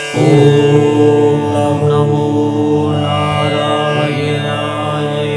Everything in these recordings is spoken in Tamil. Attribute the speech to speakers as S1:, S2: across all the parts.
S1: ஓம் நமோ நாராயணாய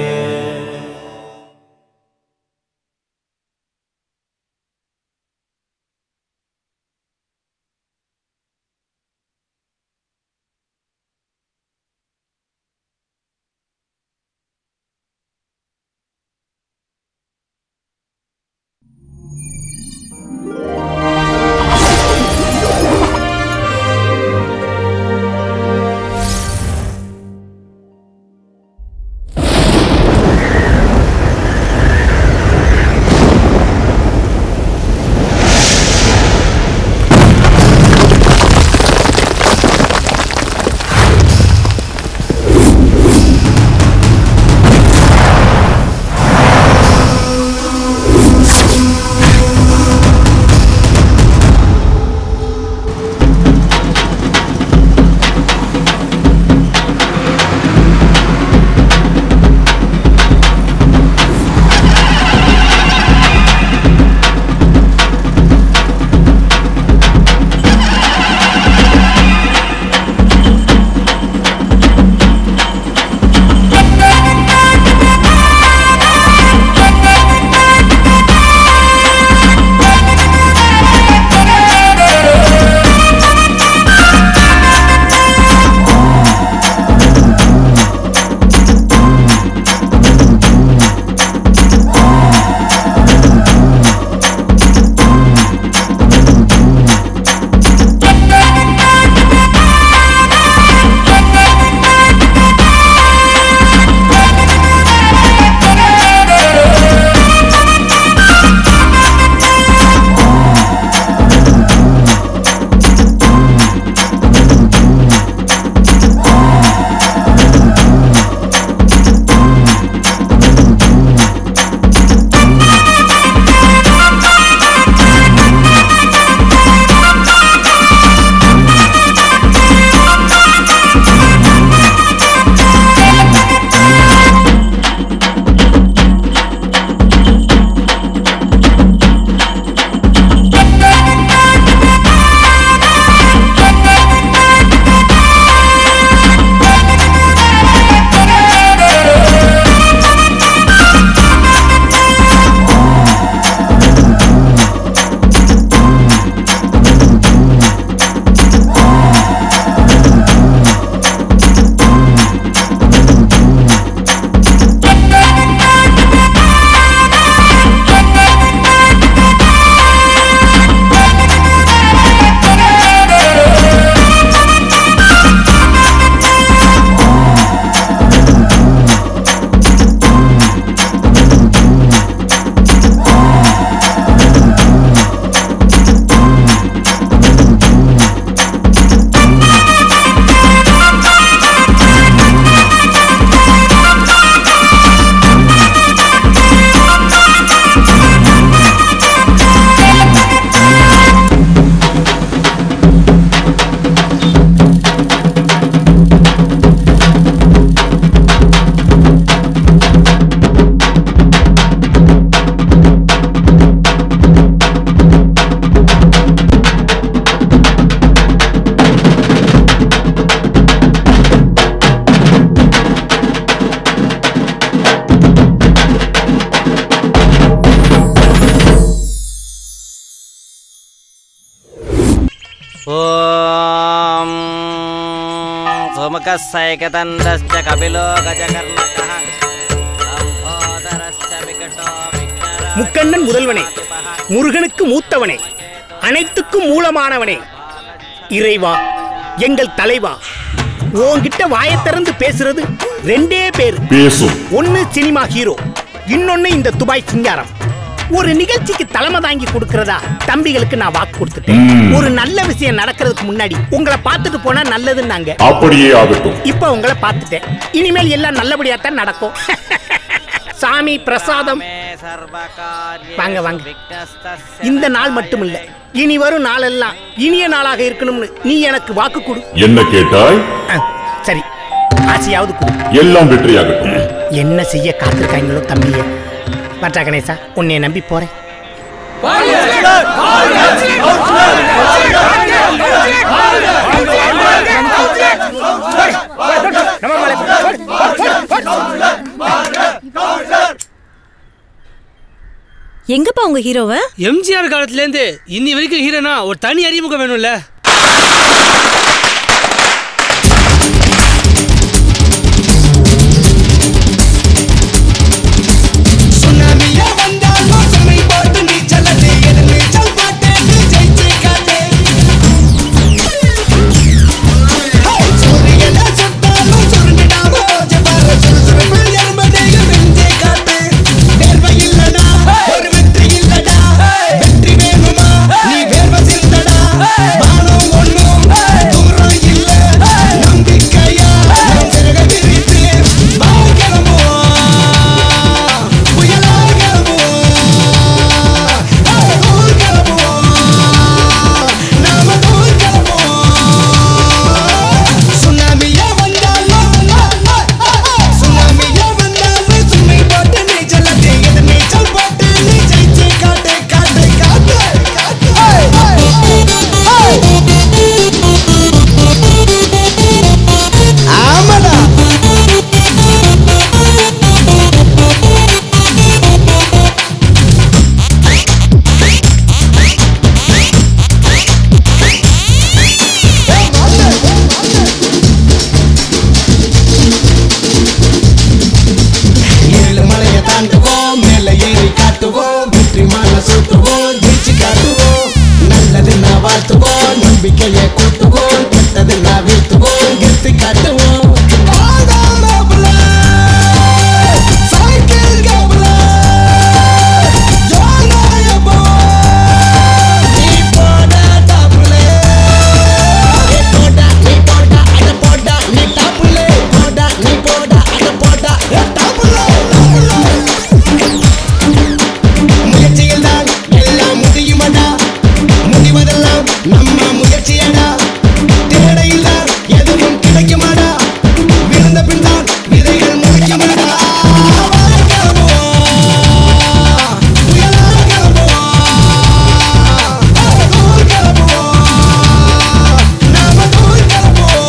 S2: ॐ सुमुखः सैकतन्दश्च कपिलो गजकर्णकः लम्बोदरश्च विकटो विघ्नराजः
S3: முக்கண்ணன் முதல்வனே முருகனுக்கு மூத்தவனே அனைத்துக்கும் மூலமானவனே இறைவா எங்கள் தலைவா உன்கிட்ட வாயைத் திறந்து பேசுறது ரெண்டே பேர்
S4: பேசும்
S3: ஒன்னு சினிமா ஹீரோ இன்னொன்னு இந்த துபாய் சிங்காரம் ஒரு நிகழ்ச்சிக்கு தலைமை தாங்கி கொடுக்கறதா தம்பிகளுக்கு நான் வாக்கு கொடுத்துட்டேன்
S4: ம்.
S3: ஒரு நல்ல விஷயம் நடக்கிறதுக்கு முன்னாடி உங்களை பார்த்துட்டு போனா நல்லதுன்னாங்க
S4: அப்படியே ஆகட்டும்
S3: இப்ப உங்களை பார்த்துட்டேன் இனிமேல் எல்லாம் நல்லபடியா தான் நடக்கும் சாமி பிரசாதம்
S2: मे सर्वकार्येषु
S3: வாங்க, வாங்க.
S2: विघ्नस्तस्य
S3: இந்த நாள் மட்டும் இல்ல இனி வரும் நாளெல்லாம் இனிய நாளாக இருக்கணும்னு நீ எனக்கு வாக்கு கொடு
S4: என்ன கேட்டாய்
S3: அஹ், சரி ஆசையாவது கொடு
S4: எல்லாம் வெற்றியாகட்டும்
S3: என்ன செய்ய காத்திருக்காங்களோ தம்பிய மற்றா கணேசா உன்னை நம்பி போறேன்
S1: வாழ்க
S5: எங்கப்பா உங்க ஹீரோவ
S6: எம்ஜிஆர் காலத்துல இருந்து இன்னி வரைக்கும் ஹீரோனா ஒரு தனி அறிமுகம் வேணும்ல
S7: சுனாமியா வந்தாலும் சுமை போட்டு நீச்சல் அடி எது நீச்சல் பாட்டு நீ ஜெயிச்சு காட்டு சூரியன சுட்டாலும் சுருங்கிடாம ஜபார சுறுசுறுப்பு எறும்படையில் நெஞ்சே காட்டு வேர்வை இல்லடா ஒரு வெற்றி இல்லடா வெற்றி வேணுமா நீ வேர்வை சிந்தடா வானம் ஒண்ணும் தூரம் இல்ல நம்பிக்கையா நம் சிறக விரித்து வாழ்கிறோம் புயலா கிளம்புவோம் தூள் கிளம்புவோம் நாம தூள் கிளம்புவோம் சுனாமியா வந்தாலும் சுனாமியா வந்தாலும் சுமை போட்டு நீச்சல் அடி எது நீச்சல் போட்டு நீ ஜெயிச்சு காட்டு காட்டு காட்டு ஆமாடா ஏழு மலையை தாண்டுவோம் மேல ஏறி காட்டுவோம் வெற்றி மாலை சூட்டுவோம் ஜெயிச்சு காட்டுவோம் நல்லதுன்னா வாழ்த்துவோம் நம்பிக்கையை கூட்டுவோம் கெட்டதுன்னா வீழ்த்துவோம் கெத்து காட்டுவோம் ஆடாமப்புல, சைக்கிள் கபுல, ஜோலாயப்போ, நீ போட டாப்புலே. நீ போடா, நீ போடா, அட போடா, நீ டாப்புலே. போடா, நீ போடா, அட போடா, ஏ டாப்புலே, டாப்புலே. முயற்சியில் தான் எல்லாம் முடியுமடா முடிவதெல்லாம் நம்ம முயற்சியடா தேடையில் தான் எதுவும் கிடைக்குமாடா விழுந்த பின் தான் விதைகள் முளைக்குமாடா கிளம்புவோம் புயலா கிளம்புவோம் தூள் கிளம்புவோம் நாம தூள் கிளம்புவோம்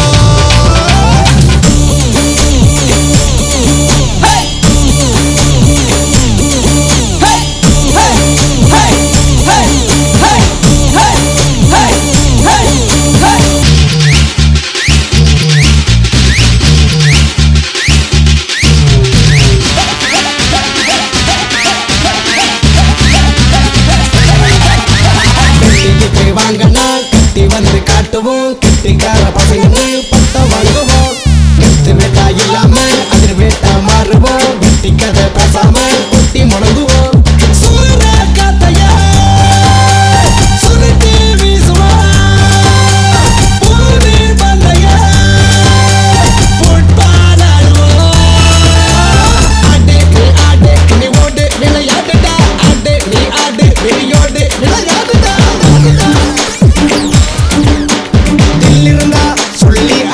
S7: வெள்ளிக்கு வாங்கனா கட்டி வந்து காட்டுவோம் கெட்டிக்கார பசங்க பட்டம் வாங்குவோம் கெத்து வேட்டா இல்லாம அதிர் வேட்டா மாறுவோம் வெட்டி கதை பேசாம குட்டி முடங்குவோம் சூர காத்தையா சுருட்டி வீசுவோம் பூமி பந்தையா ஃபுட்பால் ஆடுவோம் ஆடு நீ ஆடு நீ ஓடு விளையாடுடா ஆடு நீ ஆடு வெளியோடு விளையாடுடா தில் இருந்தா சொல்லி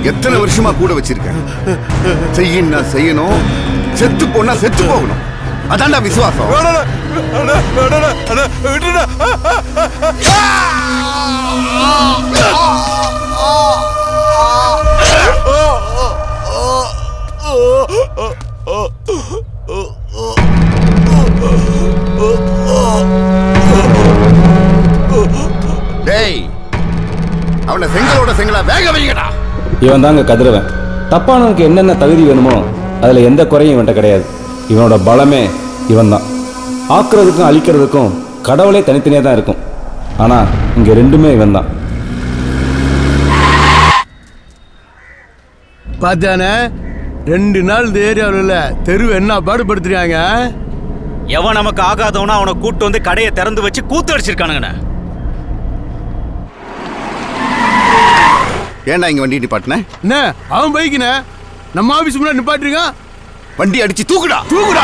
S5: எத்தனை வருஷமா கூட வச்சிருக்கேன் செய்யின்னா செய்யணும் செத்து போனா செத்து போகணும் அதான்டா விசுவாசம் டேய் அவனை செங்கலோட செங்கலா வேக வைங்கடா
S8: இவன் தாங்க கதிரவன் தப்பானவனுக்கு என்னென்ன தகுதி வேணுமோ அதில் எந்த குறையும் இவன்கிட்ட கிடையாது இவனோட பலமே இவன் தான் ஆக்குறதுக்கும் அழிக்கிறதுக்கும் கடவுளே தனித்தனியாக தான் இருக்கும் ஆனால் இங்கே ரெண்டுமே இவன் தான்
S9: பார்த்தானே ரெண்டு நாள் இந்த ஏரியாவில் தெரு என்ன பாடுபடுத்துறாங்க
S10: எவன் நமக்கு ஆகாதவனா அவனை கூட்டு வந்து கடையை திறந்து வச்சு கூத்து அடிச்சிருக்கானுங்கண்ணே
S5: ஏன்டா இங்க வண்டி நிப்பாட்டின
S9: என்ன அவன் பைக்குண்ணே நம்ம ஆபீஸ் முன்னாடி நிப்பாட்டுருங்க
S5: வண்டி அடிச்சு தூக்குடா
S9: தூக்குடா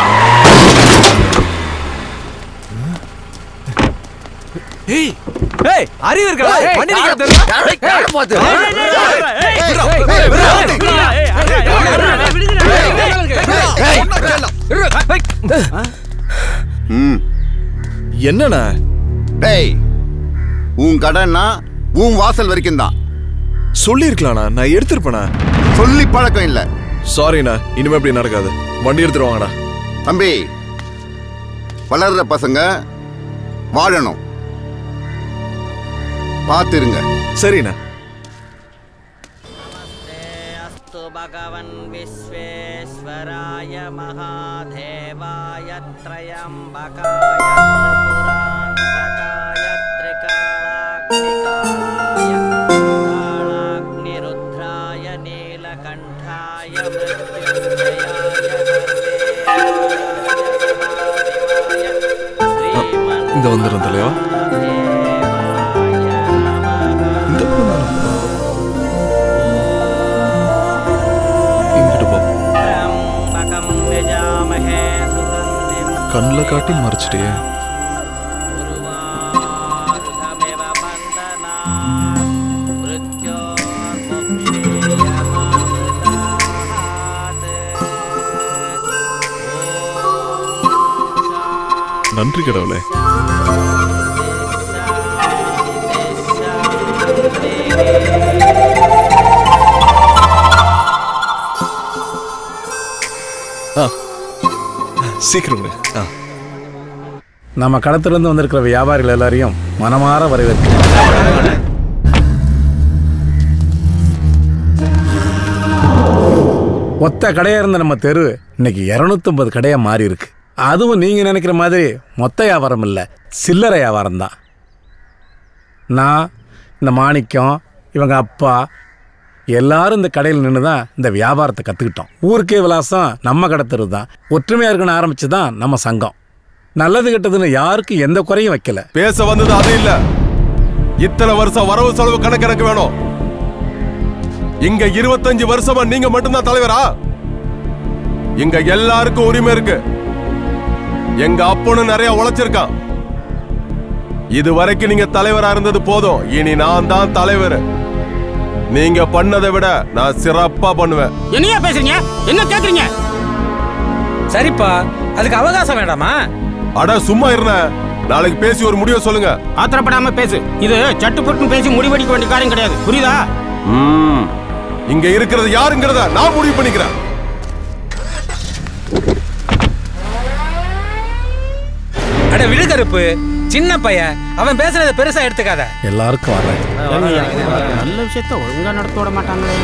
S11: ஏய் ஏய் அறிவு இருக்கா வண்டி நிக்க தெரியல
S5: ம்
S11: என்னண்ணா
S5: டேய் உன் கடைன்னா உன் வாசல் வரைக்கும் தான்
S11: சொல்லிருக்கலாம்ண்ணா நான் எடுத்திருப்பேண்ணா
S5: சொல்லி பழக்கம் இல்ல
S11: சாரிண்ணா இனிமே இப்படி நடக்காது வண்டி எடுத்துட்டு வாங்கண்ணா
S5: தம்பி வளர்ற பசங்க வாழணும் பார்த்துருங்க
S11: சரிண்ணா
S2: अस्तु भगवन् विश्वेश्वराय महादेवाय त्रयम्बकाय त्रिपुरान्तकाय त्रिकालाग्निकालाय कालाग्निरुद्राय नीलकण्ठाय मृत्युञ्जयाय
S11: இந்த வந்துடும் தலைவா இந்த பக்கம் தானே இங்கிட்டு போ
S2: त्र्यम्बकं यजामहे सुगन्धिं
S11: கண்ணில் காட்டி மறைச்சிட்டியே
S2: उर्वारुकमिव बन्धनात् मृत्योर्मुक्षीयमामृतात्
S11: நன்றி கடவுளே ஆ சீக்கிரம் விடு. ஆ
S9: நம்ம கடத்திலிருந்து வந்திருக்கிற வியாபாரிகள் எல்லாரையும் மனமாற வரவேற்கிறேன் ஒத்த கடையா இருந்த நம்ம தெரு இன்னைக்கு 250 கடையா மாறி இருக்கு அதுவும் நீங்க நினைக்கிற மாதிரி மொத்த வியாபாரம் இல்ல சில்லறை வியாபாரம் தான் நான் இந்த மாணிக்கம் இவங்க அப்பா எல்லாரும் இந்த கடையில் நின்று தான் இந்த வியாபாரத்தை கற்றுக்கிட்டோம் ஊருக்கே விலாசம் நம்ம கடை தெரு தான் ஒற்றுமையாக இருக்கணும் ஆரம்பிச்சு தான் நம்ம சங்கம் நல்லது கெட்டதுன்னு யாருக்கும் எந்த குறையும் வைக்கல
S12: பேச வந்தது அது இல்ல இத்தனை வருஷம் வரவு செலவு கணக்கு எனக்கு வேணும் இங்க இருபத்தஞ்சு வருஷமா நீங்க மட்டும்தான் தலைவரா இங்க எல்லாருக்கும் உரிமை இருக்கு எங்க அப்பனும் நிறைய உழைச்சிருக்கான் இது வரைக்கும் நீங்க தலைவரா இருந்தது போதும் இனி நான் தான் தலைவர் நீங்க பண்ணதை விட நான் சிறப்பா பண்ணுவேன்
S13: என்னையா பேசுறீங்க என்ன கேக்குறீங்க
S14: சரிப்பா அதுக்கு அவகாசம் வேண்டாமா
S12: அட சும்மா இருந்த நாளைக்கு பேசி ஒரு முடிவு சொல்லுங்க
S13: ஆத்திரப்படாம பேசு இது சட்டுப்பட்டு பேசி முடிவெடுக்க வேண்டிய காரியம் கிடையாது புரியுதா
S12: ம். இங்க இருக்கிறது யாருங்கிறத நான் முடிவு பண்ணிக்கிறேன்
S14: அட விடு கருப்பு சின்ன பையன் அவன் பேசுறத பெருசா எடுத்துக்காத
S9: எல்லாருக்கும் வரேன்
S13: நல்ல விஷயத்த ஒழுங்கா நடத்த விட மாட்டாங்களே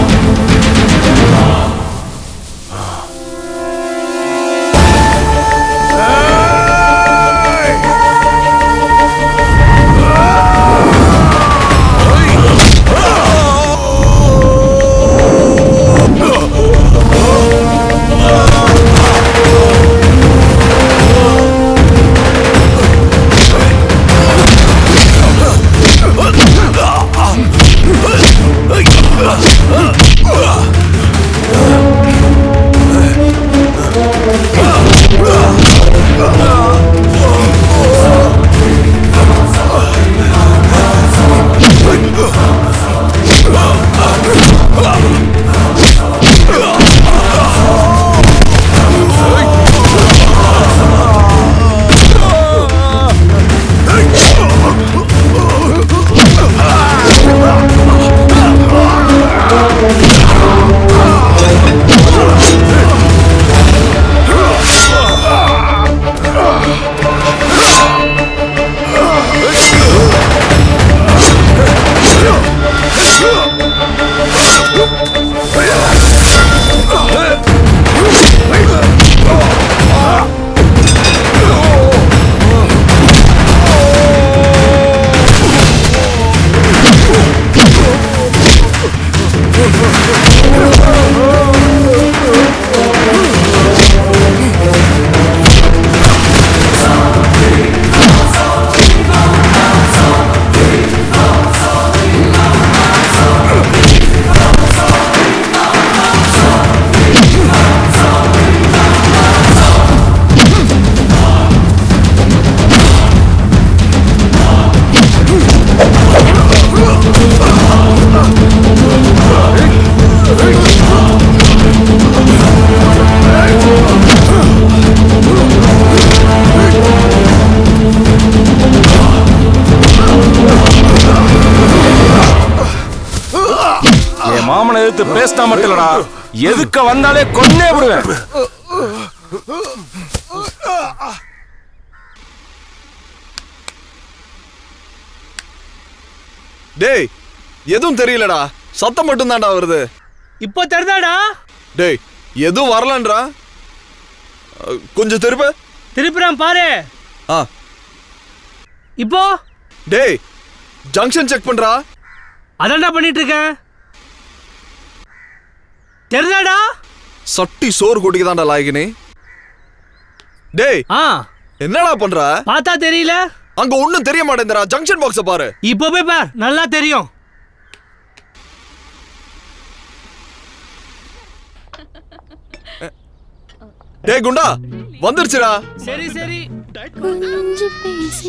S9: ஆ
S8: எடுத்து பேசினா மட்டும் இல்லடா எதுக்க வந்தாலே கொன்னே விடுவேன்
S15: டேய் எதுவும் தெரியலடா சத்தம் மட்டும் தான்டா வருது
S6: இப்போ தெரிதாடா
S15: டேய் எதுவும் வரலன்றா அஹ், கொஞ்சம் திருப்ப
S6: திருப்புறான் பாரு
S15: ஆ
S6: இப்போ
S15: டேய் ஜங்ஷன் செக் பண்றா
S6: அதான்டா பண்ணிட்டு இருக்கேன் தெரிதாடா
S15: சட்டி சோறு கொட்டிக்கு தான்டா லாய்கினி டேய்
S6: ஆ
S15: என்னடா பண்ற
S6: பார்த்தா தெரியல
S15: அங்க ஒண்ணும் தெரிய மாட்டேங்குதுடா ஜங்ஷன் பாக்ஸ பாரு
S6: இப்போ போய் பார் நல்லா தெரியும்
S15: டேய் குண்டா வந்துருச்சுடா
S6: சரி சரி
S16: கொஞ்சம் பேசி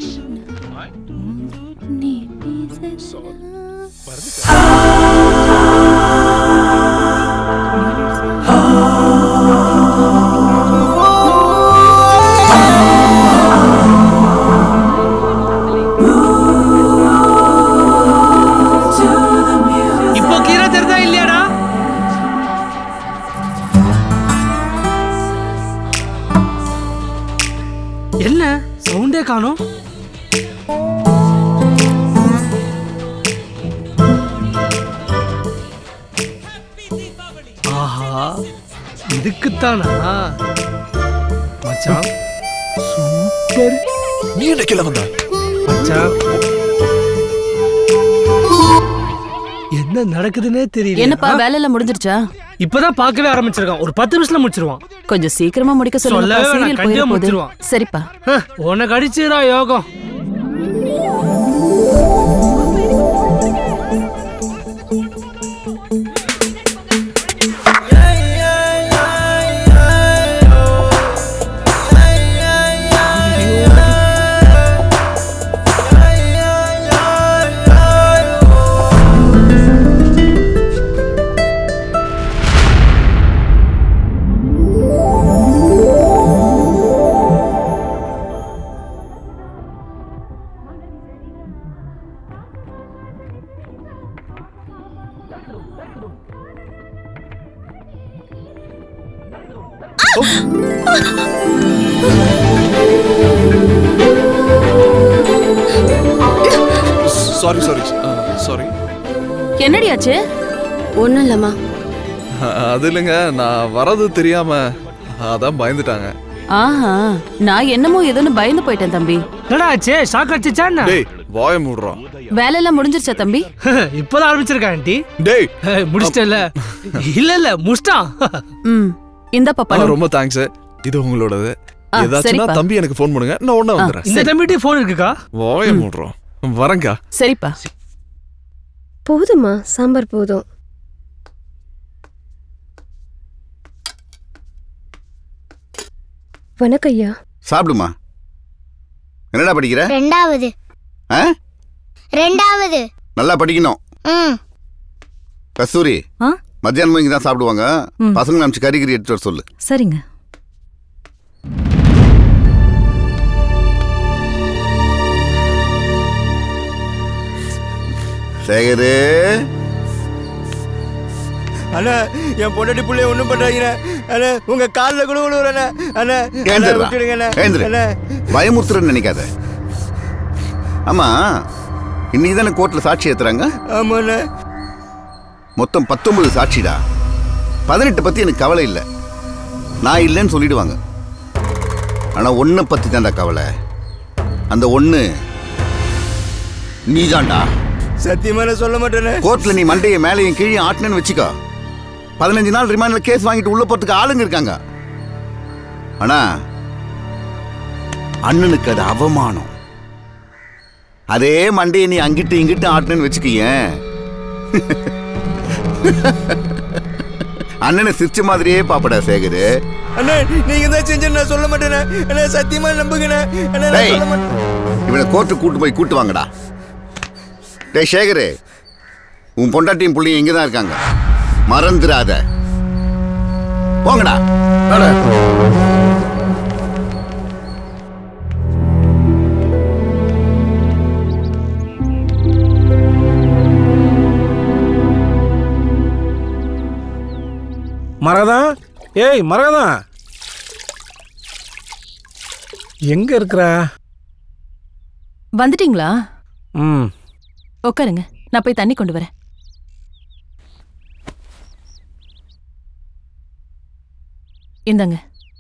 S16: நீ
S6: இப்போ கீரை தெரிதா இல்லையாடா என்ன சவுண்டே காணோம் ஆஹா இதுக்குத்தானா மச்சான் சூப்பர்
S15: நீ என்ன கீழே வந்த
S6: மச்சான் என்ன நடக்குதுன்னே தெரியல
S17: என்னப்பா வேலையெல்லாம் முடிஞ்சிருச்சா
S6: இப்பதான் பார்க்கவே ஆரம்பிச்சிருக்கான் ஒரு பத்து நிமிஷத்துல முடிச்சிருவான்
S17: கொஞ்சம் சீக்கிரமா முடிக்க சொல்லுங்க
S6: சொல்லவே வேணாம்,
S17: சீரியல்
S6: கண்டிப்பா
S17: போயிட போகுது
S6: முடிச்சிருவான்.
S17: சரிப்பா
S6: உனக்கு அடிச்சுடா யோகம்
S15: சாரி சாரி சாரி
S17: என்னடி ஆச்சு
S16: ஒன்றும் இல்லைம்மா
S15: அது இல்லைங்க நான் வரது தெரியாம அதான் பயந்துட்டாங்க
S17: ஆஹா நான் என்னமோ ஏதோன்னு பயந்து போயிட்டேன் தம்பி
S6: என்னடா ஆச்சு ஷாக் அடிச்சுச்சா என்ன
S15: டேய் வாய மூடுறான்
S17: வேலையெல்லாம் முடிஞ்சிருச்சா தம்பி
S6: இப்பதான் ஆரம்பிச்சிருக்கா ஆண்டி
S15: டேய்
S6: முடிச்சிட்டல இல்ல இல்ல முடிச்சிட்டான்
S17: ம் இந்தப்பா
S15: ஆ,
S17: பணம்
S15: ரொம்ப தேங்க்ஸ் இது உங்களோடது
S17: ஆ,
S15: ஏதாச்சும்னா
S17: சரிப்பா.
S15: தம்பி எனக்கு ஃபோன் பண்ணுங்க நான் உடனே வந்துடுறேன்
S6: இந்த தம்பிட்டு போன் இருக்குக்கா
S15: வாய மூடுறோம் வரேங்க்கா
S17: சரிப்பா
S16: போதுமா சாம்பார் போதும் வணக்கம் ஐயா
S5: சாப்பிடுமா என்னடா படிக்கிற
S18: ரெண்டாவது
S5: ஆ?
S18: ரெண்டாவது
S5: நல்லா படிக்கணும்
S18: ம்
S5: கஸ்தூரி
S17: ஆ?
S5: மத்தியானம் இங்கே தான் சாப்பிடுவாங்க
S17: ம்.
S5: பசங்க அனுப்பிச்சு கறிகறி எடுத்துட்டு வர சொல்லு
S17: சரிங்க
S5: சேகரு
S19: அண்ணா என் பொண்டாட்டி புள்ளைய ஒண்ணும் பண்றாங்க அண்ணா உங்க கால்ல கூட விழுவுறேண்ணே அண்ணா அண்ணா
S5: ஏந்திரா
S19: விட்டுடுங்கண்ணே
S5: ஏந்திரு
S19: அண்ணா
S5: பயமுறுத்துறன்னு நினைக்காத ஆமா இன்னைக்கு தானே கோர்ட்ல சாட்சி ஏத்துறாங்க
S19: ஆமாண்ணே
S5: மொத்தம் பத்தொன்பது சாட்சிடா பதினெட்டு பத்தி எனக்கு கவலை இல்லை நான் இல்லைன்னு சொல்லிடுவாங்க ஆனா ஒன்றை பத்தி தான்டா கவலை அந்த ஒண்ணு நீதான்டா
S19: சத்தியமா நான் சொல்ல மாட்டேனே
S5: கோர்ட்ல நீ மண்டையை மேலேயும் கீழே ஆட்டினு வச்சுக்கோ பதினஞ்சு நாள் ரிமாண்ட்ல கேஸ் வாங்கிட்டு உள்ள போறதுக்கு ஆளுங்க இருக்காங்க ஆனா அண்ணனுக்கு அது அவமானம் அதே மண்டையை நீ அங்கிட்டு இங்கிட்டு ஆட்டினு வச்சுக்கயேன் அண்ணனை சிரிச்ச மாதிரியே பாப்படா சேகரு
S19: அண்ணா நீங்க தான் செஞ்சு நான் சொல்ல மாட்டேனே அண்ணா சத்தியமா நம்புங்கண்ணே அண்ணா நான்
S5: டேய்,
S19: சொல்ல மாட்டேன்
S5: இவனை கோர்ட்டு கூட்டு போய் கூட்டு வாங்கடா டேய் சேகரு உன் பொண்டாட்டியும் புள்ளையும் இங்கே தான் இருக்காங்க மறந்துடாத போங்கடா
S9: மரகதம் ஏய் மரகதம் எங்க இருக்கிறா
S17: வந்துட்டீங்களா
S9: ம்
S17: உட்காருங்க நான் போய் தண்ணி கொண்டு வரேன் இந்தாங்க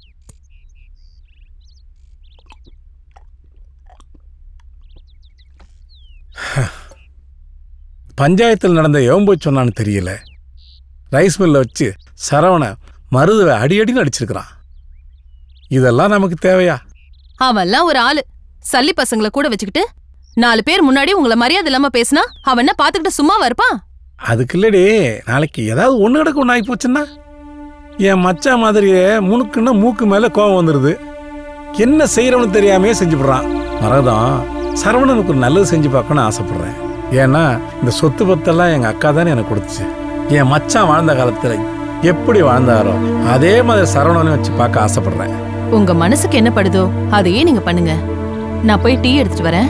S9: பஞ்சாயத்தில் நடந்த எவன் போய் சொன்னான்னு தெரியல ரைஸ் மில்ல வச்சு சரவண மருதுவை அடி அடின்னு அடிச்சிருக்கிறான் இதெல்லாம் நமக்கு தேவையா
S17: அவன்லாம் ஒரு ஆளு சல்லி பசங்களை கூட வச்சுக்கிட்டு நாலு பேர் முன்னாடி உங்களை மரியாதை இல்லாம பேசினா அவன் என்ன பாத்துக்கிட்டு சும்மா இருப்பான்
S9: அதுக்கு இல்லடி நாளைக்கு ஏதாவது ஒன்று கிடக்கு ஒன்று ஆகி போச்சுன்னா என் மச்சான் மாதிரியே முணுக்குன்னா மூக்கு மேலே கோபம் வந்துடுது என்ன செய்கிறவனு தெரியாமையே செஞ்சுப்படுறான் மரதம் சரவணனுக்கு ஒரு நல்லது செஞ்சு பார்க்கணும்னு ஆசைப்படுறேன் ஏன்னா இந்த சொத்து பத்தெல்லாம் எங்கள் அக்கா தானே எனக்கு கொடுத்துச்சு என் மச்சான் வாழ்ந்த காலத்தில் எப்படி வாழ்ந்தாரோ அதே மாதிரி சரவணனையும் வச்சு பார்க்க ஆசைப்படுறேன்
S17: உங்க மனசுக்கு என்ன படுதோ அதையே நீங்க பண்ணுங்க நான் போய் டீ எடுத்துட்டு வரேன்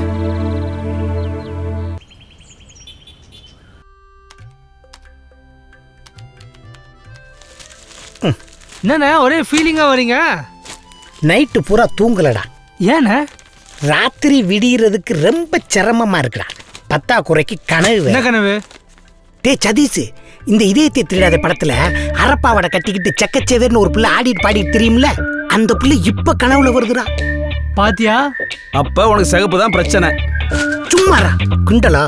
S6: என்னண்ணே ஒரே ஃபீலிங்கா வரீங்க
S3: நைட்டு பூரா தூங்கலடா
S6: ஏண்ணே
S3: ராத்திரி விடியறதுக்கு ரொம்ப சிரமமா இருக்குடா பத்தா குறைக்கு கனவு வேற.
S6: என்ன கனவு
S3: டேய் சதீஷ் இந்த இதயத்தை திருடாத படத்துல அரப்பாவடை கட்டிக்கிட்டு செக்கச்சேவேர்னு ஒரு பிள்ளை ஆடிட்டு பாடிட்டு தெரியும்ல அந்த பிள்ளை இப்ப கனவுல வருதுடா
S6: பாத்தியா
S11: அப்ப உனக்கு சிகப்பு தான் பிரச்சனை
S3: சும்மாரா குண்டலா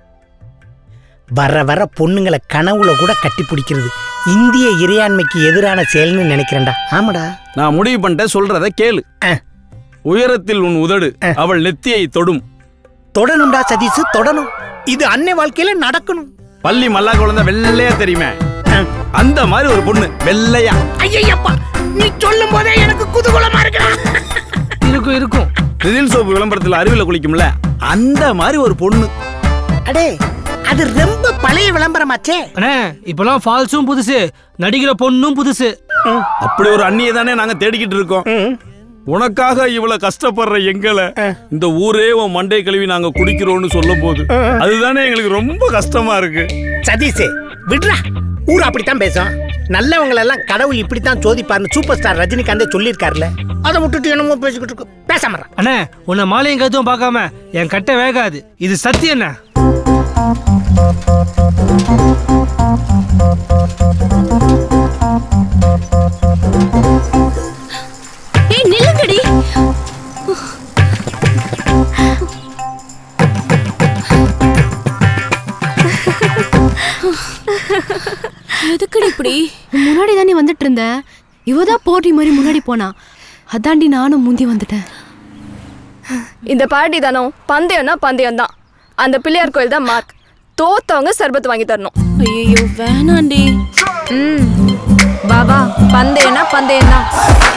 S3: வர வர பொண்ணுங்களை கனவுல கூட கட்டி பிடிக்கிறது இந்திய இறையாண்மைக்கு எதிரான செயல்னு நினைக்கிறேன்டா ஆமாடா
S11: நான் முடிவு பண்ணிட்டேன் சொல்றத கேளு உயரத்தில் உன் உதடு அவள் நெத்தியை தொடும்
S3: தொடணும்டா சதீஷ் தொடணும் இது அன்னை வாழ்க்கையில நடக்கணும்
S11: பள்ளி மல்லா குழந்தை வெள்ளையா தெரியுமே அந்த மாதிரி ஒரு பொண்ணு வெள்ளையா
S3: ஐயப்பா நீ சொல்லும் போதே எனக்கு குதூகலமா இருக்குடா
S6: இருக்கும் இருக்கும்
S11: ரிதில் சோப்பு விளம்பரத்துல அருவில குளிக்கும்ல அந்த மாதிரி ஒரு பொண்ணு
S3: அடே அது ரொம்ப பழைய விளம்பரமாச்சே
S6: அண்ணே இப்பெல்லாம் ஃபால்ஸும் புதுசு நடிக்கிற பொண்ணும் புதுசு
S11: அப்படி ஒரு அண்ணியை தானே நாங்க தேடிக்கிட்டு இருக்கோம் உனக்காக இவ்வளவு கஷ்டப்படுற எங்களை இந்த ஊரே உன் மண்டை கழுவி நாங்க குடிக்கிறோம்னு சொல்லும் போது அதுதானே எங்களுக்கு ரொம்ப கஷ்டமா இருக்கு
S3: சதீஷ் விடுறா ஊர் அப்படித்தான் பேசும் நல்லவங்களை எல்லாம் கடவுள் இப்படித்தான் சோதிப்பார்னு சூப்பர் ஸ்டார் ரஜினிகாந்தே சொல்லியிருக்காருல அதை விட்டுட்டு என்னமோ பேசிக்கிட்டு இருக்கு பேசாம
S6: அண்ணே உன்னை மாலையும் கருத்தும் பார்க்காம என் கட்டை வேகாது இது சத்தியம் என்ன
S16: ஏய் நில்லுங்கடி
S20: எதுக்குடி இப்படி முன்னாடி தானே வந்துட்டு இருந்த இவ தான் போட்டி மாதிரி முன்னாடி போனா அதாண்டி நானும் முந்தி வந்துட்டேன்
S21: இந்த பாட்டி தானோ பந்தயம்னா பந்தயம் தான் அந்த பிள்ளையார் கோயில் தான் மார்க் தோத்தவங்க சர்பத் வாங்கி தரணும்
S20: ஐயோ வேணாண்டி
S21: ம் வா வா பந்தயம்னா பந்தயம் தான்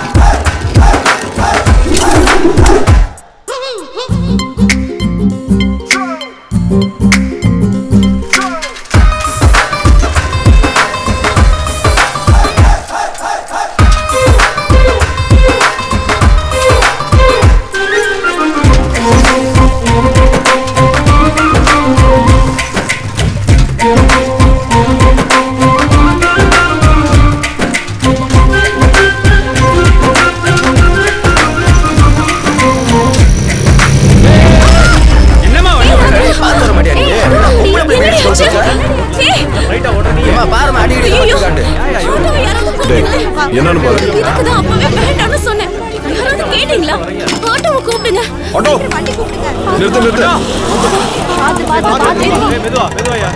S11: என்னமா
S19: பாத்து வர மாட்டியா நீ? உங்களை போய் பேசி சொல்றீங்க? ஏம்மா, பாரும்மா, அடிக்கடி
S20: ஐயோ.
S19: உட்காந்து.
S12: டேய், என்னன்னு பாரு
S20: இதுக்குதான் அப்பவே வேண்டாம்னு சொன்னேன் யாராவது கேட்டீங்களா ஆட்டோவை கூப்பிடுங்க
S12: ஆட்டோ நிறுத்து நிறுத்து
S20: பாத்து பாத்து பாத்து
S11: மெதுவா மெதுவாயா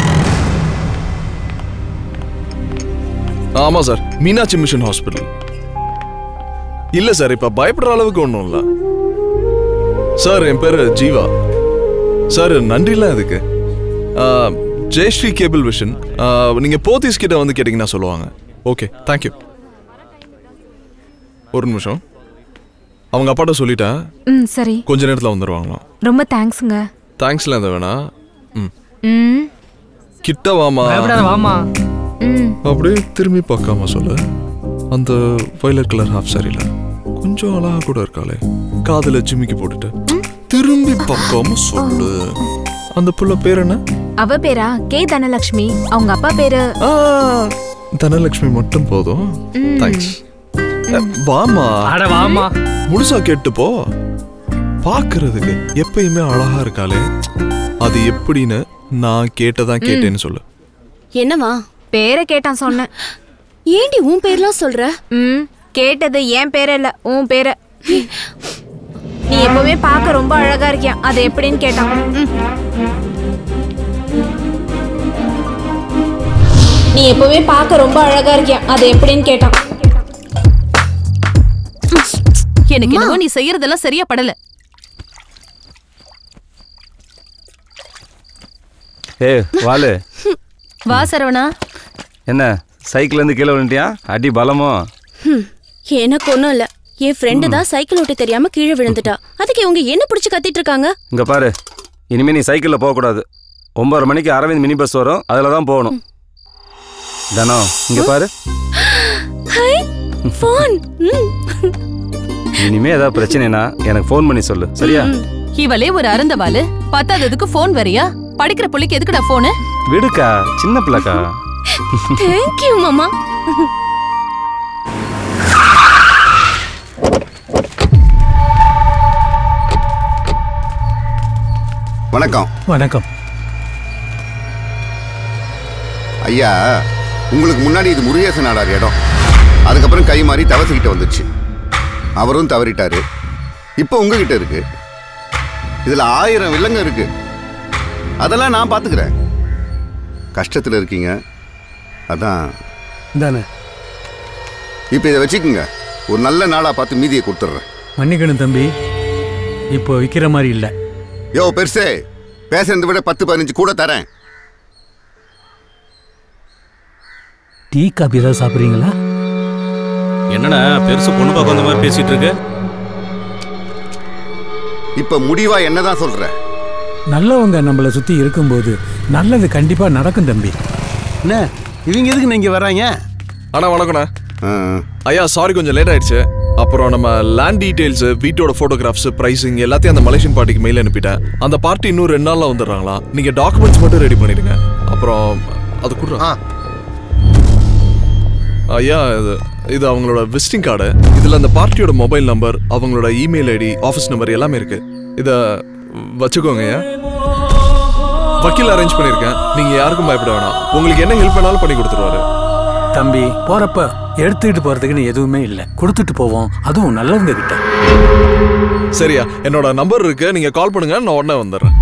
S15: ஆமா சார் மீனாட்சி மிஷன் ஹாஸ்பிட்டல் இல்ல சார் இப்ப பயப்படுற அளவுக்கு ஒன்றும் இல்ல சார் என் பேரு ஜீவா சார் நன்றிலாம் அதுக்கு ஆ, ஜெயஸ்ரீ கேபிள் விஷன் ஆ, நீங்க போத்தீஸ் கிட்ட வந்து கேட்டீங்கன்னா சொல்லுவாங்க ஓகே தேங்க்யூ ஒரு நிமிஷம் அவங்க அப்பாட்ட சொல்லிட்டேன்
S20: ம் சரி
S15: கொஞ்ச நேரத்தில் வந்துடுவாங்களாம்
S20: ரொம்ப தேங்க்ஸுங்க
S15: தேங்க்ஸ்லாம் எந்த வேணா ம்
S20: ம்
S15: கிட்ட வாமா
S6: பயப்படாத வாமா
S20: ம்
S15: அப்படியே திரும்பி பார்க்காம சொல்லு அந்த வயலட் கலர் ஹாஃப் சாரில கொஞ்சம் அழகா கூட இருக்காளே காதுல ஜிமிக்கி போட்டுட்டு திரும்பி பார்க்காம சொல்லு அந்த புள்ள பேர் என்ன
S20: அவ பேரா கே தனலட்சுமி அவங்க அப்பா பேரு
S15: தனலட்சுமி மட்டும் போதும் தேங்க்ஸ் வாமா
S6: அட வாம்மா.
S15: முழுசா கேட்டு போ பாக்குறதுக்கு எப்பயுமே அழகா இருக்காளே அது எப்படின்னு நான் கேட்டதான் கேட்டேன்னு சொல்லு
S4: என்னவா
S22: பேரை கேட்டான் சொன்னேன்
S4: ஏண்டி உன் பேர்லாம் சொல்ற
S22: ம் கேட்டது என் பேர இல்ல உன் பேர நீ எப்பவுமே பார்க்க ரொம்ப அழகா இருக்கியா அது எப்படின்னு கேட்டான் ம். நீ எப்பவுமே பார்க்க ரொம்ப அழகா இருக்கியா அது எப்படின்னு கேட்டான்
S17: எனக்கு என்னவோ நீ செய்யறதெல்லாம் சரியா படல
S8: ஏ வாலு
S17: வா சரவணா
S8: என்ன சைக்கிள் இருந்து கீழே விழுந்துட்டியா அடி பலமோ
S4: ஹம், எனக்கு ஒண்ணும் இல்ல என் ஃப்ரெண்டு தான் சைக்கிள் ஓட்ட தெரியாம கீழே விழுந்துட்டா அதுக்கு இவங்க என்ன பிடிச்சு கத்திட்டு இருக்காங்க
S8: இங்க பாரு இனிமே நீ சைக்கிளில் போகக்கூடாது ஒன்பது மணிக்கு அரவிந்த் மினி பஸ் வரும் அதில் தான் போகணும் தனம் இங்க பாரு
S4: ஹை ஃபோன்
S8: இனிமே ஏதாவது பிரச்சனைனா எனக்கு ஃபோன் பண்ணி சொல்லு சரியா
S17: இவளே ஒரு அருந்தவாளு பத்தாததுக்கு போன் வரியா படிக்கிற புள்ளைக்கு எதுக்குடா போனு
S8: விடுக்கா சின்ன பிள்ளைக்கா
S4: தேங்க் யூ மாமா
S5: வணக்கம்
S23: வணக்கம்
S5: ஐயா உங்களுக்கு முன்னாடி இது முருகேசன் நாடார் இடம் அதுக்கப்புறம் கை மாறி தவசிக்கிட்ட வந்துச்சு அவரும் தவறிட்டாரு இப்போ உங்ககிட்ட இருக்கு இதுல ஆயிரம் வில்லங்க இருக்கு அதெல்லாம் நான் பார்த்துக்கிறேன் கஷ்டத்தில் இருக்கீங்க அதான்
S23: தானே
S5: இப்போ இதை வச்சுக்கோங்க ஒரு நல்ல நாளாக பார்த்து மீதியை கொடுத்துட்றேன்
S23: மன்னிக்கணும் தம்பி இப்போ விற்கிற மாதிரி இல்லை
S5: யோ பெருசே பேசுறதை விட பத்து பதினஞ்சு கூட தரேன்
S23: டீ காபி ஏதாவது சாப்பிட்றீங்களா
S10: என்னடா பெருசு பொண்ணு பார்க்க வந்த மாதிரி பேசிட்டு இருக்கு
S5: இப்ப முடிவா என்னதான் சொல்ற
S23: நல்லவங்க நம்மளை சுற்றி இருக்கும்போது நல்லது கண்டிப்பாக நடக்கும் தம்பி
S12: என்ன இவங்க எதுக்கு நீங்க வர்றாங்க
S15: அண்ணா வணக்கண்ணா ஐயா சாரி கொஞ்சம் லேட் ஆயிடுச்சு அப்புறம் நம்ம லேண்ட் டீடைல்ஸ் வீட்டோட ஃபோட்டோகிராஃப்ஸ் பிரைசிங் எல்லாத்தையும் அந்த மலேசியன் பார்ட்டிக்கு மெயில் அனுப்பிட்டேன் அந்த பார்ட்டி இன்னும் ரெண்டு நாள்ல வந்துடுறாங்களா நீங்க டாக்குமெண்ட்ஸ் மட்டும் ரெடி பண்ணிடுங்க அப்புறம் அது கூட ஐயா இது இது அவங்களோட விசிட்டிங் கார்டு இதுல அந்த பார்ட்டியோட மொபைல் நம்பர் அவங்களோட இமெயில் ஐடி ஆஃபீஸ் நம்பர் எல்லாமே இருக்கு இத வச்சுக்கோங்க ஐயா வக்கீல் அரேஞ்ச் பண்ணியிருக்கேன் நீங்க யாருக்கும் பயப்பட வேணாம் உங்களுக்கு என்ன ஹெல்ப் வேணாலும் பண்ணி கொடுத்துருவாரு
S23: தம்பி போறப்ப எடுத்துக்கிட்டு போறதுக்குன்னு எதுவுமே இல்லை கொடுத்துட்டு போவோம் அதுவும் நல்லவங்க கிட்ட
S15: சரியா என்னோட நம்பர் இருக்கு நீங்க கால் பண்ணுங்க நான் உடனே வந்துடுறேன்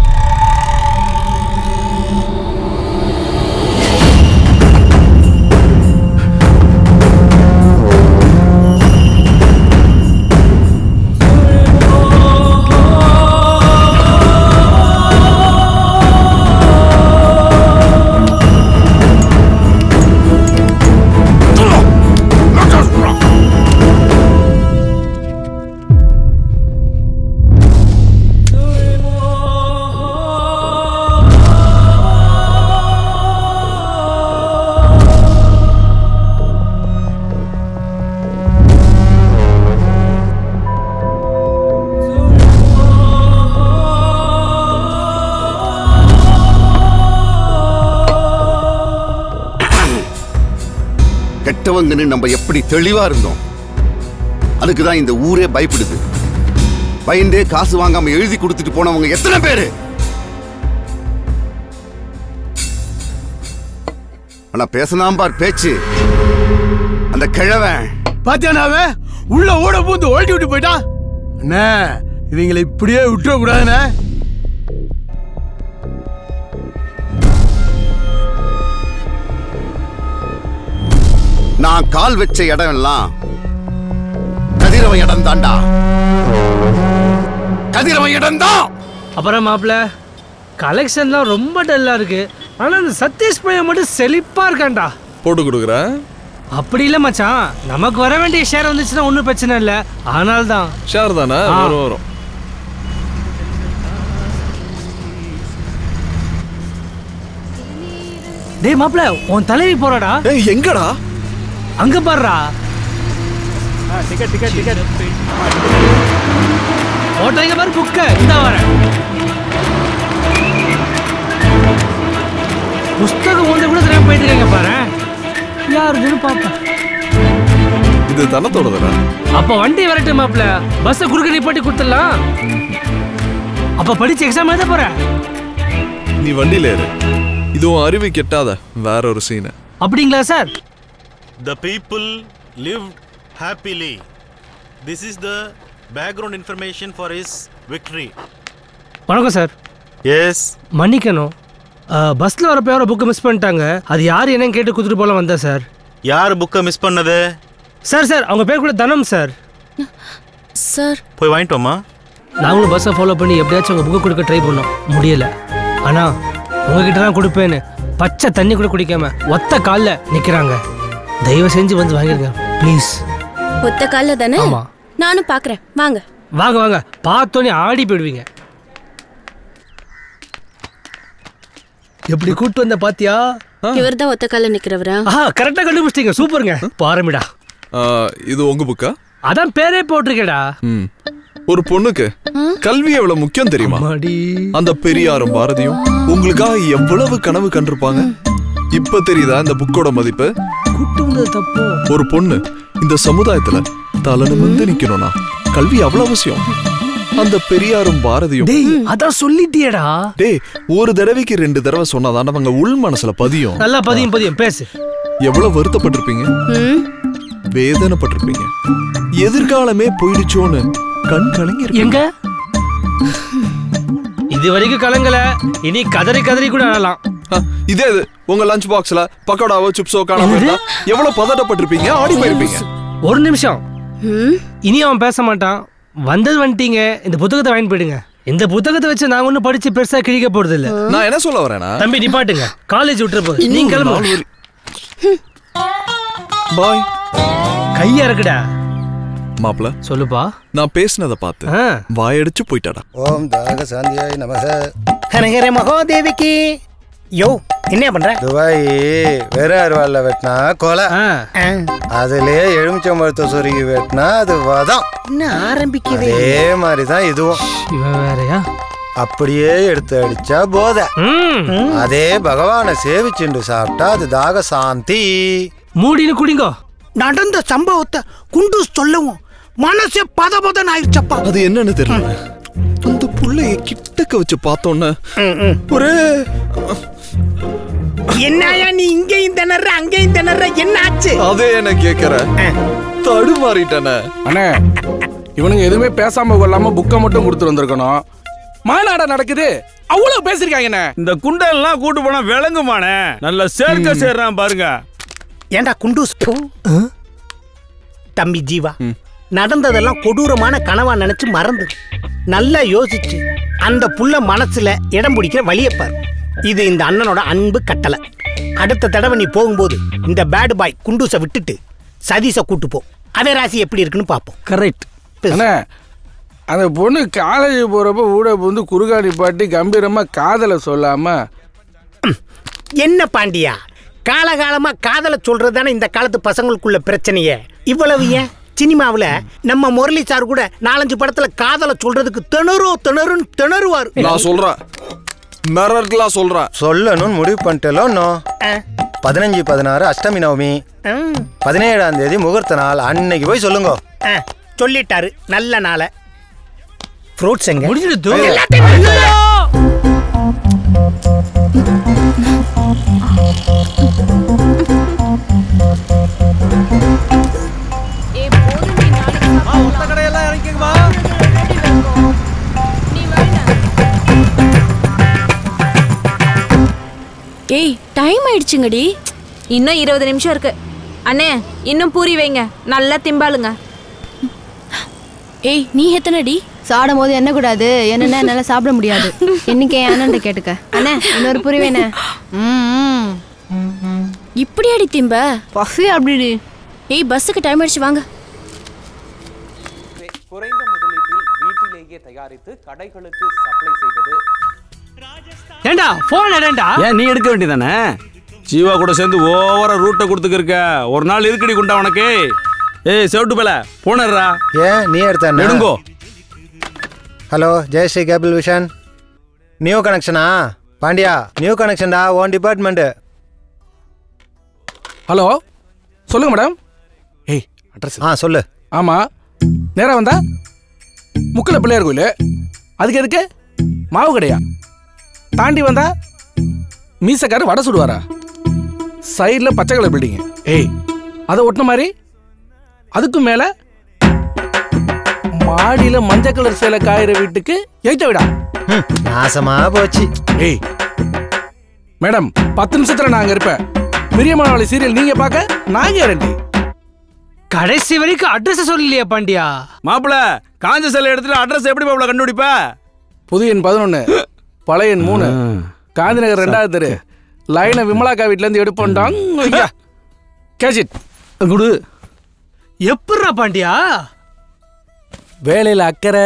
S5: கெட்டவங்கன்னு நம்ம எப்படி தெளிவா இருந்தோம் அதுக்கு தான் இந்த ஊரே பயப்படுது பயந்தே காசு வாங்காம எழுதி கொடுத்துட்டு போனவங்க எத்தனை பேரு ஆனா பேசலாம் பார் பேச்சு அந்த கிழவன்
S12: பாத்தியானாவே உள்ள ஓட பூந்து ஓட்டி விட்டு போயிட்டான் அண்ணே இவங்களை இப்படியே விட்டுற கூடாதுண்ணே
S5: நான் கால் வச்ச இடம் எல்லாம் கதிரவன் இடம் தாண்டா கதிரவன் இடம் தான்
S6: அப்புறம் மாப்பிள்ள கலெக்ஷன்லாம் ரொம்ப டல்லா இருக்கு ஆனா அந்த சதீஷ் பையன் மட்டும் செழிப்பா இருக்கான்டா
S15: போட்டு கொடுக்குறேன்
S6: அப்படி இல்ல மச்சான் நமக்கு வர வேண்டிய ஷேர் வந்துச்சுன்னா ஒன்றும் பிரச்சனை இல்லை ஆனால் தான்
S15: ஷேர் தானே
S6: ஆ.
S15: வரும் வரும்
S6: டேய் மாப்பிள்ள உன் தலைவி போறாடா
S15: ஏய் எங்கடா
S6: அங்க பாருடா
S12: டிக்கெட் டிக்கெட் டிக்கெட்
S6: ஓட்டோ இங்க பாரு புக்க இந்த வரேன் புஸ்தகம் ஒன்று கூட தெரியாம போயிட்டு இருக்காங்க பாரு யாருதுன்னு பார்ப்போம்
S15: இது தனத்தோடதுடா
S6: அப்ப வண்டி வரட்டு மாப்ள பஸ்ஸை குறுக்க நிப்பாட்டி கொடுத்துடலாம் அப்ப படிச்சு எக்ஸாம் எழுத போற
S15: நீ வண்டியில ஏறு இதுவும் அறிவு கெட்டாத வேற ஒரு சீனு
S6: அப்படிங்களா sir
S1: The people lived happily. This is the background information for his victory.
S6: வணக்கம் சார்
S1: எஸ்
S6: மன்னிக்கணும் பஸ்ல வரப்ப யாரோ புக்கை மிஸ் பண்ணிட்டாங்க அது யார் என்னன்னு கேட்டு கொடுத்துட்டு போல வந்தேன் சார்
S1: யார் புக்கை மிஸ் பண்ணது
S6: சார் சார் அவங்க பேர் கூட தனம் சார்
S4: சார்
S1: போய் வாங்கிட்டோமா
S6: நாங்களும் பஸ்ஸை ஃபாலோ பண்ணி எப்படியாச்சும் உங்கள் புக்கு கொடுக்க ட்ரை பண்ணோம் முடியல ஆனால் உங்ககிட்ட தான் கொடுப்பேன்னு பச்சை தண்ணி கூட குடிக்காம ஒத்த காலில் நிற்கிறாங்க தயவு செஞ்சு வந்து வாங்கிருங்க ப்ளீஸ்
S4: ஒத்த கால்ல தானே
S6: ஆமா.
S4: நானும் பாக்குறேன் வாங்க
S6: வாங்க வாங்க பார்த்தோன்னே ஆடி போயிடுவீங்க எப்படி கூட்டு வந்த பாத்தியா
S4: இவர்தான் ஒத்த கால்ல நிக்கிறவரா
S6: ஆஹா கரெக்டா கண்டுபிடிச்சிட்டீங்க சூப்பருங்க பாருமிடா
S15: ஆ, இது உங்க புக்கா
S6: அதான் பேரே போட்டிருக்கேடா
S15: ம் ஒரு பொண்ணுக்கு கல்வி எவ்வளவு முக்கியம் தெரியுமா அந்த பெரியாரும் பாரதியும் உங்களுக்காக எவ்வளவு கனவு கண்டிருப்பாங்க இப்ப தெரியுதா இந்த புக்கோட மதிப்பு
S6: கூட்டு வந்தது தப்பு
S15: ஒரு பொண்ணு இந்த சமுதாயத்துல தலை நிமிர்ந்து நிக்கணும்னா கல்வி அவ்வளவு அவசியம் அந்த பெரியாரும் பாரதியும்
S6: டேய் அதான் சொல்லிட்டியேடா
S15: டேய் ஒரு தடவைக்கு ரெண்டு தடவை சொன்னாதான் அவங்க உள் மனசுல பதியும்
S6: நல்லா பதியும் பதியும் பேசு
S15: எவ்வளவு வருத்தப்பட்டிருப்பீங்க வேதனைப்பட்டிருப்பீங்க எதிர்காலமே போயிடுச்சோன்னு கண் கலங்கி
S6: எங்க இது வரைக்கும் கலங்கல இனி கதறி கதறி கூட ஆடலாம்
S15: இதே இது உங்க லஞ்ச் பாக்ஸ்ல பக்கோடாவோ சிப்ஸோ காணாம இருந்தா எவ்வளவு பதட்டப்பட்டிருப்பீங்க ஆடி போயிருப்பீங்க
S6: ஒரு நிமிஷம் இனி அவன் பேச மாட்டான் வந்தது வந்துட்டீங்க இந்த புத்தகத்தை வாங்கி போயிடுங்க இந்த புத்தகத்தை வச்சு நாங்க ஒன்னும் படிச்சு பெருசா கிழிக்க போறது இல்ல
S15: நான் என்ன சொல்ல வரேனா
S6: தம்பி நிப்பாட்டுங்க காலேஜ் விட்டுற போகுது நீங்க கிளம்பு
S15: பாய்
S6: கையா இருக்குடா
S15: மாப்ள
S6: சொல்லுப்பா
S15: நான் பேசினத பார்த்து வாயடிச்சு போயிட்டாடா
S2: ஓம் தாக சாந்தியாய் நமக
S3: ஹரஹர மகோதேவிக்கு யோ என்ன பண்ற
S2: துபாய் வெற அருவாள்ல வெட்டினா கொலை அதுலயே எலுமிச்சம்பழத்தை சொருகி வெட்டினா அது வதம்
S3: என்ன ஆரம்பிக்குது
S2: அதே மாதிரி தான் இதுவும்
S6: இவன் வேறயா
S2: அப்படியே எடுத்து அடிச்சா போதை அதே பகவானை சேவிச்சுண்டு சாப்பிட்டா அது தாக சாந்தி
S6: மூடின்னு குடிங்கோ
S3: நடந்த சம்பவத்தை குண்டு சொல்லவும் மனசே பத பதன் ஆயிடுச்சப்பா
S15: அது என்னன்னு தெரியல அந்த புள்ளைய கிட்டக்க வச்சு பார்த்தோன்னே ஒரே
S3: என்னயா நீ இங்கேயும் திணற அங்கேயும் திணற என்ன ஆச்சு
S15: அதே என்ன கேக்குற தடுமாறிட்டன
S9: அண்ணே இவனுங்க எதுவுமே பேசாம கொள்ளாம புக்கை மட்டும் கொடுத்துட்டு வந்திருக்கணும் மாநாடா நடக்குது அவ்வளவு பேசிருக்காங்கண்ணே
S11: இந்த குண்டெல்லாம் கூட்டு போனா விளங்குமானே நல்ல சேர்க்க சேர்றான் பாருங்க
S3: ஏண்டா குண்டூஸ் போ. தம்பி ஜீவா நடந்ததெல்லாம் கொடூரமான கனவா நினைச்சு மறந்து நல்லா யோசிச்சு அந்த புள்ள மனசுல இடம் பிடிக்கிற வழியை பாரு இது இந்த அண்ணனோட அன்பு கட்டளை அடுத்த தடவை நீ போகும்போது இந்த பேட் பாய் குண்டூஸை விட்டுட்டு சதீஷை கூட்டு போ அவன் ராசி எப்படி இருக்குன்னு பார்ப்போம்
S6: கரெக்ட்
S9: அண்ணே அந்த பொண்ணு காலேஜ் போறப்ப ஊட வந்து குறுகாடி பாட்டி கம்பீரமா காதலை சொல்லாம
S3: என்ன பாண்டியா காலகாலமா காதலை சொல்றது தானே இந்த காலத்து பசங்களுக்குள்ள பிரச்சனையே இவ்வளவு ஏன் சினிமாவுல நம்ம முரளி சார் கூட நாலஞ்சு படத்துல காதலை சொல்றதுக்கு திணறோ திணறுன்னு திணறுவார்
S15: நான் சொல்றேன் மிரட்டலா சொல்றேன்
S2: சொல்லணும்னு முடிவு பண்ணிட்டலோ பதினஞ்சு பதினாறு அஷ்டமி நவமி பதினேழாம் தேதி முகூர்த்த நாள் அன்னைக்கு போய் சொல்லுங்க
S3: ஆ, சொல்லிட்டாரு நல்ல நாளை ஃப்ரூட்ஸ் எங்க
S6: முடிஞ்சிடுது
S3: எல்லாத்தையும்
S14: ஒத்த கடையெல்லாம் இறங்கிக்குமா
S4: ஏய் டைம் ஆயிடுச்சுங்கடி
S22: இன்னும் இருபது நிமிஷம் இருக்கு அண்ணே இன்னும் பூரி வைங்க நல்லா திம்பாளுங்க
S4: ஏய் நீ எத்தனைடி
S20: சாடும் போது என்ன கூடாது என்னன்னா என்னால சாப்பிட முடியாது இன்னைக்கு என் அண்ணன் கேட்டுக்க அண்ணே இன்னொரு புரி வேணே
S4: இப்படி அடி திம்ப
S20: பசி அப்படி
S4: ஏய் பஸ்ஸுக்கு டைம் ஆயிடுச்சு வாங்க
S7: குறைந்த முதலீட்டில் வீட்டிலேயே தயாரித்து கடைகளுக்கு சப்ளை செய்வது
S6: ஏண்டா போன் ஏண்டா
S11: ஏன் நீ எடுக்க வேண்டியதானே ஜீவா கூட சேர்ந்து ஓவரா ரூட்டை கொடுத்துக்கிருக்க ஒரு நாள் இருக்கடி குண்டா உனக்கு ஏய் செவட்டு பேல போனர்றா
S2: ஏன் நீ எடுத்த
S11: நெடுங்கோ
S2: hello Jayashree cable vision new கனெக்ஷனா பாண்டியா நியூ கனெக்ஷன்டா ஓன் டிபார்ட்மெண்ட்
S9: ஹலோ
S13: சொல்லுங்க மேடம் ஏய் அட்ரஸ்
S2: ஆ சொல்லு
S13: ஆமா நேரா வந்தா முக்கில் பிள்ளையார் கோயில் அதுக்கு எதுக்கு மாவு கடையா தாண்டி வந்தா மீசக்காரு வடை சுடுவாரா சைடில் பச்சை கலர் பில்டிங் ஏய் அதை ஒட்டின மாதிரி அதுக்கும் மேல மாடியில மஞ்சள் கலர் சேலை காயிற வீட்டுக்கு எய்த்த விடா
S2: நாசமா போச்சு
S13: ஏய் மேடம் பத்து நிமிஷத்துல நான் அங்க இருப்பேன் பிரியமானவளை சீரியல் நீங்க பார்க்க நான் கேரண்டி
S6: கடைசி வரைக்கும் அட்ரஸ் சொல்லலையா பாண்டியா
S11: மாப்பிள காஞ்ச செல்ல எடுத்துட்டு அட்ரஸ் எப்படி மாப்பிள கண்டுபிடிப்ப
S13: புது எண் பதினொன்னு பழைய எண் மூணு காந்தி நகர் ரெண்டாவது தெரு லைனை விமலாக்கா வீட்ல இருந்து எடுப்போண்டாங் கேட்ச் இட் குடு
S6: எப்பட்றா பாண்டியா
S13: வேலையில அக்கறை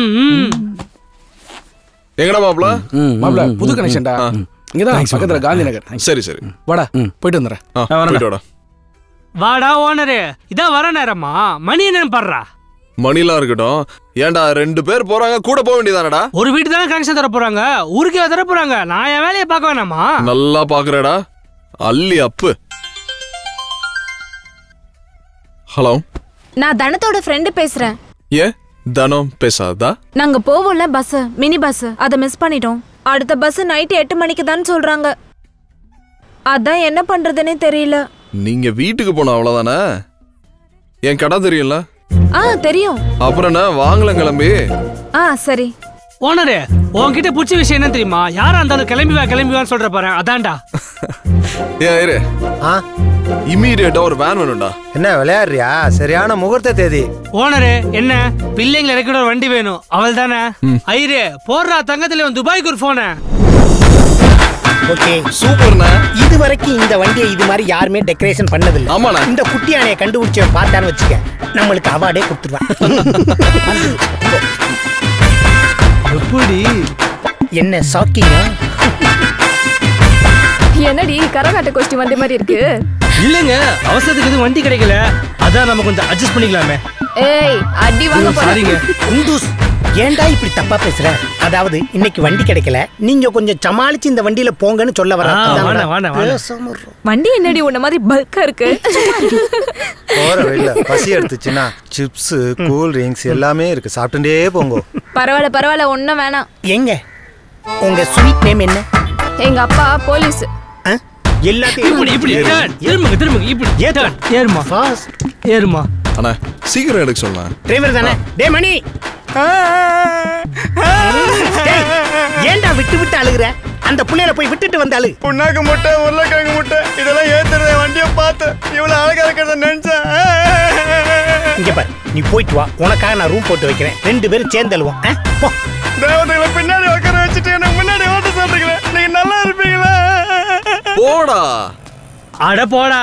S12: எங்கடா மாப்பிள
S13: மாப்ள புது கனெக்ஷன்டா இங்கதான்
S12: Thanks,
S13: பக்கத்துல
S12: மாப்ள.
S13: காந்தி நகர்
S12: சரி சரி
S13: வாடா போயிட்டு வந்துடுறேன்
S12: ஆ, போயிட்டு வாடா.
S6: வாடா ஓனரு இதான் வர நேரமா மணி என்னன்னு பாடுறா
S12: மணிலாம் இருக்கட்டும் ஏன்டா ரெண்டு பேர் போறாங்க கூட போக வேண்டியதானடா
S6: ஒரு வீட்டு தானே கனெக்ஷன் தர போறாங்க ஊருக்கே தர போறாங்க நான் என் வேலையை பார்க்க வேணாமா
S12: நல்லா பாக்குறடா அள்ளி அப்பு ஹலோ
S22: நான் தனத்தோட ஃப்ரெண்டு பேசுறேன்
S12: ஏன் தனம் பேசாதா
S22: நாங்க போவோம்ல பஸ் மினி பஸ் அதை மிஸ் பண்ணிட்டோம் அடுத்த பஸ் நைட்டு எட்டு மணிக்கு தான் சொல்றாங்க அதான் என்ன பண்றதுன்னே தெரியல
S12: நீங்க வீட்டுக்கு போன அவ்வளவுதானே என் கடை தெரியும்ல
S22: ஆ தெரியும்
S12: அப்புறம் என்ன வாங்கலாம் கிளம்பி
S22: ஆ சரி
S6: ஓனரு உன்கிட்ட பிடிச்ச விஷயம் என்ன தெரியுமா யாரா இருந்தாலும் கிளம்பி வா கிளம்பி வான்னு சொல்ற பாரு அதான்டா
S12: ஏன் இரு இம்மீடியட்டா ஒரு வேன் வேணும்டா
S2: என்ன விளையாடுறியா சரியான முகூர்த்த தேதி
S6: ஓனரு என்ன பிள்ளைங்களை இறக்கிட ஒரு வண்டி வேணும் அவள் தானே ஐரு போடுறா தங்கத்துல இவன் துபாய்க்கு ஒரு போன
S3: ஓகே
S12: சூப்பர்ண்ணா
S3: இது வரைக்கும் இந்த வண்டியை இது மாதிரி யாருமே டெக்கரேஷன் பண்ணதில்லை
S12: ஆமாண்ணா
S3: இந்த குட்டி யானையை கண்டுபிடிச்சவன் பார்த்தான்னு வச்சுக்க நம்மளுக்கு அவார்டே கொடுத்துருவான் எப்படி என்ன ஷாக்கிங்கா
S21: என்னடி கரகாட்ட கோஷ்டி வண்டி மாதிரி இருக்கு
S6: இல்லங்க அவசரத்துக்கு எதுவும் வண்டி கிடைக்கல அதான் நம்ம கொஞ்சம் அட்ஜஸ்ட் பண்ணிக்கலாமே
S21: ஏய் அடி வாங்க போற
S6: சாரிங்க
S3: குண்டூஸ் ஏன்டா இப்படி தப்பா பேசுற அதாவது இன்னைக்கு வண்டி கிடைக்கல நீங்க கொஞ்சம் சமாளிச்சு இந்த வண்டியில போங்கன்னு சொல்ல வர
S6: ஆ, வாணே, வாணே, வாணே.
S21: வண்டி என்னடி உன்ன மாதிரி பல்கா இருக்கு
S2: போற வெளில பசி எடுத்துச்சுன்னா சிப்ஸ் கூல் ட்ரிங்க்ஸ் எல்லாமே இருக்கு சாப்பிட்டுட்டே போங்க
S22: பரவாயில்ல பரவாயில்ல ஒன்றும் வேணாம்
S3: எங்க உங்க ஸ்வீட் நேம் என்ன
S21: எங்க அப்பா போலீஸ்
S3: எல்லாத்தையும்
S6: இப்படி இப்படி turn. திரும்புங்க திரும்புங்க இப்படி turn. ஏறுமா ஏறுமா
S12: அண்ணா சீக்கிரம் எடுக்க சொல்லலாம்
S3: டிரைவர் தானே டே மணி டேய், ஏன்டா விட்டு விட்டு அழுகுற அந்த புள்ளையில போய் விட்டுட்டு வந்து அழு
S19: புண்ணாக்கு முட்டை உருளைக்கிழங்கு முட்டை இதெல்லாம் ஏத்துறத வண்டியை பார்த்து இவ்வளவு அழகா இருக்கிறத நினைச்சேன்
S3: இங்க பாரு நீ போயிட்டு வா உனக்காக நான் ரூம் போட்டு வைக்கிறேன் ரெண்டு பேரும் சேர்ந்து அழுவோம் ஆ? போ
S19: தேவதைகளை பின்னாடி உட்கார வச்சுட்டு எனக்கு முன்னாடி ஓட்ட சொல்றீங்களே நீங்க நல்லா இருப்பீங்களா
S12: போடா
S6: அட போடா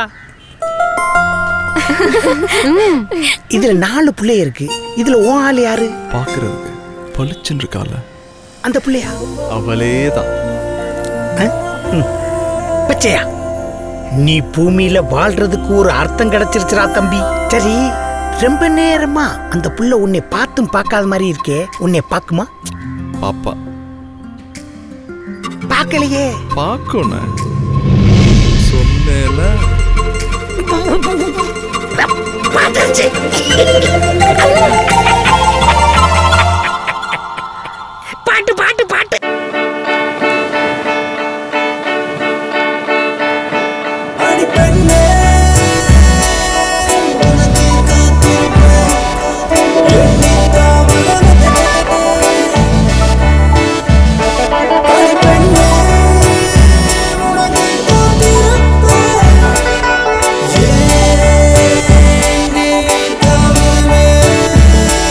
S3: இதுல நாலு பிள்ளைய இருக்கு இதுல ஓ ஆள் யாரு
S12: பாக்குறதுக்கு பளிச்சுன்னு இருக்கால
S3: அந்த பிள்ளையா
S12: அவளே தான்
S3: பச்சையா நீ பூமியில வாழ்றதுக்கு ஒரு அர்த்தம் கிடைச்சிருச்சுடா தம்பி சரி ரொம்ப நேரமா அந்த புள்ள உன்னை பார்த்தும் பார்க்காத மாதிரி இருக்கே உன்னை பார்க்குமா
S12: பாப்பா
S3: பார்க்கலையே
S12: பார்க்கணும் சொன்னேல
S3: பார்த்துருச்சு பாட்டு பாட்டு பாட்டு
S16: Yeah.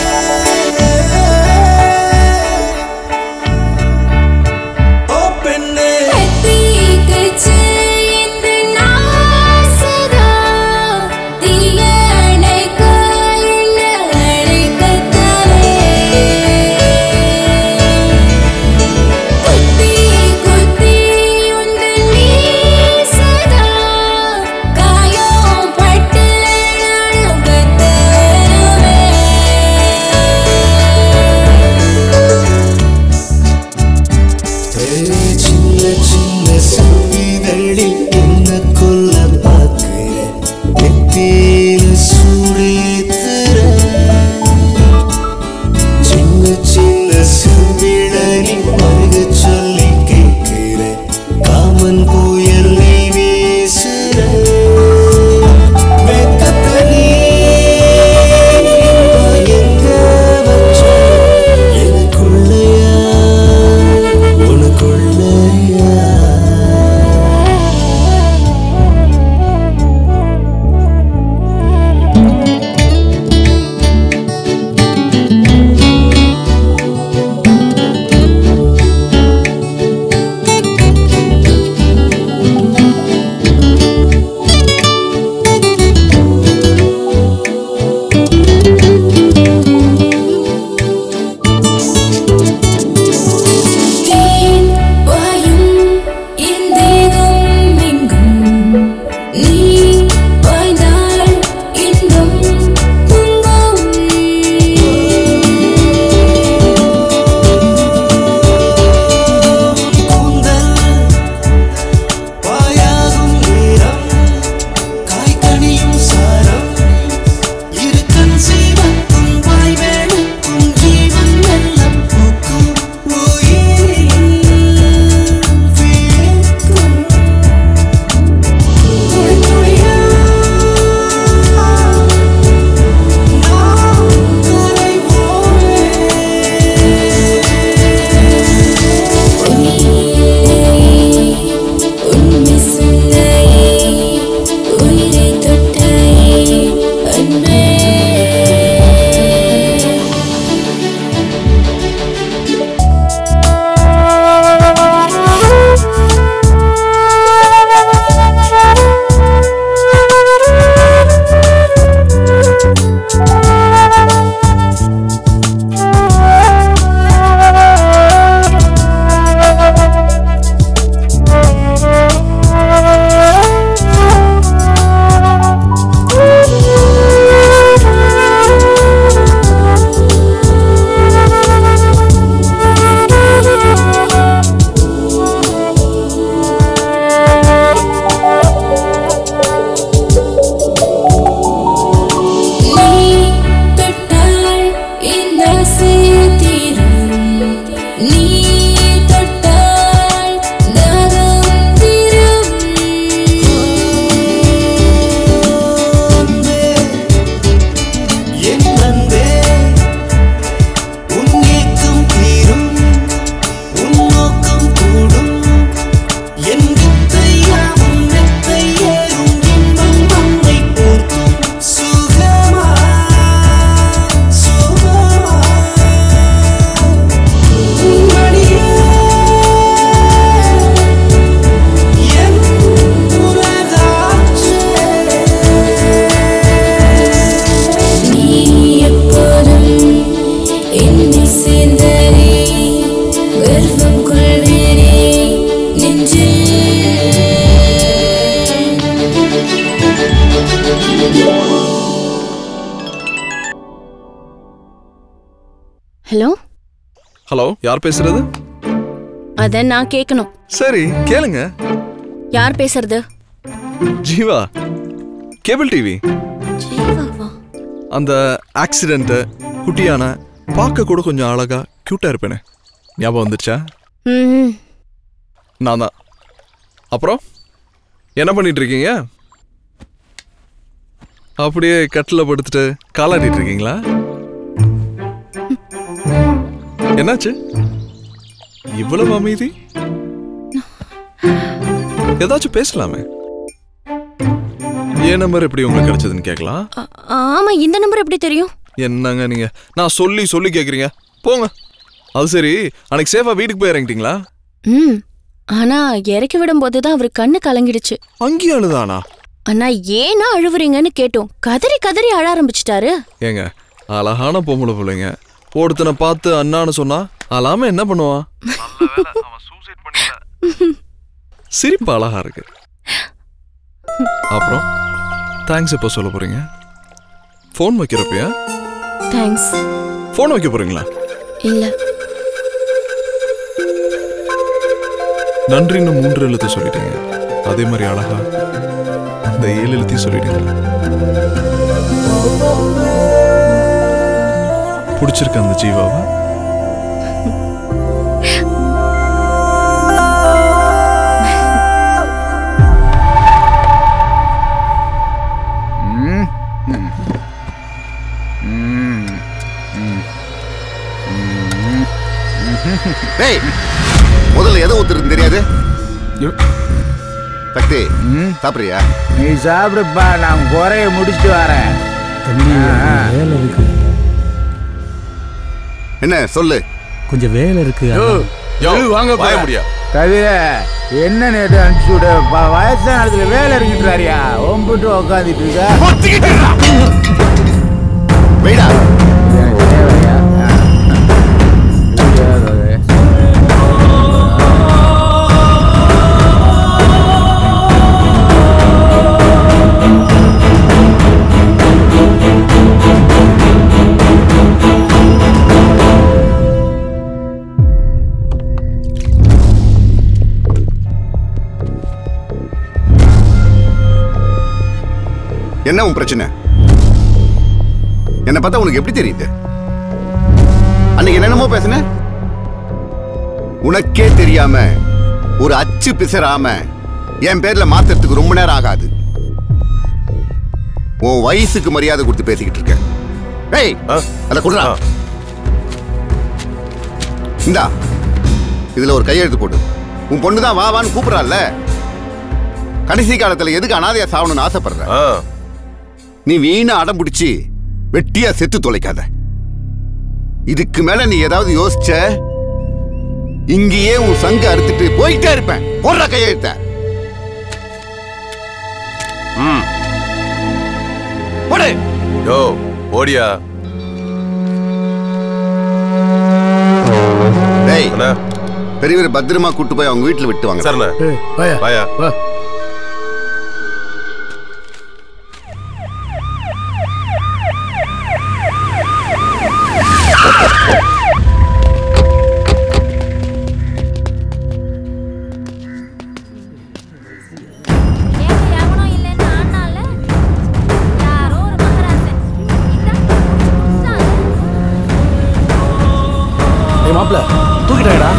S15: ஹலோ யார் பேசுறது
S4: அத நான் கேட்கணும்
S15: சரி கேளுங்க
S4: யார் பேசுறது
S15: ஜீவா கேபிள் டிவி
S4: ஜீவாவா
S15: அந்த ஆக்சிடென்ட் குட்டியான பார்க்க கூட கொஞ்சம் அழகா கியூட்டா இருப்பேனே ஞாபகம் வந்துருச்சா
S4: ம்
S15: நான் தான் அப்புறம் என்ன பண்ணிட்டு இருக்கீங்க அப்படியே கட்டில் படுத்துட்டு காலாடிட்டு இருக்கீங்களா என்னாச்சு இவ்வளவு அமைதி ஏதாச்சும் பேசலாமே என் நம்பர் எப்படி உங்களுக்கு கிடைச்சதுன்னு கேட்கலாம்
S4: ஆமா இந்த நம்பர் எப்படி தெரியும்
S15: என்னங்க நீங்க நான் சொல்லி சொல்லி கேக்குறீங்க போங்க அது சரி அன்னைக்கு சேஃபா வீட்டுக்கு போய் இறங்கிட்டீங்களா
S4: ம் ஆனா இறக்கி விடும்போது தான் அவர் கண்ணு கலங்கிடுச்சு
S15: அங்கேயும் அழுதானா
S4: அண்ணா ஏன்னா அழுவுறீங்கன்னு கேட்டோம் கதறி கதறி அழ ஆரம்பிச்சிட்டாரு
S15: ஏங்க அழகான பொம்பளை பிள்ளைங்க ஒருத்தனை பார்த்து அண்ணான்னு சொன்னா அழாம என்ன பண்ணுவான் சிரிப்பு அழகா இருக்கு அப்புறம் தேங்க்ஸ் எப்போ சொல்ல போறீங்க ஃபோன் வைக்கிறப்பயா
S4: தேங்க்ஸ்
S15: ஃபோன் வைக்க போறீங்களா
S4: இல்ல
S15: நன்றின்னு மூன்று எழுத்து சொல்லிட்டீங்க அதே மாதிரி அழகா அந்த ஏழு எழுத்தையும் சொல்லிட்டீங்க பிடிச்சிருக்க அந்த ஜீவாவை
S5: டேய் முதல்ல எதை ஊத்துறதுன்னு தெரியாது சக்தி சாப்பிடுறியா
S16: நீ சாப்பிடுப்பா நான் குறைய முடிச்சுட்டு வரேன்
S23: வேலை இருக்கு
S5: என்ன சொல்லு
S23: கொஞ்சம் வேலை இருக்கு
S16: யோ, வாங்க
S5: வாய முடியா
S16: கவிர என்ன நேற்று அனுப்பிச்சு விட ப- வயசான இடத்துல வேலை இருக்கின்றாரியா ஒம்பிட்டு உக்காந்துட்டு இருக்க
S5: வெயிடா
S16: எனக்கு தேவையா
S5: என்ன உன் பிரச்சனை என்ன பார்த்தா உனக்கு எப்படி தெரியுது அன்னைக்கு என்னென்னமோ பேசுன உனக்கே தெரியாம ஒரு அச்சு பிசராம என் பேர்ல மாத்துறதுக்கு ரொம்ப நேரம் ஆகாது உன் வயசுக்கு மரியாதை கொடுத்து பேசிக்கிட்டு இருக்க ஏய் அத குடுறா இந்தா இதுல ஒரு கையெழுத்து போடு உன் பொண்ணு தான் வா வான்னு கூப்பிடறாள்ல கடைசி காலத்துல எதுக்கு அனாதையா சாவணும்னு ஆசைப்படுற நீ வீணா அடம் பிடிச்சி வெட்டியா செத்து தொலைக்காத இதுக்கு மேல நீ ஏதாவது யோசிச்ச இங்கேயே உன் சங்க அறுத்துட்டு போயிட்டே இருப்பேன் போடுற கையெழுத்த ம் போடு
S12: யோ ஓடியா
S5: டேய் பெரியவர் பத்திரமா கூட்டு போய் அவங்க வீட்டுல விட்டு வாங்க
S12: சரண வாயா
S13: ஏய் மாப்பிள தூக்கிட்டாடா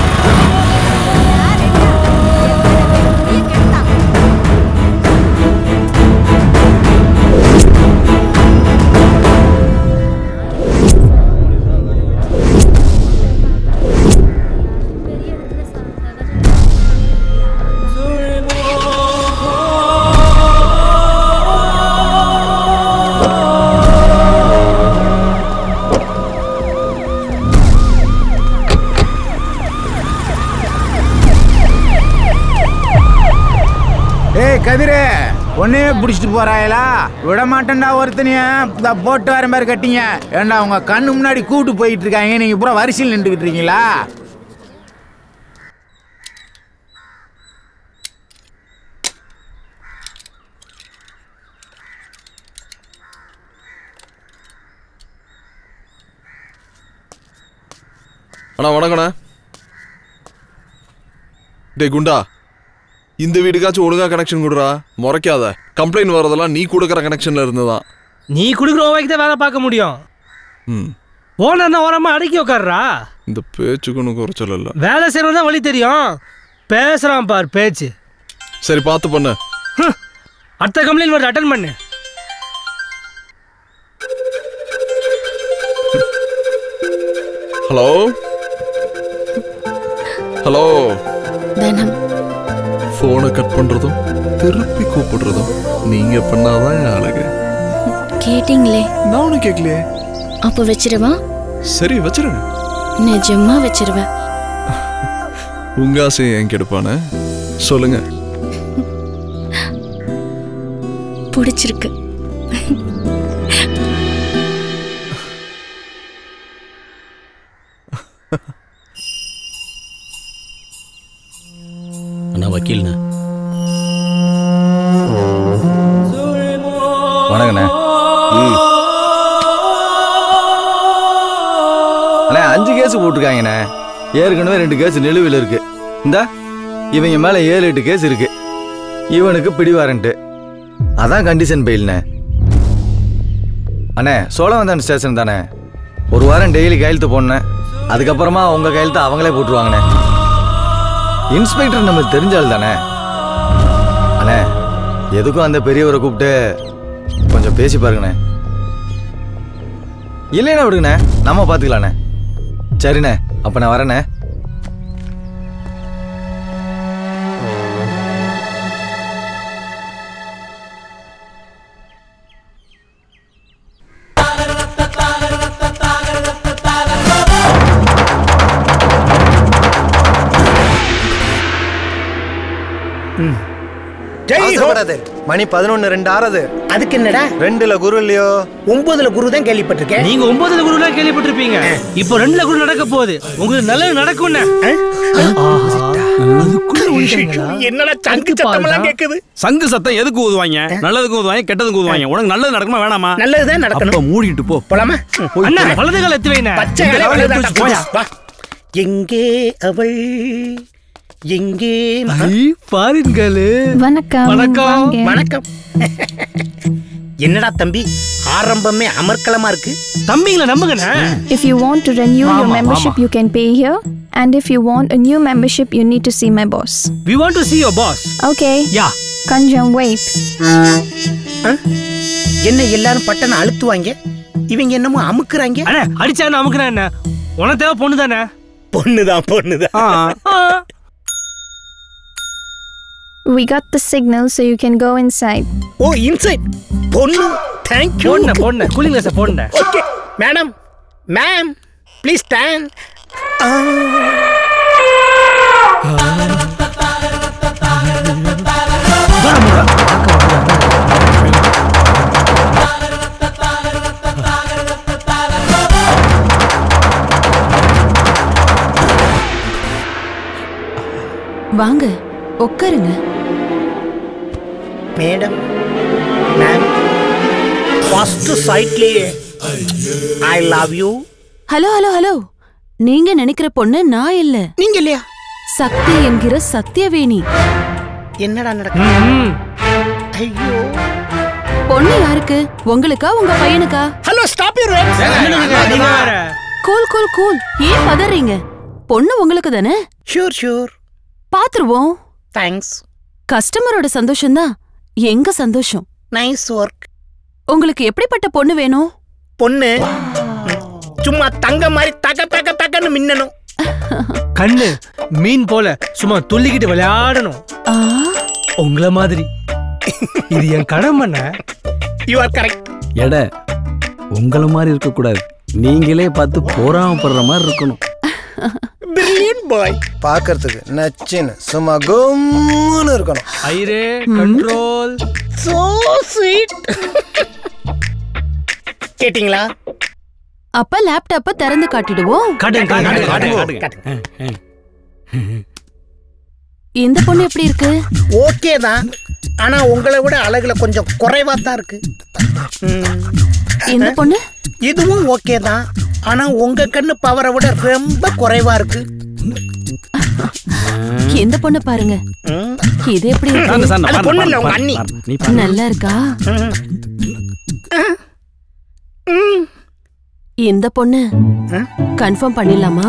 S16: ஏய் கதிரே உன்னையே பிடிச்சிட்டு போறாயலா விட மாட்டேன்டா ஒருத்தனைய இந்த போட்டு வர மாதிரி கட்டிங்க ஏண்டா உங்க கண்ணு முன்னாடி கூட்டு போயிட்டு இருக்காங்க நீங்க பூரா வரிசையில் நின்றுக்கிட்டு இருக்கீங்களா
S15: அண்ணா வணக்கண்ணா டேய் குண்டா இந்த வீட்டுக்காச்சும் ஒழுங்கா கனெக்ஷன் கொடுறா முறைக்காத கம்ப்ளைண்ட் வரதெல்லாம் நீ கொடுக்குற கனெக்ஷன்ல இருந்துதான்
S6: நீ குடுக்குற ஓவைக்கு தான் வேலை பார்க்க முடியும்
S15: ம்
S6: ஓனர்னா ஓரமா அடக்கி உட்கார்றா
S15: இந்த பேச்சுக்கு ஒன்றும் குறைச்சல் இல்லை
S6: வேலை செய்யறது தான் வழி தெரியும் பேசுறான் பார் பேச்சு
S15: சரி பார்த்து பண்ணு
S6: ஹம். அடுத்த கம்ப்ளைண்ட் வருது அட்டன் பண்ணு
S15: ஹலோ ஹலோ
S4: தனம்
S15: ஃபோனை கட் பண்றதும் திருப்பி கூப்பிடுறதும் நீங்க பண்ணாதான் என் அழகு
S4: கேட்டீங்களே
S15: நான் ஒன்றும் கேட்கலையே
S4: அப்போ வச்சிருவா
S15: சரி வச்சிருங்க
S4: நிஜமா வச்சிருவேன்
S15: உங்க ஆசையை ஏன் கெடுப்பானே சொல்லுங்க
S4: பிடிச்சிருக்கு
S10: அண்ணா வக்கீல்ண்ணா
S8: வணக்கண்ணே ம் அண்ணே அஞ்சு கேஸ் போட்டிருக்காங்கண்ணே ஏற்கனவே ரெண்டு கேஸ் நிலுவையில் இருக்கு இந்தா இவங்க மேலே ஏழு எட்டு கேஸ் இருக்கு இவனுக்கு பிடிவாரண்ட்டு அதான் கண்டிஷன் பெயில்ண்ணே அண்ணே சோழவந்தான் ஸ்டேஷன் தானே ஒரு வாரம் டெய்லி கையெழுத்து போடணேன் அதுக்கப்புறமா உங்கள் கையெழுத்து அவங்களே போட்டுருவாங்கண்ணே இன்ஸ்பெக்டர் நமக்கு தெரிஞ்சால் தானே அண்ணே எதுக்கும் அந்த பெரியவரை கூப்பிட்டு கொஞ்சம் பேசி பாருங்கண்ணே இல்லைண்ணே விடுங்கண்ணே நம்ம பார்த்துக்கலாண்ணே சரிண்ணே அப்போ நான் வரேண்ணே
S2: அவசரப்படாதே. மணி பதினொன்னு ரெண்டு ஆறது
S3: அதுக்கு என்னடா
S2: ரெண்டுல குரு இல்லையோ
S3: ஒன்பதுல குரு தான் கேள்விப்பட்டிருக்கேன்
S6: நீங்க ஒன்பதுல குருலாம் கேள்விப்பட்டிருப்பீங்க இப்போ ரெண்டுல குரு நடக்க போகுது உங்களுக்கு நல்லது நடக்கும்னு
S3: என்னடா சங்கு சத்தமெல்லாம் கேக்குது
S11: சங்கு சத்தம் எதுக்கு ஊதுவாங்க நல்லதுக்கு ஊதுவாங்க கெட்டதுக்கு ஊதுவாங்க உனக்கு நல்லது நடக்குமா வேணாமா
S3: நல்லதுதான் நடக்கணும்.
S11: அப்ப மூடிட்டு போ
S3: போலாமா
S6: அண்ணா வலது கால எத்து வைங்க
S3: பச்சை
S11: இந்த
S3: இலை
S11: காலை
S3: வலது
S11: எடுத்து
S3: தாண்டா,
S11: போயா.
S3: வா. எங்கே அவள் எங்கே
S6: பாருங்களே
S20: வணக்கம்
S3: வணக்கம்
S20: வாங்க.
S3: வணக்கம் என்னடா தம்பி ஆரம்பமே அமர்க்கலமா இருக்கு
S6: தம்பிங்களை நம்புங்கண்ணே
S17: If you want to renew your
S6: Mama,
S17: membership,
S6: mama.
S17: you can pay here. And if you want a new membership, you need to see my boss.
S6: we want to see your boss
S17: Okay.
S6: Yeah.
S17: Kanjam, wait.
S3: என்ன எல்லாரும் பட்டனை அழுத்துவாங்க இவங்க என்னமோ அமுக்குறாங்க
S6: அண்ணே அடிச்சா என்ன அமுக்குறேன் என்ன உனக்கு தேவை பொண்ணு தானே
S3: பொண்ணுதான் பொண்ணுதான்
S17: We got the signal, so you can go inside.
S3: Oh inside பொண்ணு தேங்க் யூ
S6: போடுண்ணே போடுண்ணே கூலிங் கிளாஸை போடுண்ணே
S3: okay madam ma'am please stand
S18: வாங்க உட்காருங்க
S3: மேடம் மேம் ஃபர்ஸ்ட் சைட்லயே I love you
S18: hello hello hello நீங்க நினைக்கிற பொண்ணு நான் இல்ல
S3: நீங்க இல்லையா
S18: சக்தி என்கிற சத்யவேணி
S3: என்னடா நடக்குது ஐயோ
S18: பொண்ணு யாருக்கு உங்களுக்கா உங்க பையனுக்கா
S3: hello stop you
S18: cool cool cool ஏன் பதறீங்க பொண்ணு உங்களுக்கு தானே
S3: ஷூர் ஷூர்
S18: பாத்துருவோம்
S3: தேங்க்ஸ்
S18: கஸ்டமரோட சந்தோஷம் தான் எங்க சந்தோஷம்
S3: நைஸ் ஒர்க்
S18: உங்களுக்கு எப்படிப்பட்ட பொண்ணு வேணும்
S3: பொண்ணு சும்மா தங்க மாதிரி தக தக தகன்னு மின்னணும்
S6: கண்ணு மீன் போல சும்மா துள்ளிக்கிட்டு விளையாடணும் உங்கள மாதிரி இது என் கடமைண்ண
S3: யூ ஆர் கரெக்ட்
S23: எடை உங்களை மாதிரி இருக்கக்கூடாது நீங்களே பார்த்து போராமப்படுற மாதிரி இருக்கணும்
S3: பிரில்லியன்ட் பாய்
S2: பார்க்கறதுக்கு நச்சின்னு சும்மா கும்முன்னு இருக்கணும்
S6: ஐரே கண்ட்ரோல்
S3: சோ ஸ்வீட் கேட்டிங்களா
S18: அப்ப லேப்டாப்ப திறந்து காட்டிடுவோம்
S6: காட்டுங்க காட்டுங்க காட்டுங்க
S3: காட்டுங்க.
S18: இந்த பொண்ணு எப்படி இருக்கு
S3: ஓகே தான் ஆனா உங்களை விட அழகுல கொஞ்சம் குறைவா தான் இருக்கு ம்.
S18: இந்த பொண்ணு
S3: இதுவும் ஓகே தான் ஆனா உங்க கண்ணு பவரை விட ரொம்ப குறைவா இருக்கு
S18: எந்த பொண்ணு பாருங்க இது எப்படி இருக்கு?
S3: சாந்தா, சாந்தா, அது பொண்ணு இல்ல, உங்க அண்ணி.
S18: நல்லா இருக்கா இந்த பொண்ணு கன்ஃபார்ம் பண்ணிடலாமா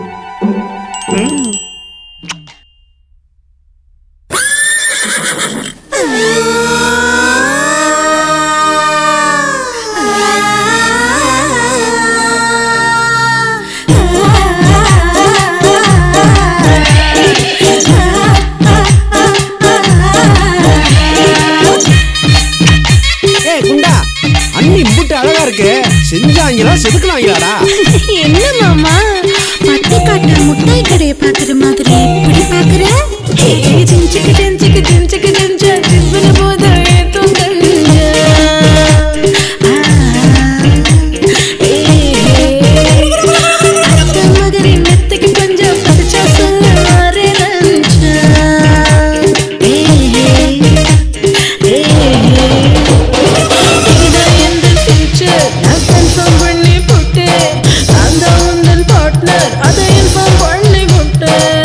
S1: ஏய் குண்டா அண்ணி இம்புட்டு அழகா இருக்கு செஞ்சாங்களா செதுக்குனாங்களாடா
S7: என்ன மாமா பட்டிக்காட்டு முட்டாய் கடையை பாக்குற மாதிரி இப்படி பாக்குற ஜிஞ்சுக்கு ஜிஞ்சுக்கு ஜிஞ்சுக்கு ஜிஞ்சா ஜிவ்வுன போத ஏத்தும் கஞ்சா அத்த மகரின் மெத்தைக்கு கொஞ்சம் பறிச்சா சொல்ல மாறே நஞ்சா இதான் எந்த future நான் confirm பண்ணி போட்டேன். நான் தான் உந்தன் partner, அதை inform பண்ணி போட்டேன்.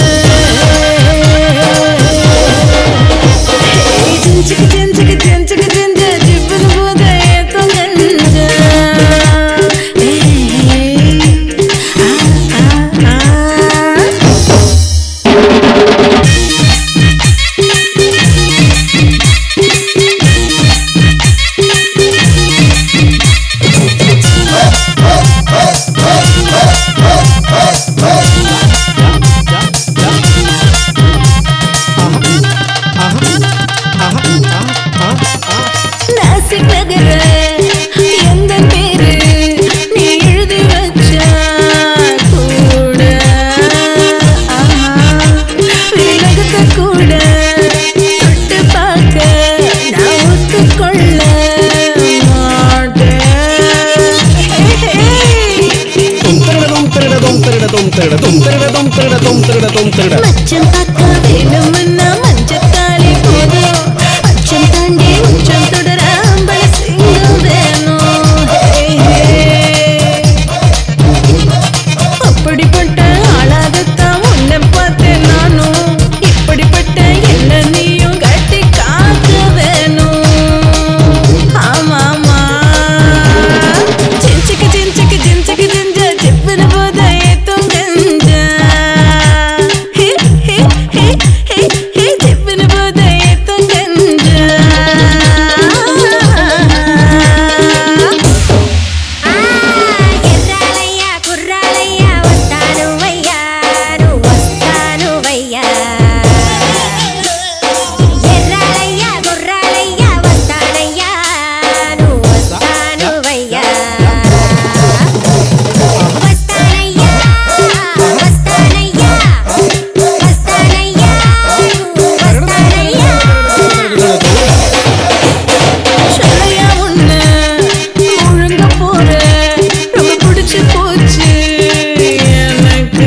S7: Hey, ஜிஞ்சுக்கு ஜிஞ்சுக்கு ஜிஞ்சுக்கு ஜிஞ்சா, ஜிவ்வுன்னு போத ஏத்தம் கஞ்சா. Hey, ஆ, ஆ, ஆ. நாசிக் நகர எந்த பேரு நீ எழுதி வச்சா கூட ஆஹா, விலகுத கூட தொட்டு பார்க்க நான் ஒத்துக்கொள்ள மாட்டேன்
S1: திருடதும் திருடதும் திருடதும் திருடதும் திருடதும் திருடதும் திருடதும் திருட
S7: மச்சம் பார்க்க வேணும்னா மஞ்சத்தாலே போதும் அச்சம் தாண்டி உச்சம் தொடர அம்பள சிங்கம் வேணும் ஹே, ஹே. அப்படிப்பட்ட ஆளாகத்தான் உன்னை பார்த்தேன் நானும் இப்படிப்பட்ட என்ன நீயும் கட்டி காக்க வேணும் ஆமாமா சின்சுக்கு சின்சுக்கு சின்சுக்கு சிஞ்சா சிப்பன போத ஏத்தும் கஞ்சா ஹே ஹே ஹே ஹே ஹே சிப்பன போத ஏத்தும் கஞ்சா ఎర్రాలయ్యా కుర్రాలయ్యా వస్తాను వయ్యా నువ్వు వస్తాను వయ్యా ఎర్రాలయ్యా కుర్రాలయ్యా వస్తానయ్యా నువ్వు వస్తాను వయ్యా వస్తానయ్యా వస్తానయ్యా వస్తానయ్యా నువ్వు వస్తానయ్యా சொல்லையா உன்னை ஒழுங்க போற ரொம்ப பிடிச்சு போச்சு எனக்கு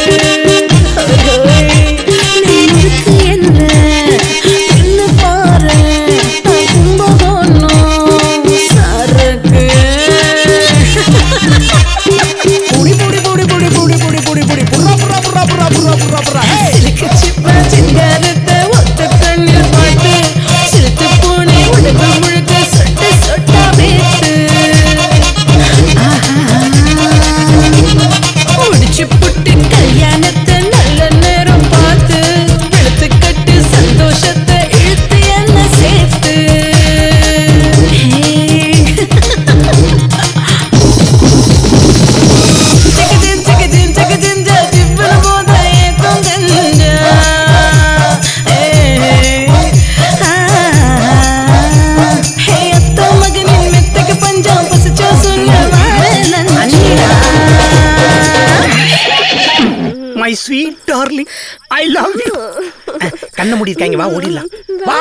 S7: நீ இருக்கு என்ன என்ன பாரு நான் கும்பகோணம் சரக்கு
S1: புடி புடி புடி புடி புடி புடி புடி புடி புறா புறா புறா புறா புறா புறா புறா
S7: சிலுக்கு சிப்பா சிங்காரத்தை ஒத்த கண்ணில் பாட்டு சிலுத்து போனே உடம்பு முழுக்க சொட்ட சொட்டா வேத்து முடிச்சு புட்டு கல்யாணத்தை நல்ல நேரம் பார்த்து வெளுத்து கட்டு சந்தோஷத்தை இழுத்து என்ன சேர்த்து சகஜன் சகஜன் சகஜன் ஜிவ்வன போத ஏத்தம் கஞ்சா ஹே அத்தோ மகனின் மெத்தக்கு பஞ்சாம் பசிச்சோ சொல்ல
S3: my sweet darling I love you கண்ண மூடி இருக்காங்க வா ஓடிடலாம் வா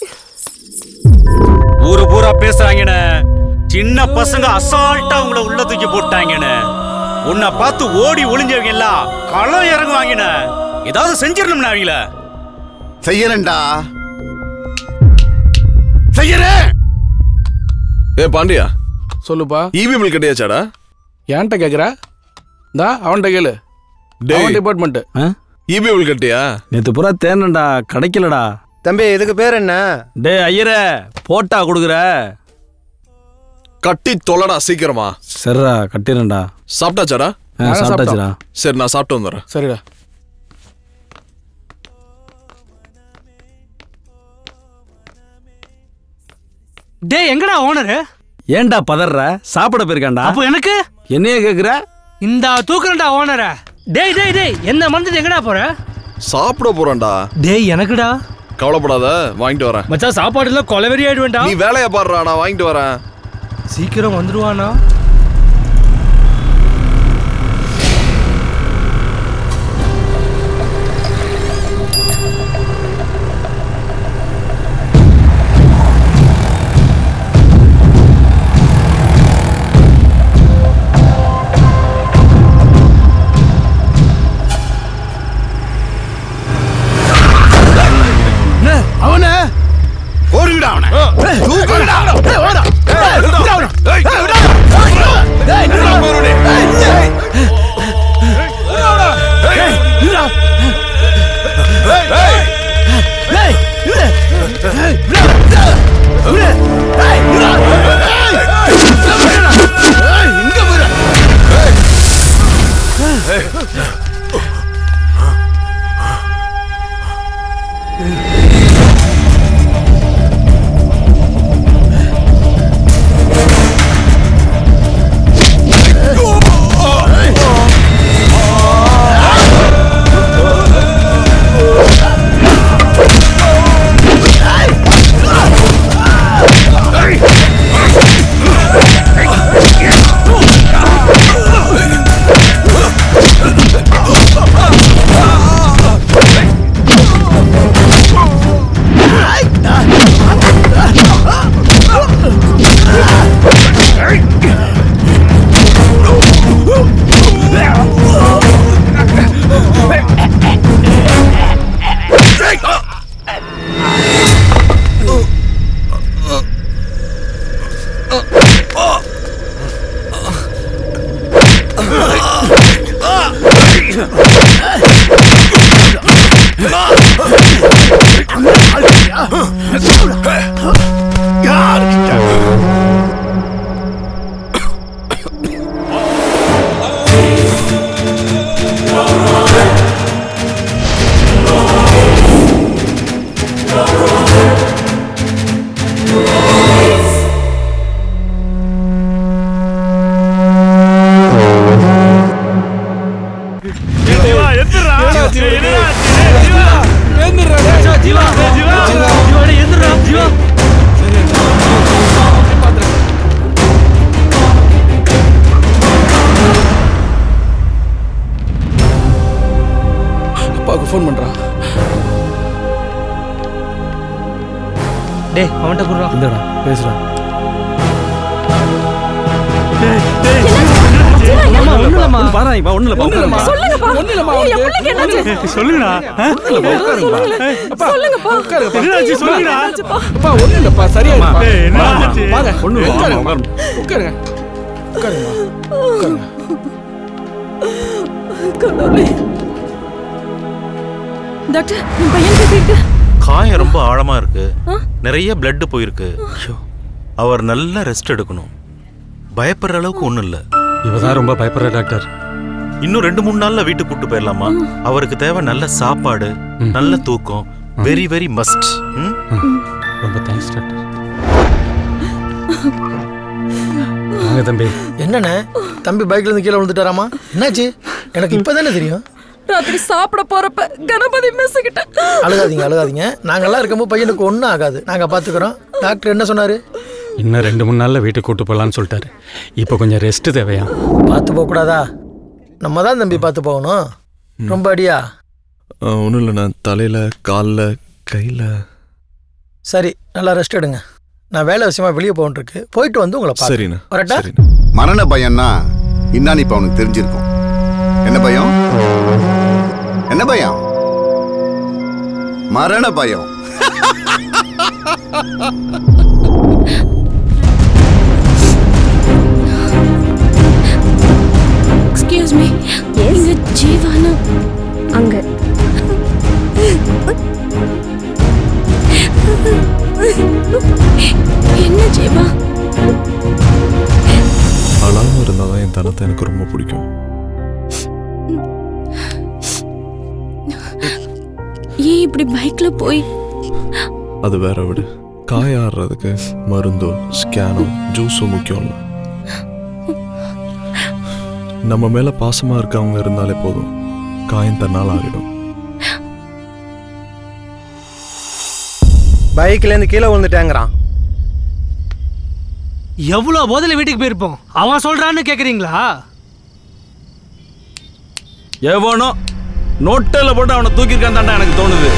S10: ஊரு பூரா பேசுறாங்கண்ணே சின்ன பசங்க அசால்ட்டா உங்களை உள்ள தூக்கி போட்டாங்கண்ணே உன்னை பார்த்து ஓடி ஒளிஞ்சவங்க எல்லாம் களம் இறங்குவாங்கண்ணே ஏதாவது செஞ்சிடணும்னா அவங்கள
S5: செய்யறேன்டா செய்யறேன்
S12: ஏ பாண்டியா
S13: சொல்லுப்பா
S15: இபி பில் கட்டியாச்சாடா
S13: ஏன்ட்ட கேக்குற இந்தா அவன்கிட்ட கேளு
S15: டேய்.
S13: அவன் டிபார்ட்மெண்ட்
S15: இபி பில் கட்டியா
S11: நேத்து பூரா தேனண்டா கிடைக்கலடா
S2: தம்பி இதுக்கு பேர் என்ன
S11: டேய் ஐயரே போட்டா கொடுக்குற
S15: கட்டி தொலைடா சீக்கிரமா
S11: சரிடா கட்டிடுறேன்டா
S15: சாப்பிட்டாச்சாடா
S11: ஆ, சாப்பிட்டாச்சுடா
S15: சரி நான் சாப்பிட்டு வந்துடுறேன்
S13: சரிடா
S6: டேய் எங்கடா ஓனரு
S11: ஏன்டா பதற சாப்பிட போயிருக்கான்டா
S6: அப்போ எனக்கு
S11: என்னைய கேக்குற
S6: இந்த தூக்குறேன்டா ஓனரை டேய் டேய் டேய் என்ன மறந்துட்டு எங்கடா போற
S15: சாப்பிட போறேன்டா
S6: டேய் எனக்குடா
S15: கவலைப்படாத வாங்கிட்டு வரேன்
S6: மச்சான் சாப்பாடுல கொலவெறி ஆயிடுவேன்டா
S15: நீ வேலையை பாடுறா நான் வாங்கிட்டு வரேன்
S6: சீக்கிரம் வந்துருவானா
S16: அவன
S5: போருங்கடா அவனை
S16: தூக்குங்கடா ஏய் ஓடா ஏய் விடா அவன ஏய் விடா ஏய் விடா போறடே ஏய் ஏய் விடா ஏய் விடா ஏய் ஏய் ஏய் ஏய் விடா விடா விடா ஏய் விடா ஏய் ஏய் இங்க போறா ஏய்
S11: ஜீவா எந்திரா ஜீவா
S13: எந்திரா
S11: ஜீவா ஜீவா ஜீவா எந்திரா ஜீவா
S13: அப்பாவுக்கு ஃபோன் பண்றான்
S6: டேய் அவன்கிட்ட குடுறா
S11: இந்தடா பேசுறா
S6: அம்மா ஒண்ணுலம்மா
S11: பாரா இவா ஒண்ணுல
S13: ஒண்ணுலம்மா.
S11: சொல்லுங்கப்பா
S13: ஒண்ணுலம்மா
S11: என்
S13: அவனுக்கு.
S11: பிள்ளைக்கு என்னாச்சு? சொல்லுங்கடா ஆ?
S13: அப்பா,
S11: சொல்லுங்கப்பா.
S13: உட்காருங்கப்பா.
S11: என்னாச்சு? சொல்லுங்கடா.
S13: அப்பா ஒண்ணும் இல்லப்பா சரியா
S11: ஏய், என்ன ஆச்சு?
S13: வாங்க
S11: ஒண்ணும் இல்ல,
S13: உட்காருங்க
S11: வாங்க,
S13: உட்காருங்க உட்காருங்க உட்காருங்க
S9: கடவுளே டாக்டர் என் பையன் எப்படி இருக்கு
S14: காயம் ரொம்ப ஆழமா இருக்கு நிறைய blood போயிருக்கு அவர் நல்ல ரெஸ்ட் எடுக்கணும் பயப்படுற அளவுக்கு ஒண்ணும் இல்ல
S22: இவதான் ரொம்ப பயப்படுற டாக்டர்
S14: இன்னும் ரெண்டு மூணு நாள்ல வீட்டுக்கு கூட்டு போயிடலாமா அவருக்கு தேவை நல்ல சாப்பாடு நல்ல தூக்கம் வெரி வெரி மஸ்ட்
S22: ரொம்ப தேங்க்ஸ் டாக்டர் வாங்க தம்பி
S24: என்னண்ணே தம்பி பைக்ல இருந்து கீழே விழுந்துட்டாராமா என்னாச்சு எனக்கு இப்பதானே தெரியும்
S9: ராத்திரி சாப்பிட போறப்ப கணபதி மிஸ் கிட்ட
S24: அழுகாதீங்க அழுகாதீங்க நாங்கெல்லாம் இருக்கும்போது பையனுக்கு ஒன்றும் ஆகாது நாங்கள் பார்த்துக்குறோம் டாக்டர் என்ன சொன்னாரு
S22: இன்னும் ரெண்டு மூணு நாள்ல வீட்டுக்கு கூட்டு போகலான்னு சொல்லிட்டாரு இப்போ கொஞ்சம் ரெஸ்ட் தேவையா
S24: பார்த்து போகக்கூடாதா நம்ம தான் தம்பி பார்த்து போகணும் ரொம்ப அடியா
S15: ஒன்றும் இல்லை நான் தலையில் காலில் கையில்
S24: சரி நல்லா ரெஸ்ட் எடுங்க நான் வேலை விஷயமா வெளியே போகணும் இருக்கு போயிட்டு வந்து உங்களை
S15: சரிண்ணா,
S24: பார்க்குறேன் வரட்டா
S5: மரண பயம்னா இன்னான்னு இப்ப அவனுக்கு தெரிஞ்சிருக்கும் என்ன பயம் என்ன பயம் மரண பயம்
S7: எக்ஸ்கியூஸ் மீ இங்க ஜீவானா
S17: அங்க
S7: என்ன ஜீவா
S15: அழாம இருந்தாதான் என் தனத்தை எனக்கு ரொம்ப பிடிக்கும்
S7: ஏன் இப்படி பைக்ல போய்
S15: அது வேற விடு காய ஆடுறதுக்கு மருந்தோ ஸ்கேனோ ஜூஸோ முக்கியம் இல்லை நம்ம மேல பாசமா இருக்கவங்க இருந்தாலே போதும் காயம் தன்னால் ஆறிடும்
S2: பைக்ல இருந்து கீழே விழுந்துட்டேங்கிறான்
S6: எவ்வளோ போதில் வீட்டுக்கு போயிருப்போம் அவன் சொல்றான்னு கேக்குறீங்களா
S11: எவனோ நோட்டில் போட்டு அவனை தூக்கியிருக்கான் தாண்டா எனக்கு தோணுது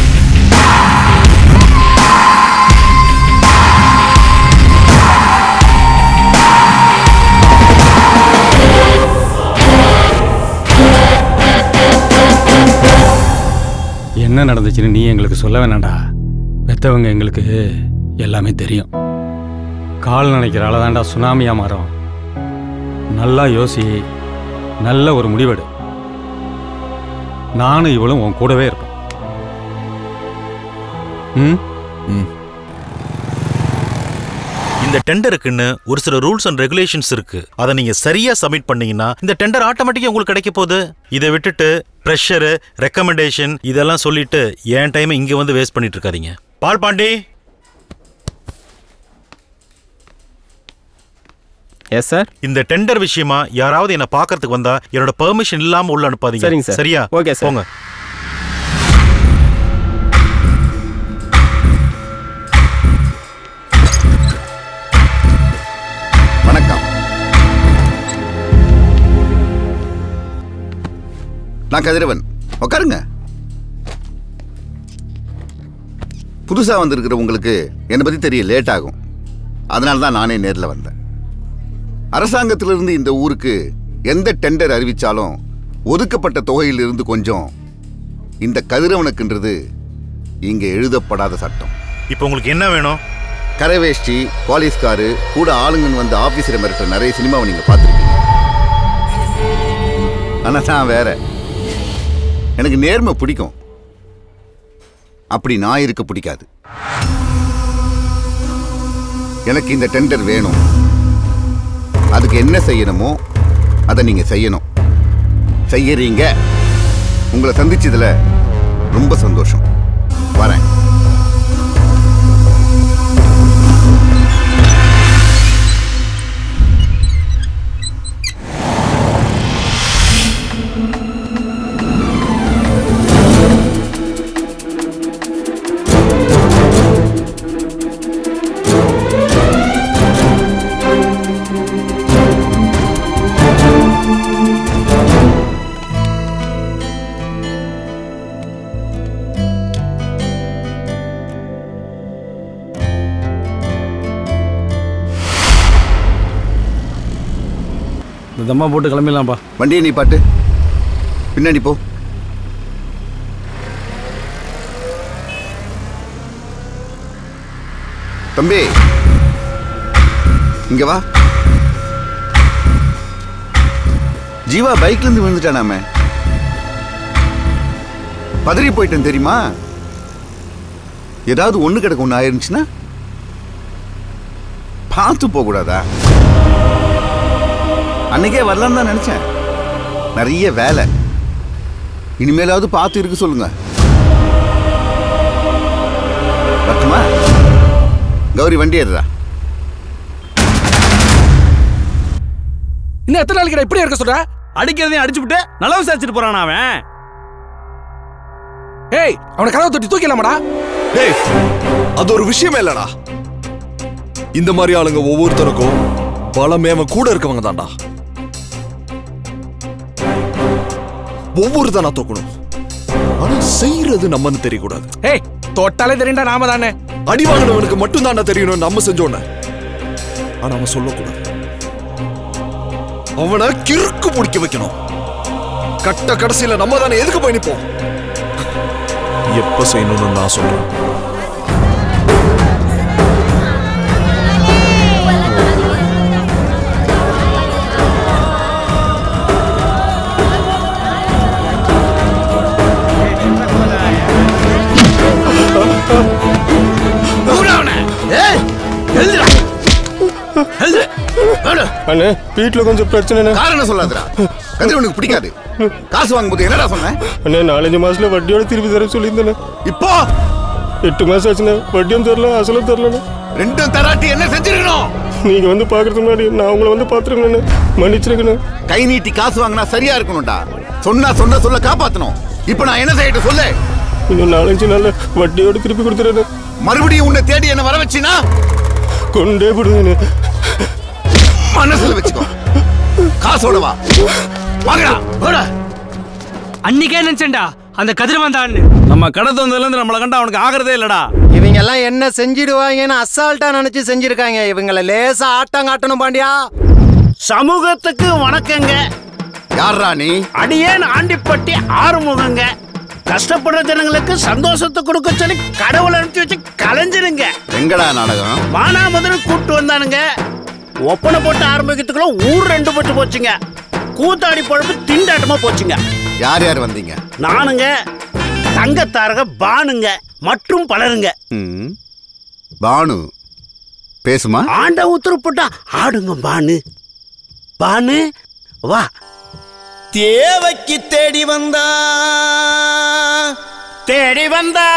S22: என்ன நடந்துச்சுன்னு நீ எங்களுக்கு சொல்ல வேணாம்டா பெத்தவங்க எங்களுக்கு எல்லாமே தெரியும் கால் நினைக்கிற அளதாண்டா சுனாமியா மாறும் நல்லா யோசி நல்ல ஒரு முடிவெடு நானும் இவளும் உன் கூடவே இருப்போம் ம்
S15: ம்
S14: இந்த டெண்டருக்குன்னு ஒரு சில ரூல்ஸ் அண்ட் ரெகுலேஷன்ஸ் இருக்கு அதை நீங்க சரியா சப்மிட் பண்ணீங்கன்னா இந்த டெண்டர் ஆட்டோமேட்டிக்கா உங்களுக்கு கிடைக்க போகுது இதை விட்டுட்டு ப்ரெஷரு ரெக்கமெண்டேஷன் இதெல்லாம் சொல்லிட்டு என் டைமை இங்க வந்து வேஸ்ட் பண்ணிட்டு இருக்காதீங்க பால் பாண்டி
S4: எஸ் சார்
S14: இந்த டெண்டர் விஷயமா யாராவது என்ன பார்க்கறதுக்கு வந்தா என்னோட பெர்மிஷன் இல்லாம உள்ள அனுப்பாதீங்க
S4: சரிங்க சார்.
S14: சரியா
S4: ஓகே சார்.
S14: போங்க
S5: வணக்கம் நான் கதிரவன் உட்காருங்க புதுசா வந்திருக்கிற உங்களுக்கு என்னை பத்தி தெரிய லேட் ஆகும் அதனால தான் நானே நேர்ல வந்தேன் அரசாங்கத்திலிருந்து இந்த ஊருக்கு எந்த டெண்டர் அறிவிச்சாலும் ஒதுக்கப்பட்ட தொகையிலிருந்து கொஞ்சம் இந்த கதிரவனுக்குன்றது இங்க எழுதப்படாத சட்டம்
S14: இப்போ உங்களுக்கு என்ன வேணும்
S5: கரைவேஷ்டி போலீஸ்காரு கூட ஆளுங்கன்னு வந்து ஆபீஸரை மிரட்டுற நிறைய சினிமாவை நீங்க பார்த்துருக்கீங்க ஆனா நான் வேற எனக்கு நேர்மை பிடிக்கும் அப்படி நான் இருக்க பிடிக்காது எனக்கு இந்த டெண்டர் வேணும் அதுக்கு என்ன செய்யணுமோ அதை நீங்க செய்யணும் செய்யறீங்க உங்களை சந்திச்சதுல ரொம்ப சந்தோஷம் வரேன்
S11: இந்த தம்மா போட்டு கிளம்பிடலாம்ப்பா
S5: வண்டியை நீ பாட்டு பின்னாடி போ தம்பி இங்க வா ஜீவா பைக்ல இருந்து விழுந்துட்டானாமே பதறி போயிட்டேன் தெரியுமா ஏதாவது ஒண்ணு கிடக்கு ஒண்ணு ஆயிருந்துச்சுன்னா பார்த்து போக கூடாதா அன்னைக்கே வரலான்னு தான் நினைச்சேன் நிறைய வேலை இனிமேலாவது பார்த்து இருக்க சொல்லுங்க வரட்டுமா கௌரி வண்டி ஏறுறா
S13: இன்னும் எத்தனை நாளைக்கு இப்படியே இருக்க சொல்ற
S11: அடிக்கிறதையும் அடிச்சு விட்டு நல்லா விசாரிச்சுட்டு போறானா அவன்
S13: ஏய் அவனை கதவை தொட்டி தூக்கலாமாடா
S15: டேய் அது ஒரு விஷயமே இல்லடா இந்த மாதிரி ஆளுங்க ஒவ்வொருத்தருக்கும் பலமே அவன் கூட இருக்கவங்க தான்டா ஒவ்வொரு தானா தூக்கணும் ஆனா செய்யறது நம்மன்னு தெரியக்கூடாது
S13: ஏய் தொட்டாலே தெரியும்டா நாம தானே
S15: அடி வாங்கினவனுக்கு மட்டும் தானே தெரியணும் நம்ம செஞ்சோன்னு ஆனா அவன் சொல்லக்கூடாது அவனை கிறுக்கு பிடிக்க வைக்கணும் கட்ட கடைசியில நம்ம தானே எதுக்கு போய் நிப்போம் எப்ப செய்யணும்னு நான் சொல்றேன்
S4: அண்ணே வீட்டுல கொஞ்சம் பிரச்சனை
S5: காரணம் சொல்லாதடா கதிர் உனக்கு பிடிக்காது காசு வாங்கும்போது என்னடா சொன்ன
S4: அண்ணே நாலஞ்சு மாசத்துல வட்டியோட திருப்பி தர சொல்லியிருந்தேன்
S5: இப்போ
S4: எட்டு மாசம் ஆச்சுண்ணே வட்டியும் தரல அசலும் தரலண்ணே
S5: ரெண்டும் தராட்டி என்ன செஞ்சிருக்கணும்
S4: நீங்க வந்து பாக்குறதுக்கு முன்னாடி நான் உங்களை வந்து பாத்துருக்கேன் மன்னிச்சிருக்கேன்
S5: கை நீட்டி காசு வாங்கினா சரியா இருக்கணும்டா சொன்னா சொன்ன சொல்ல காப்பாத்தணும் இப்போ நான் என்ன செய்யட்டும் சொல்லு
S4: இன்னும் நாலஞ்சு நாள்ல வட்டியோட திருப்பி கொடுத்துறேன்
S5: மறுபடியும் உன்னை தேடி என்ன வர வச்சினா
S4: கொண்டே விடுவேன்
S5: மனசுல வச்சுக்கோ காசோட வா வாங்கடா போடா
S6: அன்னைக்கே நினைச்சேன்டா அந்த கதிர் வந்தான்னு
S11: நம்ம கடை தந்ததுல இருந்து நம்மளை கண்டா அவனுக்கு ஆகிறதே இல்லடா
S2: இவங்க எல்லாம் என்ன செஞ்சிடுவாங்கன்னு அசால்ட்டா நினைச்சு செஞ்சிருக்காங்க இவங்கள லேசா ஆட்டம் காட்டணும் பாண்டியா
S3: சமூகத்துக்கு வணக்கங்க
S5: யாரா நீ
S3: அடியேன் ஆண்டிப்பட்டி ஆறுமுகங்க கஷ்டப்படுற ஜனங்களுக்கு சந்தோஷத்தை கொடுக்க சொல்லி கடவுளை அனுப்பிச்சு வச்சு கலைஞ்சிருங்க
S5: எங்கடா நாடகம்
S3: மானாமதுரை கூட்டு வந்தானுங்க ஒப்பனை போட்டு ஆரம்பிக்கிறதுக்குள்ள ஊர் ரெண்டு பட்டு போச்சுங்க கூத்தாடி பொழப்பு திண்டாட்டமா போச்சுங்க
S5: யார் யார் வந்தீங்க
S3: நானுங்க தங்கத்தாரக பானுங்க மற்றும் பலருங்க
S5: ம். பானு பேசுமா
S3: ஆண்ட உத்தரவு போட்டா ஆடுங்க பானு பானு வா
S8: தேவைக்கு தேடி வந்தா
S3: தேடி வந்தா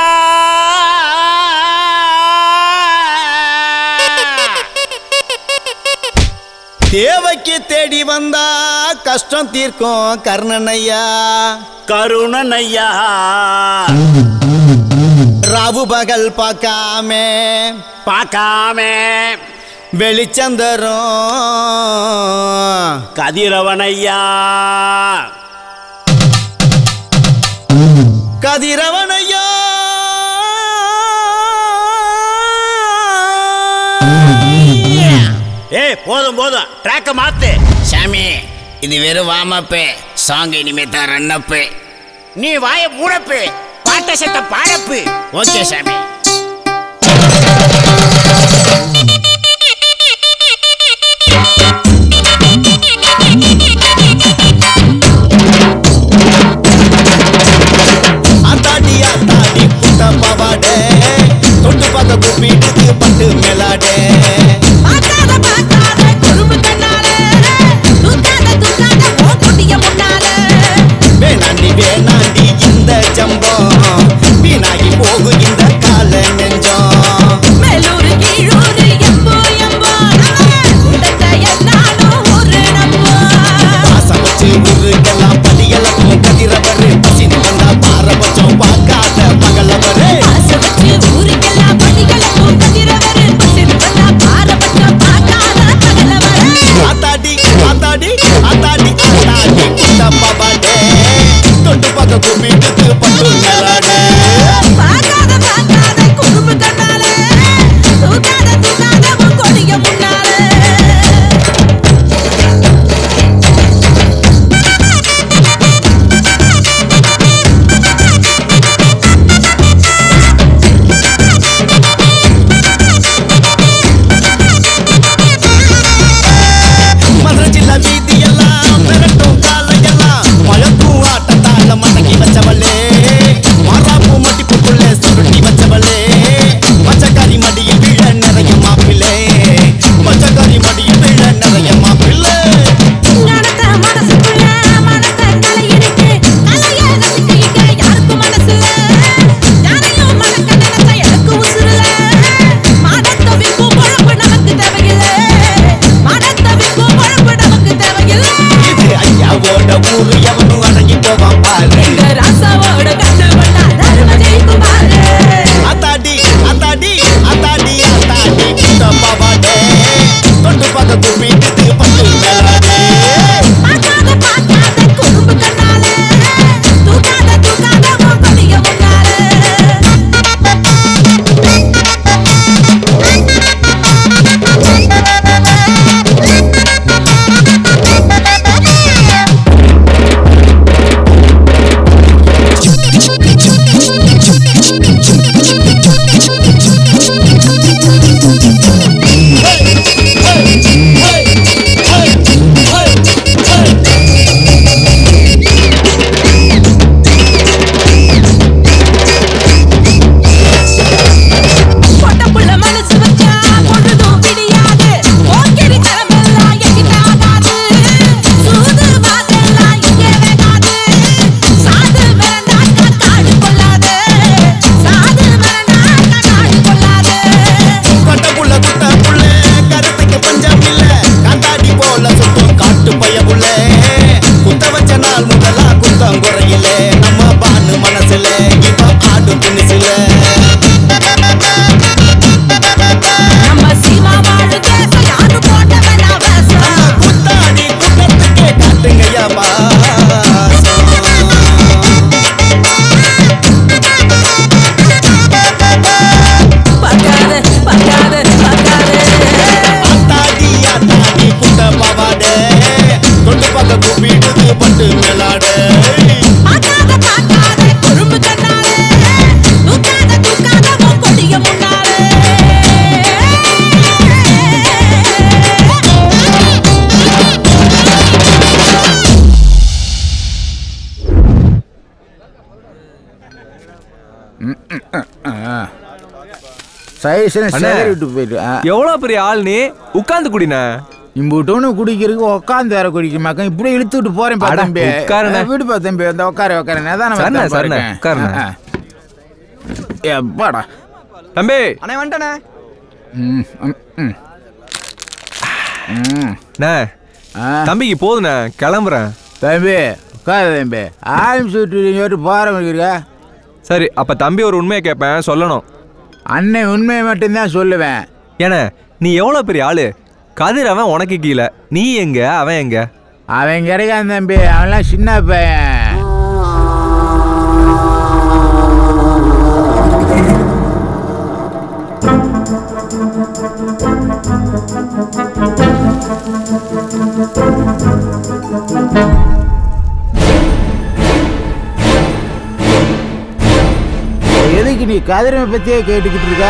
S8: தேவைக்கு தேடி வந்தா கஷ்டம் தீர்க்கும் கர்ணனையா
S3: கருணனையா
S8: ராவு பகல் பார்க்காம
S3: பார்க்காம
S8: வெளிச்சந்தரும்
S3: கதிரவனையா
S8: கதிரவனையா
S3: ஏய் போதும் போதும் ட்ராக்க மாத்து
S19: சாமி இது வெறும் வாமப்பு சாங் இனிமே தான் ரன்னப்பு
S3: நீ வாய மூடப்பு பாட்ட செத்த பாடப்பு
S19: ஓகே சாமி
S8: ஆத்தாடி ஆத்தாடி புட்ட பாவாடே தொட்டு பார்த்த கூப்பிட்டு பட்டு மேலாடே வேணாண்டி வேணாண்டி இந்த ஜம்பம் வீணாகி போகு இந்த கால நெஞ்சம்
S7: மேலூரு கீழூரு எம்
S16: சைஸ்னு
S18: அண்ணே,
S16: சேரி விட்டு போயிட்டு ஆ.
S18: எவ்வளோ பெரிய ஆள் நீ உட்கார்ந்து குடிண்ணே
S16: இம்புட்டோன்னு குடிக்கிறதுக்கு உட்காந்து வேற குடிக்க மாக்கேன் இப்படி இழுத்து விட்டு போறேன் பா
S18: அட,
S16: தம்பி
S18: உட்காருண்ணே.
S16: வீடு பா தம்பி அந்த உட்கார உட்கார அதான்
S18: சரிண்ணே, சரிண்ணே, உட்காருண்ணே.
S16: எப்பாடா
S18: தம்பி
S16: அண்ணே வந்துட்டேண்ணே ம் ம், ம் ம்
S18: அண்ணே தம்பிக்கு போதுண்ணே கிளம்புறேன்
S16: தம்பி உட்காரு தம்பி ஆரம்பிச்சு விட்டு போற இருக்கா
S18: சரி அப்ப தம்பி ஒரு உண்மையை கேட்பேன் சொல்லணும்
S16: அண்ணன் உண்மையை மட்டும்தான் சொல்லுவேன்
S18: ஏண்ணே நீ எவ்வளோ பெரிய ஆளு கதிர் அவன் உனக்கு கீழே நீ எங்க அவன் எங்க
S16: அவன் கிடைக்கான் தம்பி அவன்லாம் சின்ன பையன் எதுக்கு நீ கதிரமை பத்தியே கேட்டுக்கிட்டு இருக்க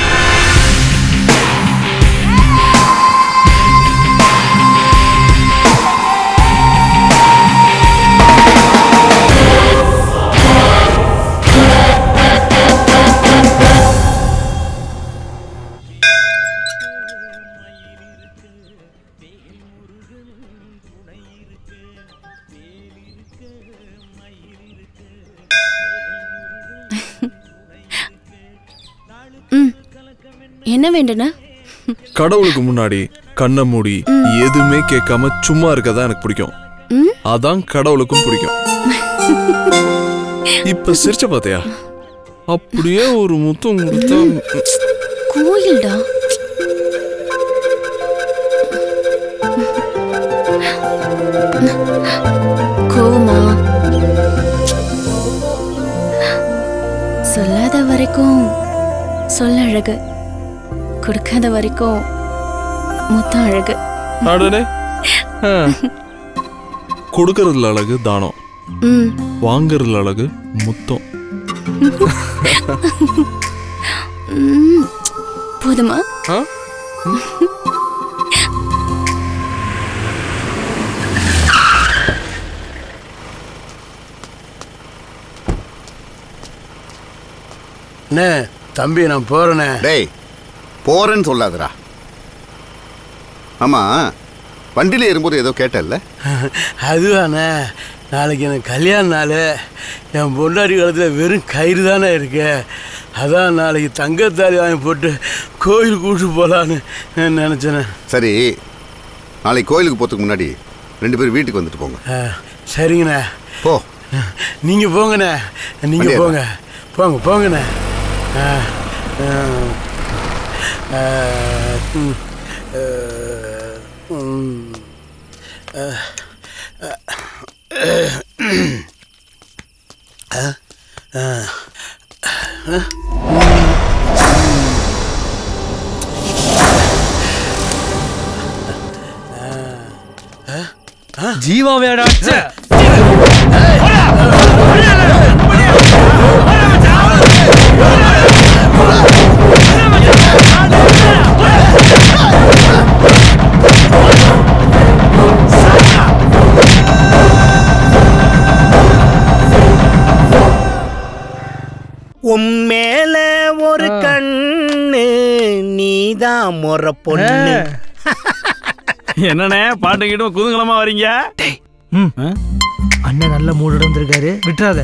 S20: ம் என்ன வேண்டுனா
S15: கடவுளுக்கு முன்னாடி கண்ணை மூடி எதுவுமே கேட்காம சும்மா இருக்கதான் எனக்கு பிடிக்கும்
S20: ம்
S15: அதான் கடவுளுக்கும் பிடிக்கும் இப்ப சிரிச்ச பாத்தியா அப்படியே ஒரு முத்தம் கொடுத்தா
S20: கோயில்டா கோவமா சொல்லாத வரைக்கும் சொல்ல அழகு கொடுக்காத வரைக்கும் முத்தம் அழகு
S15: அடனே கொடுக்கறதுல அழகு தானம்
S20: ம்
S15: வாங்குறதுல அழகு முத்தம்
S20: ம். போதுமா
S21: அண்ணே தம்பி நான் போறேனே
S5: டேய் போறேன்னு சொல்லாதடா ஆமா வண்டியில ஏறும்போது ஏதோ கேட்டல்ல
S21: அதுவாண்ணே நாளைக்கு எனக்கு கல்யாண நாள் என் பொண்டாடி காலத்தில் வெறும் கயிறு தானே இருக்கு அதான் நாளைக்கு தங்கத்தாலி வாங்கி போட்டு கோயில் கூட்டு போகலான்னு நினச்சேனே
S5: சரி நாளைக்கு கோயிலுக்கு போறதுக்கு முன்னாடி ரெண்டு பேரும் வீட்டுக்கு வந்துட்டு போங்க
S21: ஆ, சரிங்கண்ணே
S5: போ
S21: நீங்கள் போங்கண்ணே நீங்கள்
S5: வண்டியை
S21: போங்க போங்க போங்கண்ணே ஆ, ஆ, ஆ, ம், ஆ, ம், ஆ, ஆ, ஆ, ஆ, ஆ,
S6: ஜீவாவையாடா
S3: உன் மேல ஒரு கண்ணு நீதான் முறை பொண்ணு
S11: என்னண்ணே பாட்டு கிட்ட குதூகலமா வரீங்க
S6: அண்ணன் நல்ல மூடோட வந்திருக்காரு விட்டுறாத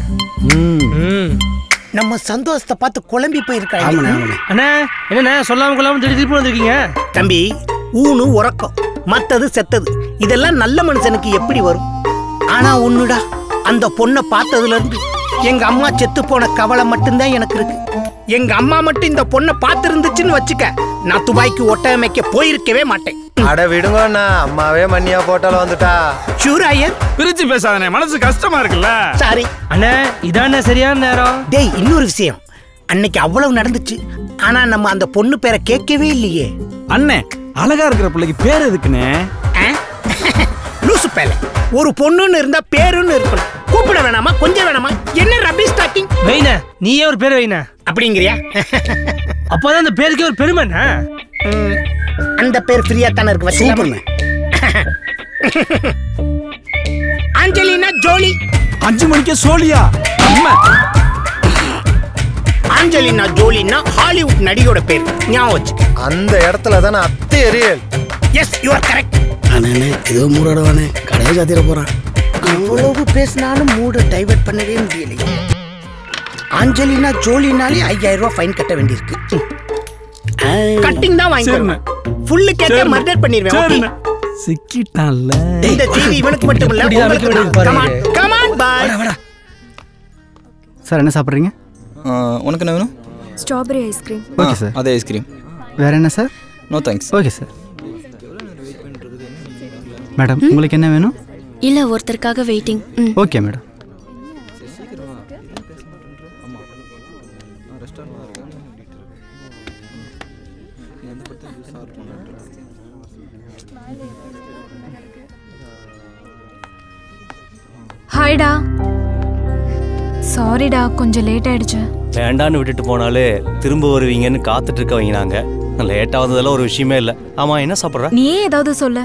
S3: நம்ம சந்தோஷத்தை பார்த்து குழம்பி போயிருக்காங்க
S6: ஆமாண்ணே, ஆமாண்ணே. அண்ணே என்னண்ணே சொல்லாம கொள்ளாம திடீர் திருப்பி வந்திருக்கீங்க
S3: தம்பி ஊனு உறக்கம் மத்தது செத்தது இதெல்லாம் நல்ல மனுஷனுக்கு எப்படி வரும் ஆனா ஒண்ணுடா அந்த பொண்ணை பார்த்ததுல இருந்து எங்க அம்மா செத்து போன கவலை மட்டும்தான் எனக்கு இருக்கு எங்க அம்மா மட்டும் இந்த பொண்ணை பார்த்திருந்துச்சுன்னு வச்சுக்க நான் துபாய்க்கு ஒட்டமைக்க போயிருக்கவே மாட்டேன்
S2: அட விடுங்கண்ணா அம்மாவே மண்ணியா போட்டாலும் வந்துட்டா
S3: சூராயர்
S11: பிரிச்சு பேசாதனே மனசு கஷ்டமா இருக்குல்ல
S3: சாரி
S6: அண்ணே இதானே சரியான நேரம்
S3: டேய் இன்னொரு விஷயம் அன்னைக்கு அவ்வளவு நடந்துச்சு ஆனா நம்ம அந்த பொண்ணு பேரை கேட்கவே இல்லையே
S11: அண்ணே அழகா இருக்கிற பிள்ளைக்கு பேர் எதுக்குண்ணே
S3: லூசு பேல ஒரு பொண்ணுன்னு இருந்தா பேருன்னு இருக்கணும் கூப்பிட வேணாமா கொஞ்சம் வேணாமா என்ன ரபிஷ் டாக்கிங்
S6: வைன நீயே ஒரு பேர் வைன
S3: அப்படிங்கிறியா
S6: அப்பதான் அந்த பேருக்கே ஒரு பெருமைண்ணா
S3: அந்த பேர் ஃப்ரீயா தானே இருக்கு வச்சுக்கலாமா? அஞ்சலினா ஜோலி
S11: அஞ்சு மணிக்கே சோழியா அம்மா
S3: ஆஞ்சலினா ஜோலினா ஹாலிவுட் நடிகையோட பேர் ஞாபகம் வச்சுக்க
S2: அந்த இடத்துல தானே அத்தை aerial
S3: yes you are correct
S21: அண்ணே ஏதோ மூடாடவானே கடையை சாத்திர போறான்
S3: அவ்வளவு பேசினாலும் மூட டைவர்ட் பண்ணவே முடியலையே ஆஞ்சலினா ஜோலினாலே ஐயாயிரம் ரூபாய் ஃபைன் கட்ட வேண்டியிருக்கு கட்டிங் தான் வாங்கிக்கோங்க ஃபுல்லு கேட்க மர்டர் பண்ணிடுவேன் okay?
S13: சிக்கிட்டான்ல
S3: இந்த டிவி இவனுக்கு மட்டும் இல்ல
S13: இப்படிதான்
S3: உங்களுக்கு
S13: வைக்க
S3: தான்.
S13: பாருங்க.
S3: Come on, come on, bye.
S1: Sir என்ன சாப்பிட்றீங்க
S10: உனக்கு என்ன வேணும்
S9: ஸ்ட்ராபெரி ஐஸ்கிரீம்
S1: ஓகே சார்
S10: அதே ஐஸ்கிரீம்
S1: வேற என்ன sir
S10: no thanks
S1: okay sir madam உங்களுக்கு என்ன வேணும்
S20: இல்ல ஒருத்தருக்காக வெயிட்டிங்
S1: ஓகே மேடம்
S9: ஹாய்டா சாரிடா கொஞ்சம் லேட் ஆயிடுச்சு
S12: வேண்டான்னு விட்டுட்டு போனாலே திரும்ப வருவீங்கன்னு காத்துட்டு இருக்கவங்க நாங்க லேட்டாக வந்ததெல்லாம் ஒரு விஷயமே இல்லை ஆமா என்ன சாப்பிட்ற
S9: நீயே ஏதாவது சொல்ல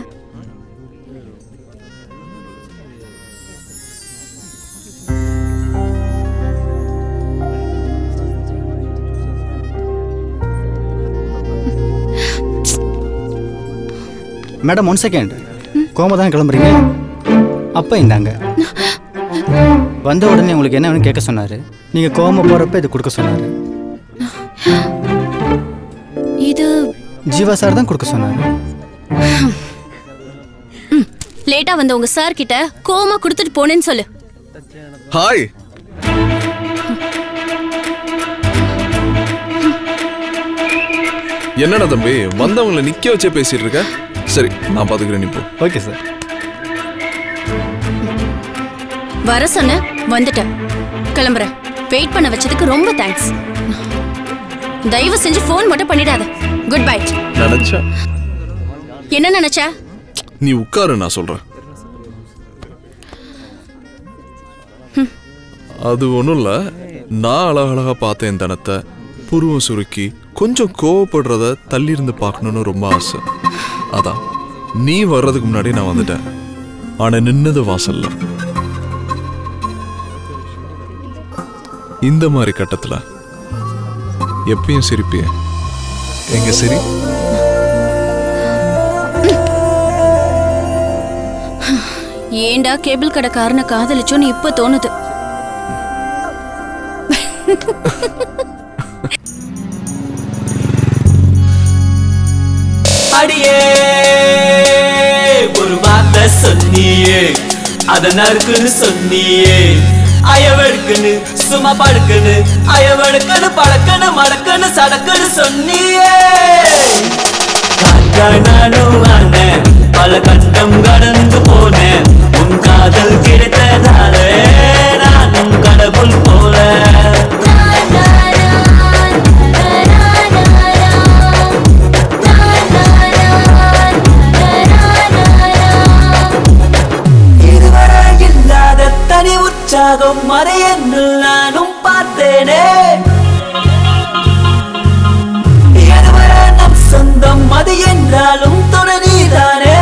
S1: மேடம் ஒன் செகண்ட் கோமா தான் கிளம்புறீங்க அப்போ இந்தாங்க வந்த உடனே உங்களுக்கு என்ன வேணும் கேட்க சொன்னார் நீங்கள் கோமா போகிறப்ப இது கொடுக்க சொன்னார்
S20: இது
S1: ஜீவா சார் தான் கொடுக்க சொன்னார்
S20: லேட்டா வந்த உங்க சார் கிட்ட கோமா கொடுத்துட்டு போனேன்னு சொல்லு
S15: ஹாய் என்னடா தம்பி வந்தவங்களை நிக்க வச்சே பேசிட்டு இருக்க சரி நான் பாத்துக்கிறேன் நீ போ
S1: ஓகே சார்
S20: வர சொன்ன வந்துட்டேன் கிளம்புறேன் வெயிட் பண்ண வச்சதுக்கு ரொம்ப தேங்க்ஸ் தயவு செஞ்சு ஃபோன் மட்டும் பண்ணிடாத குட் பை
S15: நினைச்சா
S20: என்ன நினைச்ச
S15: நீ உட்காரு நான் சொல்றேன் அது ஒன்றும் இல்லை நான் அழகழகா பார்த்தேன் என் தனத்தை புருவம் சுருக்கி கொஞ்சம் கோவப்படுறத தள்ளி இருந்து பார்க்கணும்னு ரொம்ப ஆசை அதான் நீ வர்றதுக்கு முன்னாடி நான் வந்துட்டேன் ஆனா நின்னது வாசல்ல இந்த மாதிரி கட்டத்துல எப்பயும் சிரிப்பிய எங்க சரி
S20: ஏண்டா கேபிள் கடைக்காரனை காதலிச்சோன்னு இப்ப தோணுது
S23: அடியே ஒரு வார்த்தை சொன்னியே அத நறுக்குன்னு சொன்னியே அயவழுக்குன்னு சும்மா படுக்குன்னு அயவழுக்குன்னு பழக்கன்னு மடக்குன்னு சடக்குன்னு சொன்னியே காக்கா நானும் ஆனேன் பல கண்டம் கடந்து போனேன் உன் காதல் கிடைத்ததாலே நானும் கடவுள் போல இதுவரை இல்லாத தனி உற்சாகம் மறையென்னில் நானும் பார்த்தேனே எதுவரை நம் சொந்தம் அது என்றாலும் துணை நீதானே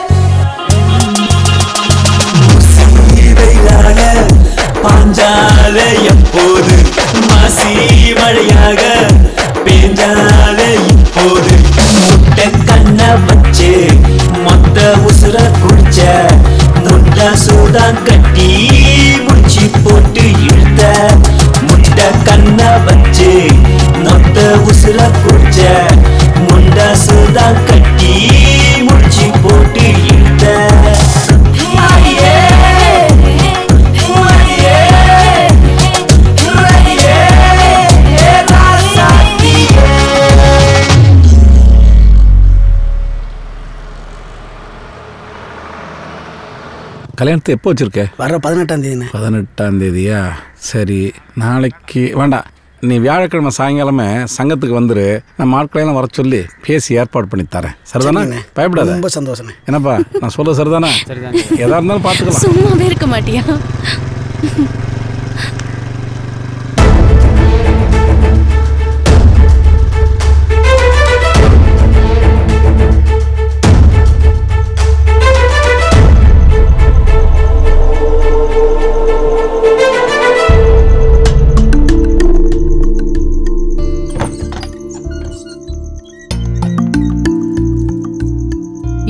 S23: வெயிலாக பாஞ்சாலே எப்போது மாசி மழையாக பேஞ்சாலே இப்போது முட்டை கண்ண வச்சு மொத்த உசுர குடிச்ச முட்டை சூடான் கட்டி முடிச்சு போட்டு இழுத்த முட்டை கண்ண வச்சு மொத்த உசுர குடிச்ச முண்டை சூடான் கட்டி முடிச்சு போட்டு இழுத்த அடியே
S13: கல்யாணத்தை எப்போ வச்சிருக்க
S21: வர பதினெட்டாம் தேதிண்ணே
S13: பதினெட்டாம் தேதியா சரி நாளைக்கு வேண்டாம் நீ வியாழக்கிழமை சாயங்காலமே சங்கத்துக்கு வந்துரு நம்ம ஆட்களையெல்லாம் வர சொல்லி பேசி ஏற்பாடு பண்ணி தரேன் சரிதானே
S21: சரிண்ணே.
S13: பயப்படாத
S21: ரொம்ப சந்தோஷண்ணே
S13: என்னப்பா நான் சொல்ல சரிதானே எதா இருந்தாலும் பார்த்துக்கலாம்
S20: சும்மாவே இருக்க மாட்டியா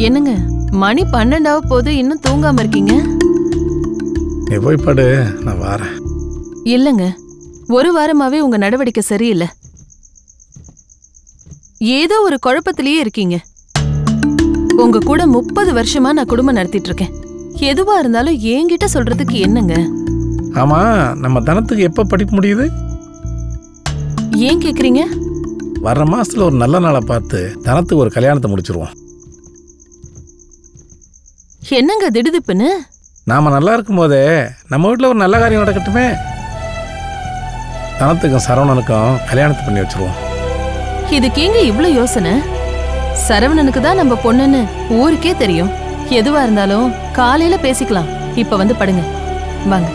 S14: என்னங்க மணி பன்னெண்டாவ போது இன்னும் தூங்காம இருக்கீங்க
S13: நீ போய் படு நான் வரேன்
S14: இல்லங்க ஒரு வாரமாவே உங்க நடவடிக்கை சரியில்லை ஏதோ ஒரு குழப்பத்திலேயே இருக்கீங்க உங்க கூட முப்பது வருஷமா நான் குடும்பம் நடத்திட்டு இருக்கேன் எதுவா இருந்தாலும் என்கிட்ட சொல்றதுக்கு என்னங்க
S13: ஆமா நம்ம தனத்துக்கு எப்போ படிப்பு முடியுது
S14: ஏன் கேக்குறீங்க
S13: வர்ற மாசத்துல ஒரு நல்ல நாளை பார்த்து தனத்துக்கு ஒரு கல்யாணத்தை முடிச்சிருவோம்
S14: என்னங்க திடுதிப்புன்னு
S13: நாம நல்லா இருக்கும்போதே நம்ம வீட்டில் ஒரு நல்ல காரியம் நடக்கட்டுமே தனத்துக்கும் சரவணனுக்கும் கல்யாணத்தை பண்ணி வச்சிருவோம்
S14: இதுக்கு எங்க இவ்ளோ யோசனை சரவணனுக்கு தான் நம்ம பொண்ணுன்னு ஊருக்கே தெரியும் எதுவா இருந்தாலும் காலையில பேசிக்கலாம் இப்ப வந்து படுங்க வாங்க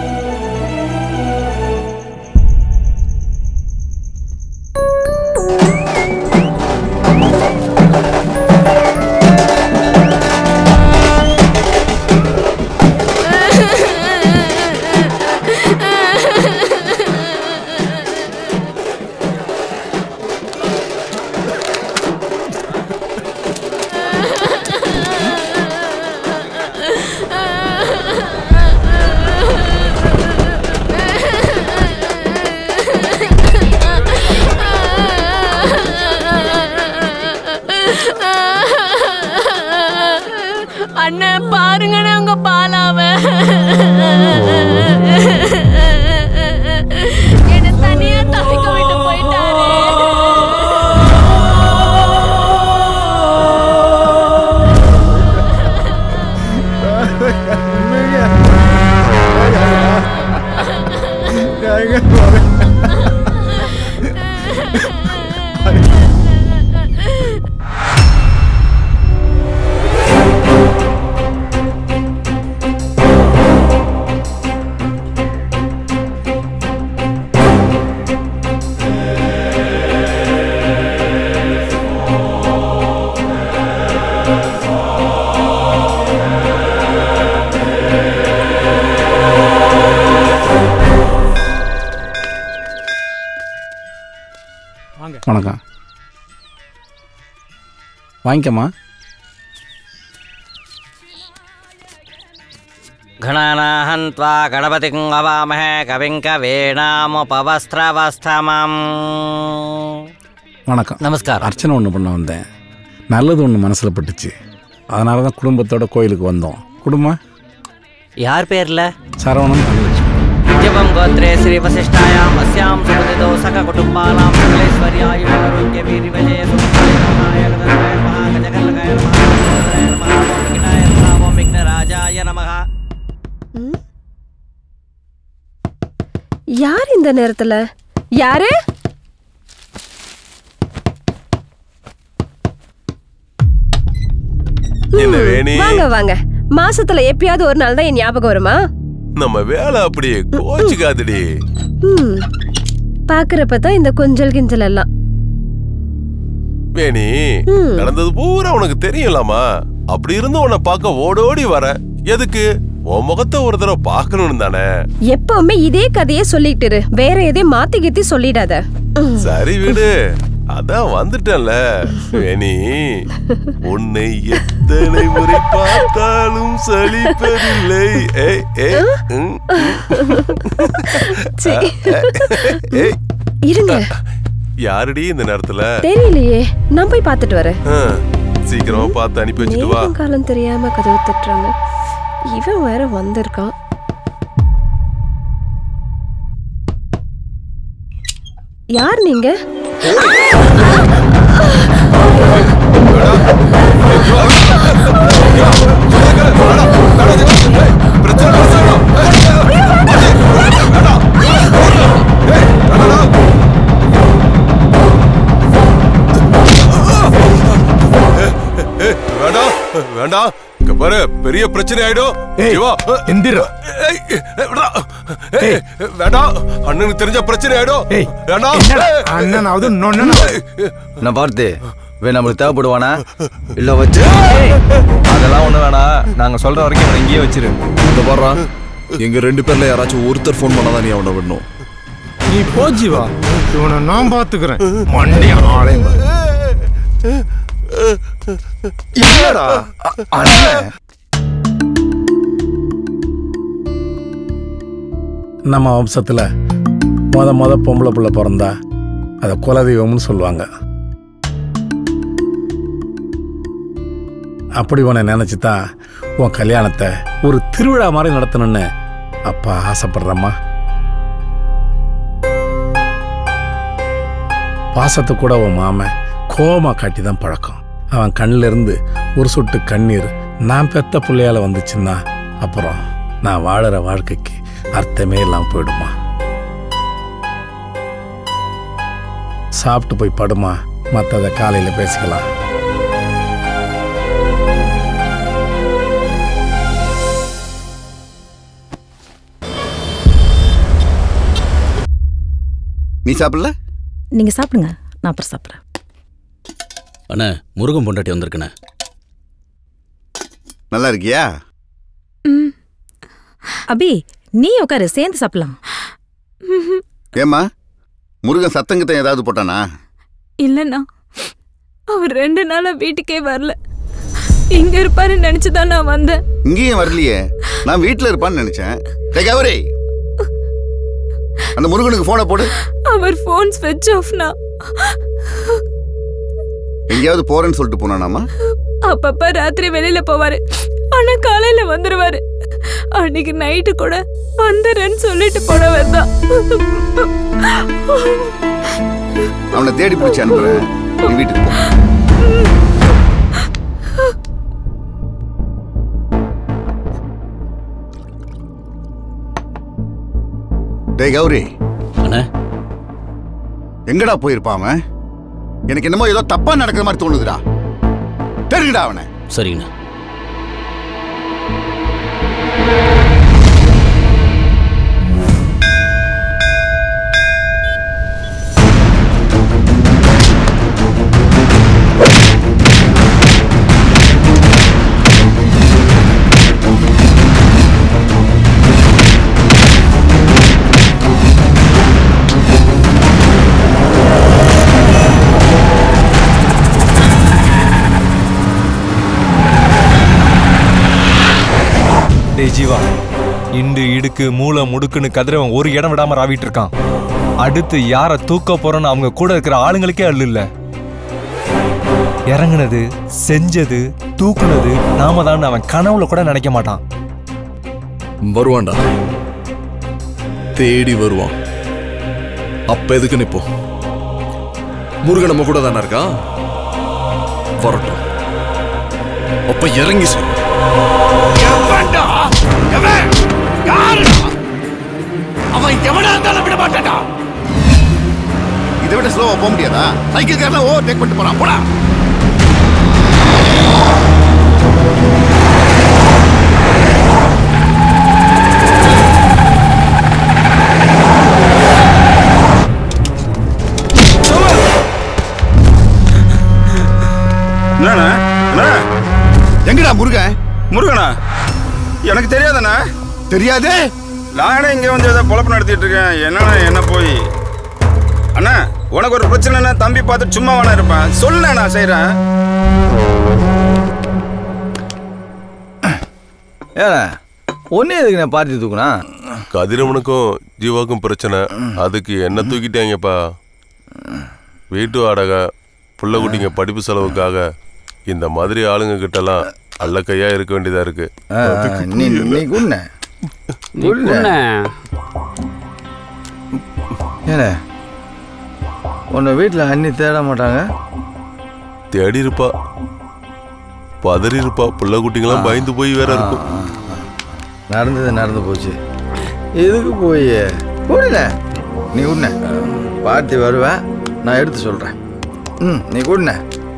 S7: அண்ணன் பாருங்கண்ணே உங்க பாலாவ என்ன தனியா தவிக்க விட்டு போயிட்டாரு
S13: வணக்கம் வாங்கிக்கம்மா
S17: गणानाहं त्वा गणपतिं अवामहे कविं कवीणामुपवस्त्रवस्थमम्
S13: வணக்கம்
S17: நமஸ்காரம்
S13: அர்ச்சனை ஒன்று பண்ண வந்தேன் நல்லது ஒன்று மனசில் பட்டுச்சு அதனால தான் குடும்பத்தோட கோயிலுக்கு வந்தோம் குடும்பம்
S17: யார் பேர்ல
S13: சரவணன்
S17: जपं गोत्रे श्रीवसिष्ठायाम् अस्यां सुमतितो सककुटुम्बानां सकलेश्वर्याय आरोग्यवीर्यवजय सुमताय नमः गणनाय नमः गजकर्णकाय नमः गणपतये नमः ॐ विघ्नाय नमः ॐ विघ्नराजाय नमः
S22: யார் இந்த நேரத்துல யாரு
S24: என்ன வேணி
S22: வாங்க வாங்க மாசத்துல எப்பயாவது ஒரு நாள் தான் என் ஞாபகம் வருமா
S24: நம்ம வேலை அப்படியே கோச்சுக்காதடி
S22: ம் பாக்குறப்ப தான் இந்த கொஞ்சல் கிஞ்சல் எல்லாம்
S24: வேணி
S22: ம்.
S24: நடந்தது பூரா உனக்கு தெரியலாமா அப்படி இருந்து உன்னை பார்க்க ஓடோடி வர எதுக்கு உன் முகத்தை ஒரு தடவை பார்க்கணும்னு தானே
S22: எப்பவுமே இதே கதையே சொல்லிட்டு இரு வேற எதையும் மாத்தி கித்தி சொல்லிடாத ம்.
S24: சரி விடு அதான் வந்துட்டேன்ல வேணி உன்னை எத்தனை முறை பார்த்தாலும் சலிப்பதில்லை ஏய், ஏய், ம், ம்.
S22: சீ.
S24: ஏய்,
S22: இருங்க
S24: யாருடி இந்த நேரத்துல
S22: தெரியலையே நான் போய் பார்த்துட்டு வரேன்
S24: ஆ, சீக்கிரமா பார்த்து அனுப்பி வச்சுட்டு வா
S22: நேரம் காலம் தெரியாம கதவு தட்டுறாங்க இவன் வேற வந்திருக்கான் யார் நீங்க
S24: ஏய், வேண்டாம் வேண்டாம் இங்க பாரு பெரிய பிரச்சனை ஆயிடும் சிவா
S2: எந்திரா
S24: ஏய், விட்றா. ஏய், வேண்டாம் அண்ணனுக்கு தெரிஞ்ச பிரச்சனை ஆயிடும் வேண்டாம்
S2: அண்ணனாவது நொண்ணனாவது
S10: நான் பார்த்து இவன் நம்மளுக்கு தேவைப்படுவானா இல்ல வச்சு அதெல்லாம் ஒண்ணு வேணாம் நாங்க சொல்ற வரைக்கும் இவனை இங்கேயே வச்சிரு
S15: இந்த பாடுறா எங்க ரெண்டு பேர்ல யாராச்சும் ஒருத்தர் ஃபோன் பண்ணாதான் நீ அவனை விடணும்
S2: நீ போ ஜீவா இவனை நான் பாத்துக்கிறேன் மண்டைய ஆலயம் பாரு.
S5: என்னடா அண்ணன்
S4: நம்ம வம்சத்தில் மொத மொத பொம்பளை பிள்ளை பிறந்தா அதை குலதெய்வம்னு சொல்லுவாங்க அப்படி உன்னை நினச்சி தான் உன் கல்யாணத்தை ஒரு திருவிழா மாதிரி நடத்தணும்னு அப்பா ஆசைப்படுறம்மா பாசத்தை கூட உன் மாமன் கோவமா காட்டி தான் பழக்கம் அவன் கண்ணில் இருந்து ஒரு சொட்டு கண்ணீர் நான் பெத்த பிள்ளையால வந்துச்சுன்னா அப்புறம் நான் வாழற வாழ்க்கைக்கு அர்த்தமே இல்லாமல் போயிடுமா சாப்பிட்டு போய் படுமா மற்றதை காலையில் பேசிக்கலாம்
S5: நீ சாப்பிடல
S8: நீங்க சாப்பிடுங்க நான் அப்புறம் சாப்பிட்றேன்
S18: அண்ணே முருகன் பொண்டாட்டி வந்திருக்கண்ணே
S5: நல்லா இருக்கியா
S8: அபி நீ உட்காரு சேர்ந்து சாப்பிடலாம்
S5: ஏம்மா முருகன் சத்தங்கத்தை ஏதாவது போட்டானா
S9: இல்லைண்ணா அவர் ரெண்டு நாளா வீட்டுக்கே வரல இங்க இருப்பாருன்னு நினைச்சுதான் நான் வந்தேன்
S5: இங்கேயும் வரலையே நான் வீட்டில் இருப்பான்னு நினைச்சேன் டேய் கௌரி அந்த முருகனுக்கு போனை போடு
S9: அவர் ஃபோன் ஸ்விட்ச் ஆஃப்னா
S5: எங்கேயாவது போறேன்னு சொல்லிட்டு போனானாமா
S9: அப்பப்ப ராத்திரி வெளியில போவாரு ஆனா காலையில வந்துருவாரு அன்னைக்கு நைட்டு கூட வந்துடுறேன்னு சொல்லிட்டு போனவர் தான்
S5: அவனை தேடி பிடிச்சி அனுப்புறேன் நீ வீட்டுக்கு போ டேய் கௌரி
S18: அண்ணே
S5: எங்கடா போயிருப்பான் அவன் எனக்கு என்னமோ ஏதோ தப்பா நடக்கிற மாதிரி தோணுதுடா தெரியுடா அவனை
S18: சரிங்கண்ணா
S10: டேய் ஜீவா இண்டு இடுக்கு மூளை முடுக்குன்னு கதிரவன் ஒரு இடம் விடாம ராவிட்டு இருக்கான் அடுத்து யாரை தூக்க போறோன்னு அவங்க கூட இருக்கிற ஆளுங்களுக்கே அள்ளு இல்ல இறங்குனது செஞ்சது தூக்குனது நாம தான் அவன் கனவுல கூட நினைக்க மாட்டான்
S15: வருவான்டா தேடி வருவான் அப்ப எதுக்கு நிப்போ முருகன் நம்ம கூட தானே இருக்கான் வரட்டும் அப்ப இறங்கி செய்
S5: அவன் எவனா இருந்தாலும் விட மாட்டான்டா இதை விட ஸ்லோவா போக முடியாதா சைக்கிள் காரலாம் ஓவர் டேக் பண்ணிட்டு போறான் போடா
S11: என்னண்ணா அண்ணா
S5: எங்கடா முருகன்
S11: முருகனா எனக்கு தெரியாதண்ணா
S5: தெரியாதே
S11: நானே இங்கே வந்து ஏதோ பொழப்பு நடத்திட்டு இருக்கேன் என்னண்ணா என்ன போய் அண்ணா உனக்கு ஒரு பிரச்சனைனா தம்பி பார்த்து சும்மா வேணா இருப்பேன் சொல்லு நான் செய்கிறேன்
S10: ஏண்ணா ஒன்னே எதுக்கு நான் பார்த்து தூக்குனா
S24: கதிரவனுக்கும் ஜீவாக்கும் பிரச்சனை அதுக்கு என்ன தூக்கிட்டாங்கப்பா வீட்டு வாடகை புள்ள குட்டிங்க படிப்பு செலவுக்காக இந்த மாதிரி ஆளுங்க கிட்டலாம் அல்ல கையா இருக்க வேண்டியதா இருக்கு
S10: ஆ,
S24: அதுக்கு
S10: நீ
S24: புரியல.
S10: நீ குண்ண குண்ண ஏண்ணே உன்னை வீட்டில் அண்ணி தேட மாட்டாங்க
S24: தேடி இருப்பா பதறி இருப்பா புள்ள குட்டிங்களாம் பயந்து போய் வேற இருக்கும்
S10: நடந்தது நடந்து போச்சு எதுக்கு போய் கூடல நீ உண்ண பார்த்தி வருவேன் நான் எடுத்து சொல்கிறேன் ம் நீ கூடன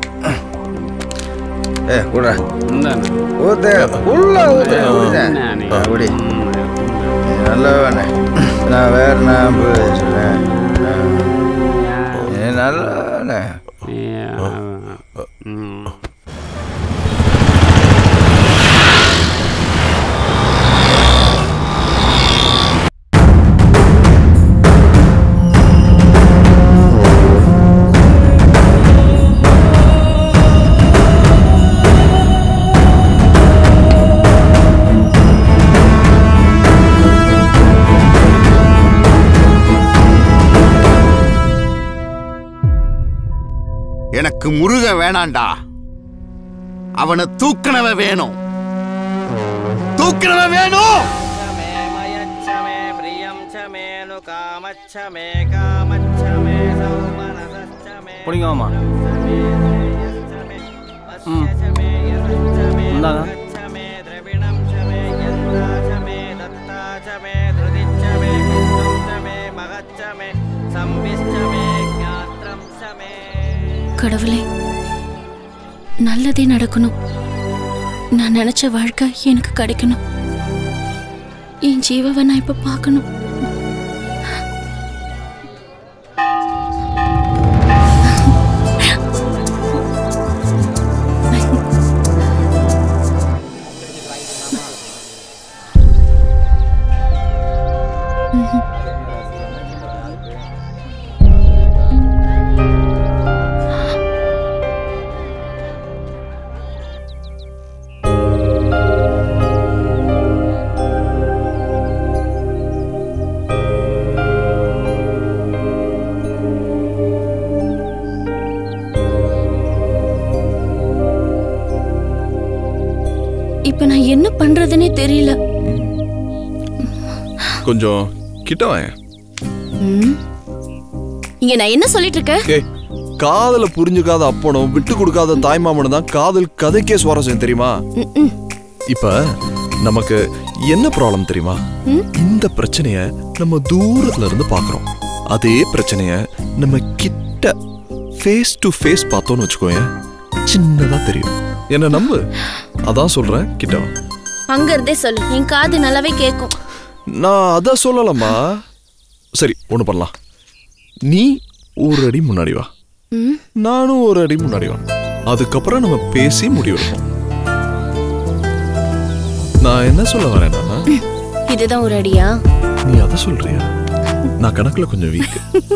S10: ஏ கூட ஊத்து உள்ள ஊத்து குடிண்ணே. குடி நீ நல்லா வேணே நான் வேற நான் பேசுறேன் நீ நல்லா வேணே
S5: ஆ எனக்கு முருகன் வேணாண்டா அவனை தூக்கினவன் வேணும் தூக்கினவன் வேணும்
S17: பிடிங்கம்மா ம் இந்தாங்க
S20: கடவுளே நல்லதே நடக்கணும் நான் நினைச்ச வாழ்க்கை எனக்கு கிடைக்கணும் என் ஜீவாவை நான் இப்ப பார்க்கணும் இப்ப நான் என்ன பண்றதுனே தெரியல
S15: கொஞ்சம் கிட்ட வாயேன்
S20: ம். இங்க நான் என்ன சொல்லிட்டு இருக்கேன்
S15: ஏய் காதல புரிஞ்சுக்காத அப்பனும் விட்டு கொடுக்காத தாய்மாமனும் தான் காதல் கதைக்கே சுவாரஸ்யம் தெரியுமா
S20: ம்ம்.
S15: இப்ப நமக்கு என்ன ப்ராப்ளம் தெரியுமா
S20: ம்?
S15: இந்த பிரச்சனைய நம்ம தூரத்துல இருந்து பாக்குறோம் அதே பிரச்சனைய நம்ம கிட்ட ஃபேஸ் டு ஃபேஸ் பார்த்தோம்னு வச்சுக்கோயேன் சின்னதா தெரியும் என்ன நம்பு அதான் சொல்றேன் கிட்ட வா
S20: அங்க இருந்தே சொல்லு என் காது நல்லாவே கேட்கும்
S15: நான் அத சொல்லலம்மா சரி ஒண்ணு பண்ணலாம் நீ ஒரு அடி முன்னாடி வா
S20: ம்.
S15: நானும் ஒரு அடி முன்னாடி வா அதுக்கப்புறம் நம்ம பேசி முடிவெடுப்போம் நான் என்ன சொல்ல வரேன்னா
S20: இதுதான் ஒரு அடியா
S15: நீ அத சொல்றியா நான் கணக்குல கொஞ்சம் வீக்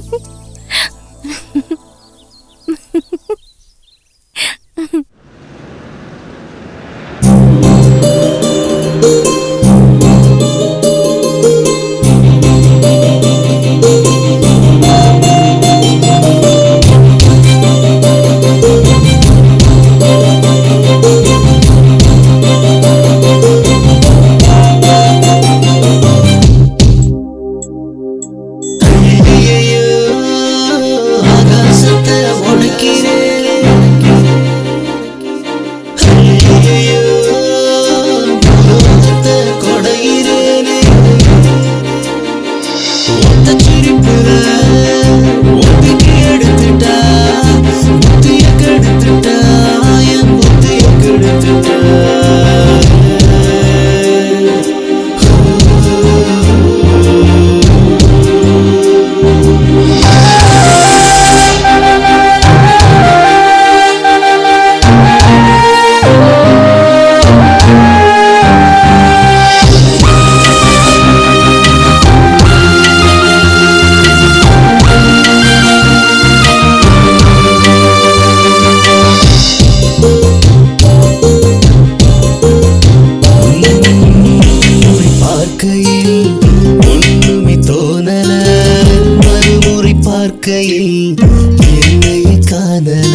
S23: ஆகாசத்தை உடைக்கிறேன் ஐயையோ, உலகத்தை கொடைகிறேனே. ஒத்த சிரிப்புல ஒத்திக்கு எடுத்துட்டா புத்திய கெடுத்துட்டா என் புத்திய கெடுத்துட்டா உன்னை பார்க்கையில் ஒன்றுமே தோணல மறுமுறை பார்க்கையில் என்னையே காணல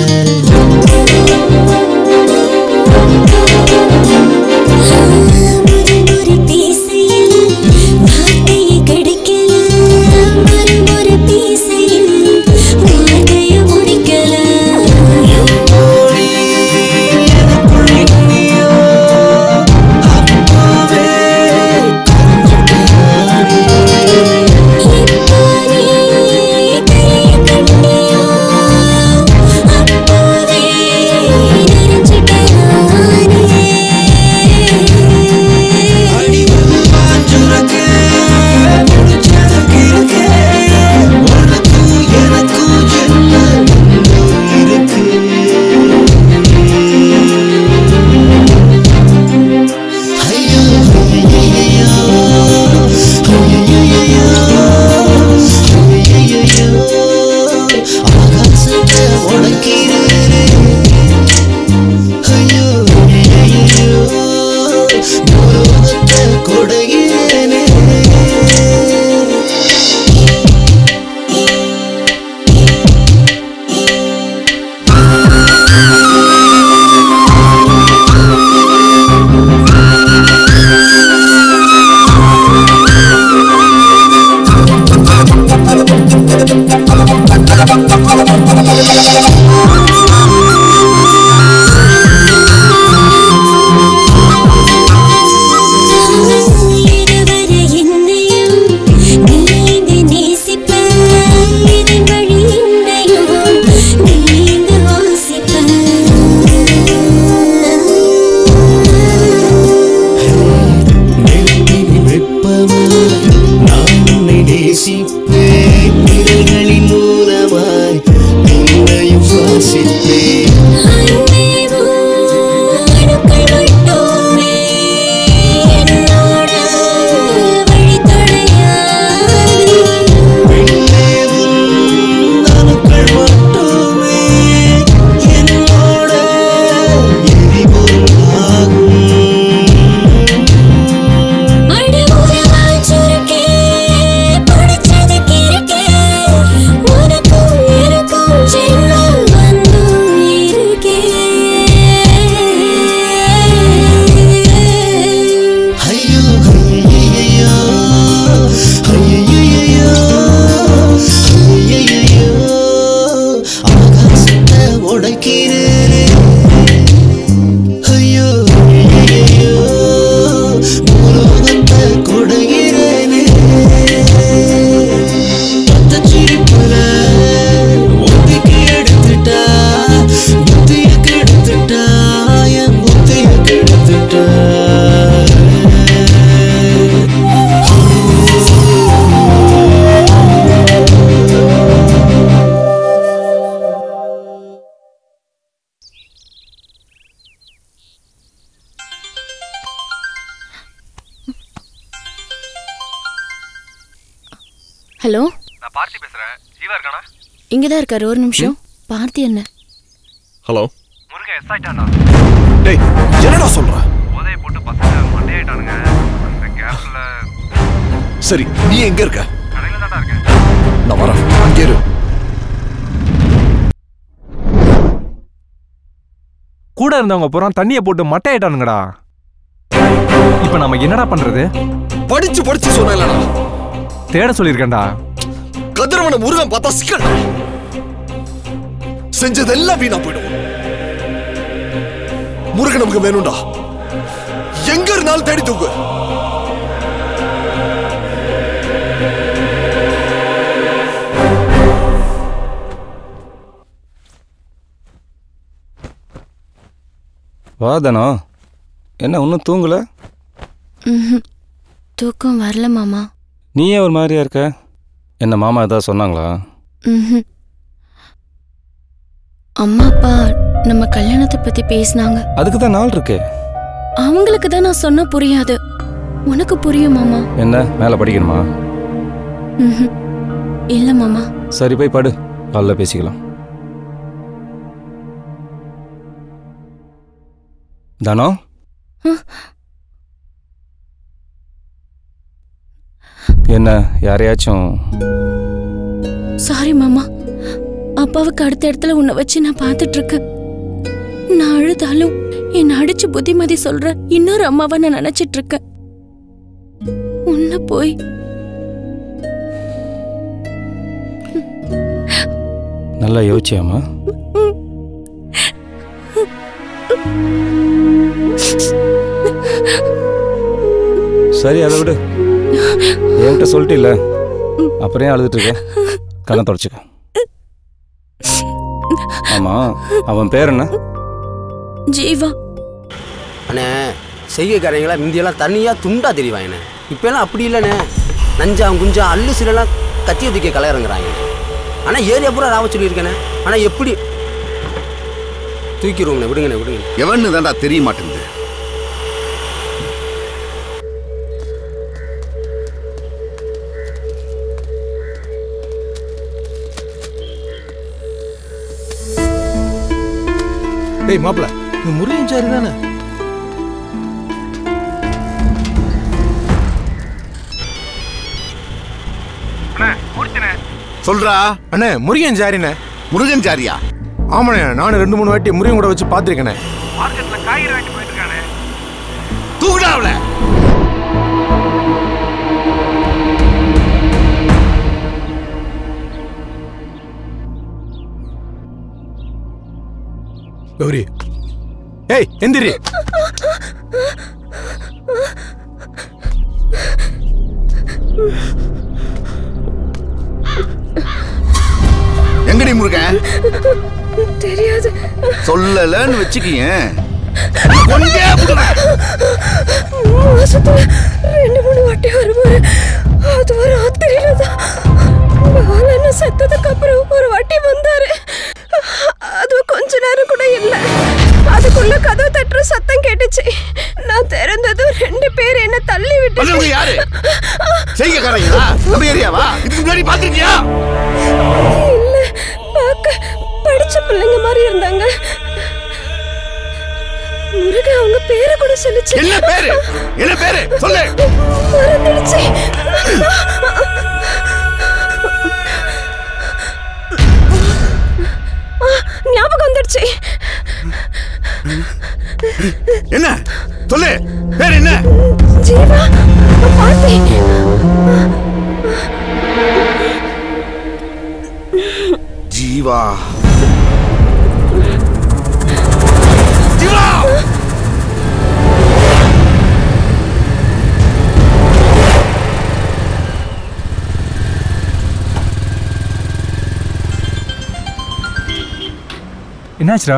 S7: மறுமுறை பேசையில் வார்த்தையே கிடைக்கல மறுமுறை பேசையில் வார்த்தையை முடிக்கல அப்போதே
S3: இதுவரை என்னையும் நீந்து நேசிப்ப இதன் வழி என்னையும் நீந்து வாசிப்ப
S23: நான் உன்னை நேசிப்பேன் விரல்களின் மூலமாய் உன்னையும் சுவாசிப்பேன் அணுக்கள் மட்டுமே என்னோட ஐயோ ஐயையோ ஐயையோ ஐயையோ ஆகாசத்தை உடைக்கிறேனே ஐயோ ஐயையோ உலகத்தை கொடைகிறேனே பத்த சிரிப்புல ஒத்திக்கு எடுத்துட்டா புத்திய கெடுத்துட்டா என் புத்திய கெடுத்துட்டா
S20: ஹலோ
S6: நான் பார்த்தி பேசுறேன் ஜீவா இருக்கானா
S20: இங்கதான் இருக்காரு ஒரு நிமிஷம் பார்த்தி என்ன
S15: ஹலோ
S6: முருகன் எஸ் ஆயிட்டானா
S15: டேய் என்னடா சொல்ற
S6: போதையை போட்டு பசங்க மண்டையாயிட்டானுங்க அந்த கேப்ல
S15: சரி நீ எங்க இருக்க
S6: கடையில தான்டா இருக்கேன்
S15: நான் வரேன் அங்கே இரு
S6: கூட இருந்தவங்க பூரா தண்ணியை போட்டு மட்டையாயிட்டானுங்கடா இப்போ நம்ம என்னடா பண்றது
S15: படிச்சு படிச்சு சொன்னேன்லடா
S6: தேட சொல்லியிருக்கேன்டா
S15: கதிரவனை முருகன் பார்த்தா சிக்கல் செஞ்சதெல்லாம் வீணா போயிடும் முருகன் நமக்கு வேணும்டா எங்க இருந்தாலும் தேடி தூக்கு
S16: வாதனோ என்ன இன்னும் தூங்கல
S20: ம்ஹும். தூக்கம் வரல மாமா
S16: நீ ஏன் ஒரு மாதிரியா இருக்க என்ன மாமா ஏதாவது சொன்னாங்களா
S20: ம்ஹும். அம்மா அப்பா நம்ம கல்யாணத்தை பத்தி பேசினாங்க
S16: அதுக்கு தான் நாள் இருக்கே
S20: அவங்களுக்கு தான் நான் சொன்னா புரியாது உனக்கு புரியும் மாமா
S16: என்ன மேலே படிக்கணுமா
S20: ம்ஹும். இல்ல மாமா
S16: சரி போய் படு காலைல பேசிக்கலாம் தானோ என்ன யாரையாச்சும்
S20: சாரி மாமா அப்பாவுக்கு அடுத்த இடத்துல உன்னை வச்சு நான் பார்த்துட்டு இருக்கேன் நான் அழுதாலும் என்னை அடிச்சு புத்திமதி சொல்ற இன்னொரு அம்மாவை நான் நினைச்சிட்டு இருக்கேன் உன்னை போய்
S16: நல்லா யோசிச்சியாமா சரி அதை விடு என்கிட்ட சொல்லிட்டில்ல அப்புறம் ஏன் அழுதுட்டு இருக்க கண்ணை தொடச்சிக்க ஆமா அவன் பேர் என்ன
S20: ஜீவா
S19: அண்ணே செய்கைக்காரங்களா முந்தியெல்லாம் தனியாக துண்டா தெரிவாங்கண்ணே இப்போலாம் அப்படி இல்லைண்ணே நஞ்சாம் குஞ்சாம் அல்லு சிலெல்லாம் கத்திய தூக்கி கலையிறங்குறாங்க ஆனால் ஏரியா பூரா ராவ சொல்லியிருக்கேண்ணே ஆனால் எப்படி தூக்கிடுவோங்கண்ணே விடுங்கண்ணே விடுங்க
S5: எவன்னு தான்டா தெரிய மாட்டேங்குது
S10: டேய் மாப்பிள இது முருகன் சாரி தானே
S5: சொல்றா
S10: அண்ணே முருகன் சாரிண்ணே
S5: முருகன் சாரியா
S10: ஆமாண்ணே நானும் ரெண்டு மூணு வாட்டி முருகன் கூட வச்சு பார்த்துருக்கேண்ணே
S6: மார்க்கெட்ல காய்கறி வாங்கிட்டு போயிட்டு இருக்கானே
S5: தூக்குடா அவளை
S1: கௌரி ஏய் எந்திரி
S5: எங்கடி முருகன்
S22: தெரியாது
S5: சொல்லலன்னு வச்சுக்கியேன்
S22: மாசத்துல ரெண்டு மூணு வாட்டி வருவாரு அது ஒரு ராத்திரியில தான் பாலன்னு செத்ததுக்கு அப்புறம் ஒரு வாட்டி வந்தாரு அது கொஞ்ச நேரம் கூட இல்ல அதுக்குள்ள கதவு தட்டுற சத்தம் கேட்டுச்சு நான் திறந்ததும் ரெண்டு பேர் என்ன தள்ளி
S5: வந்தவங்க
S22: விட்டு
S5: யாரு செய்யக்காரங்களா நம்ம ஏரியாவா இதுக்கு முன்னாடி பாத்திருக்கியா
S22: இல்ல பார்க்க படிச்ச பிள்ளைங்க மாதிரி இருந்தாங்க முருகன் அவங்க பேரை கூட சொல்லுச்சு
S5: என்ன பேரு என்ன பேரு சொல்லு
S22: மறந்துடுச்சு ஆ, ஞாபகம் வந்துடுச்சு
S5: என்ன சொல்லு பேர் என்ன
S22: ஜீவா பார்த்தி
S5: ஜீவா
S6: என்னாச்சுடா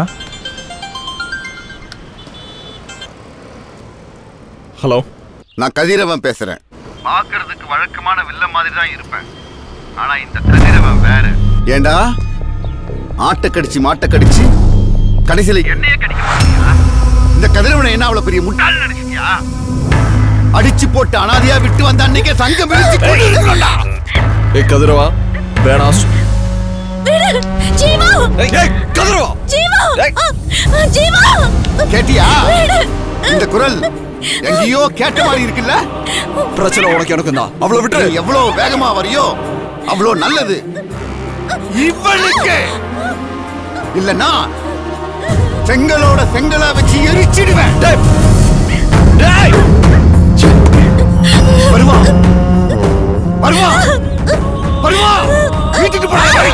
S15: ஹலோ
S5: நான் கதிரவன் பேசுறேன்
S12: பார்க்கறதுக்கு வழக்கமான வில்ல மாதிரி தான் இருப்பேன் ஆனா இந்த கதிரவன் வேற
S5: ஏண்டா ஆட்டை கடிச்சு மாட்டை கடிச்சு கடைசியில
S12: என்னைய கடிக்க மாட்டியா
S5: இந்த கதிரவனை என்ன அவ்வளவு பெரிய முட்டாள்
S12: நினைச்சிட்டியா
S5: அடிச்சு போட்டு அனாதையா விட்டு வந்த அன்னைக்கே சங்கம் விரிச்சு கொண்டு இருக்கணும்டா
S15: ஏய் கதிரவா வேணாம் சொ-
S22: விடு ஜீவா
S5: ஏய் கதிரவா
S22: ஜீவா ஆ, ஜீவா
S5: கேட்டியா
S22: விடு
S5: இந்த குரல் எங்கேயோ கேட்ட மாதிரி இருக்குல்ல பிரச்சனை உனக்கு எனக்கு தான் அவ்வளவு விட்டு எவ்வளவு வேகமா வரியோ அவ்வளவு நல்லது இவனுக்கு இல்லனா செங்கலோட செங்கலா வச்சு எரிச்சிடுவேன் டேய். டேய். ச்சே. வருவா வருவா வருவா வீட்டுக்கு போடா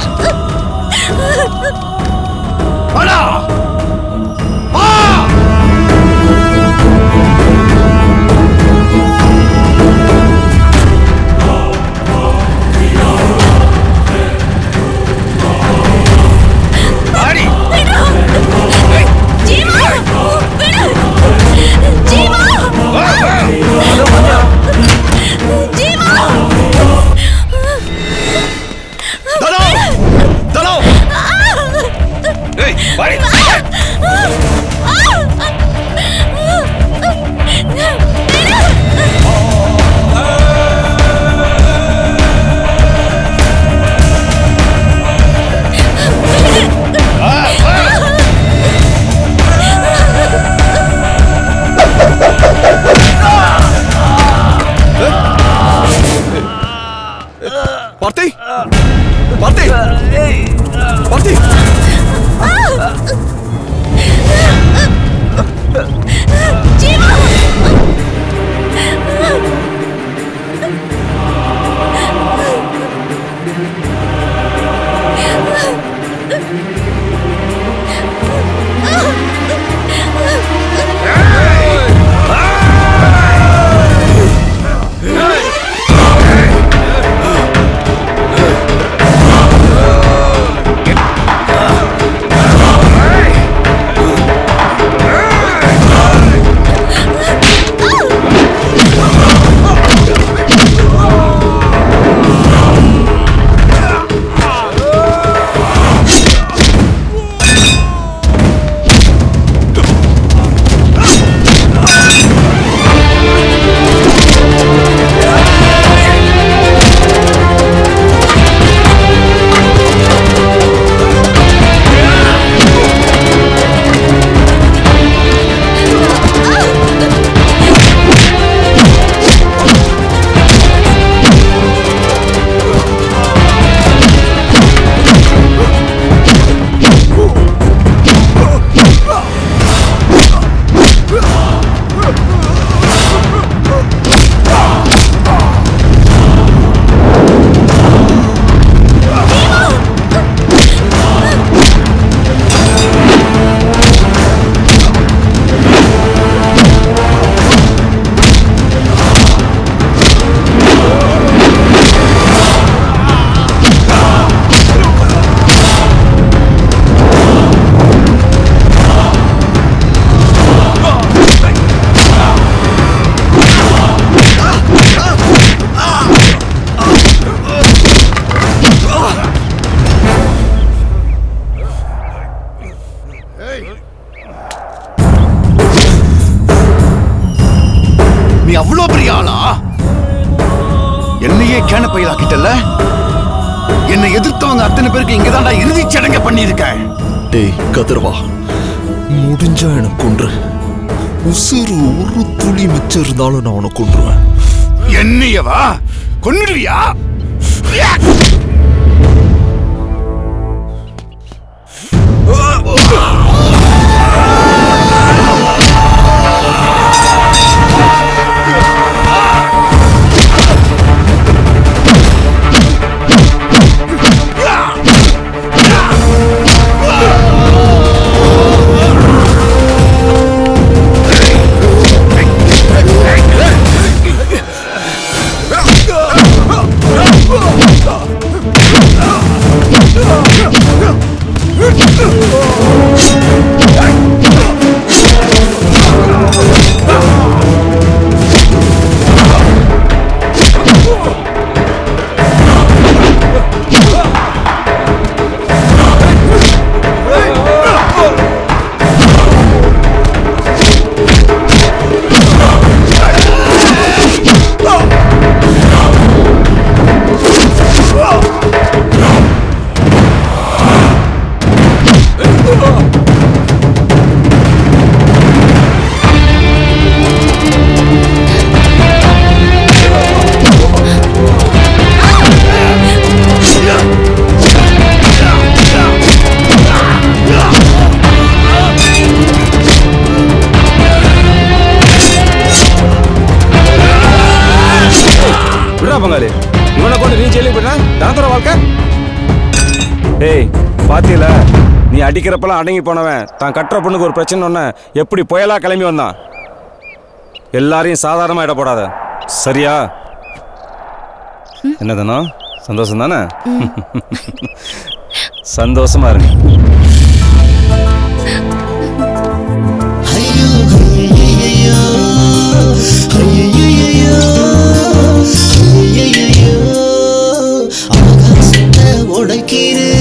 S5: வாடா வா ஆடி
S22: ஜீவா விடு ஜீவா ஜீவா
S5: தலோ தலோ ஏய் வாடி
S15: பார்த்தி பார்த்தி பார்த்தி
S22: ஜீவா
S5: ஏய்
S2: அத்தனை பேருக்கு இங்கதான்டா இறுதி சடங்க பண்ணியிருக்கேன்
S15: டேய் கதிரவா முடிஞ்சா எனக்கு கொன்று உசுறு ஒரு துளி மிச்சம் இருந்தாலும் நான் உனக்கு கொன்றுவேன்
S2: என்னையவா கொன்னுடுவியா
S16: விடுறா பங்காளி இவனை கொண்டு நீ ஜெயிலுக்கு போயிட்டா தானத்தோட வாழ்க்கை டேய் பாத்தியில நீ அடிக்கிறப்பெல்லாம் அடங்கி போனவன் தான் கட்டுற பொண்ணுக்கு ஒரு பிரச்சனை ஒன்று எப்படி புயலா கிளம்பி வந்தான் எல்லாரையும் சாதாரணமா இட போடாத சரியா என்னதுன்னா சந்தோஷம் தானே சந்தோஷமா இருங்க
S13: ஆகாசத்தை உடைக்கிறேன்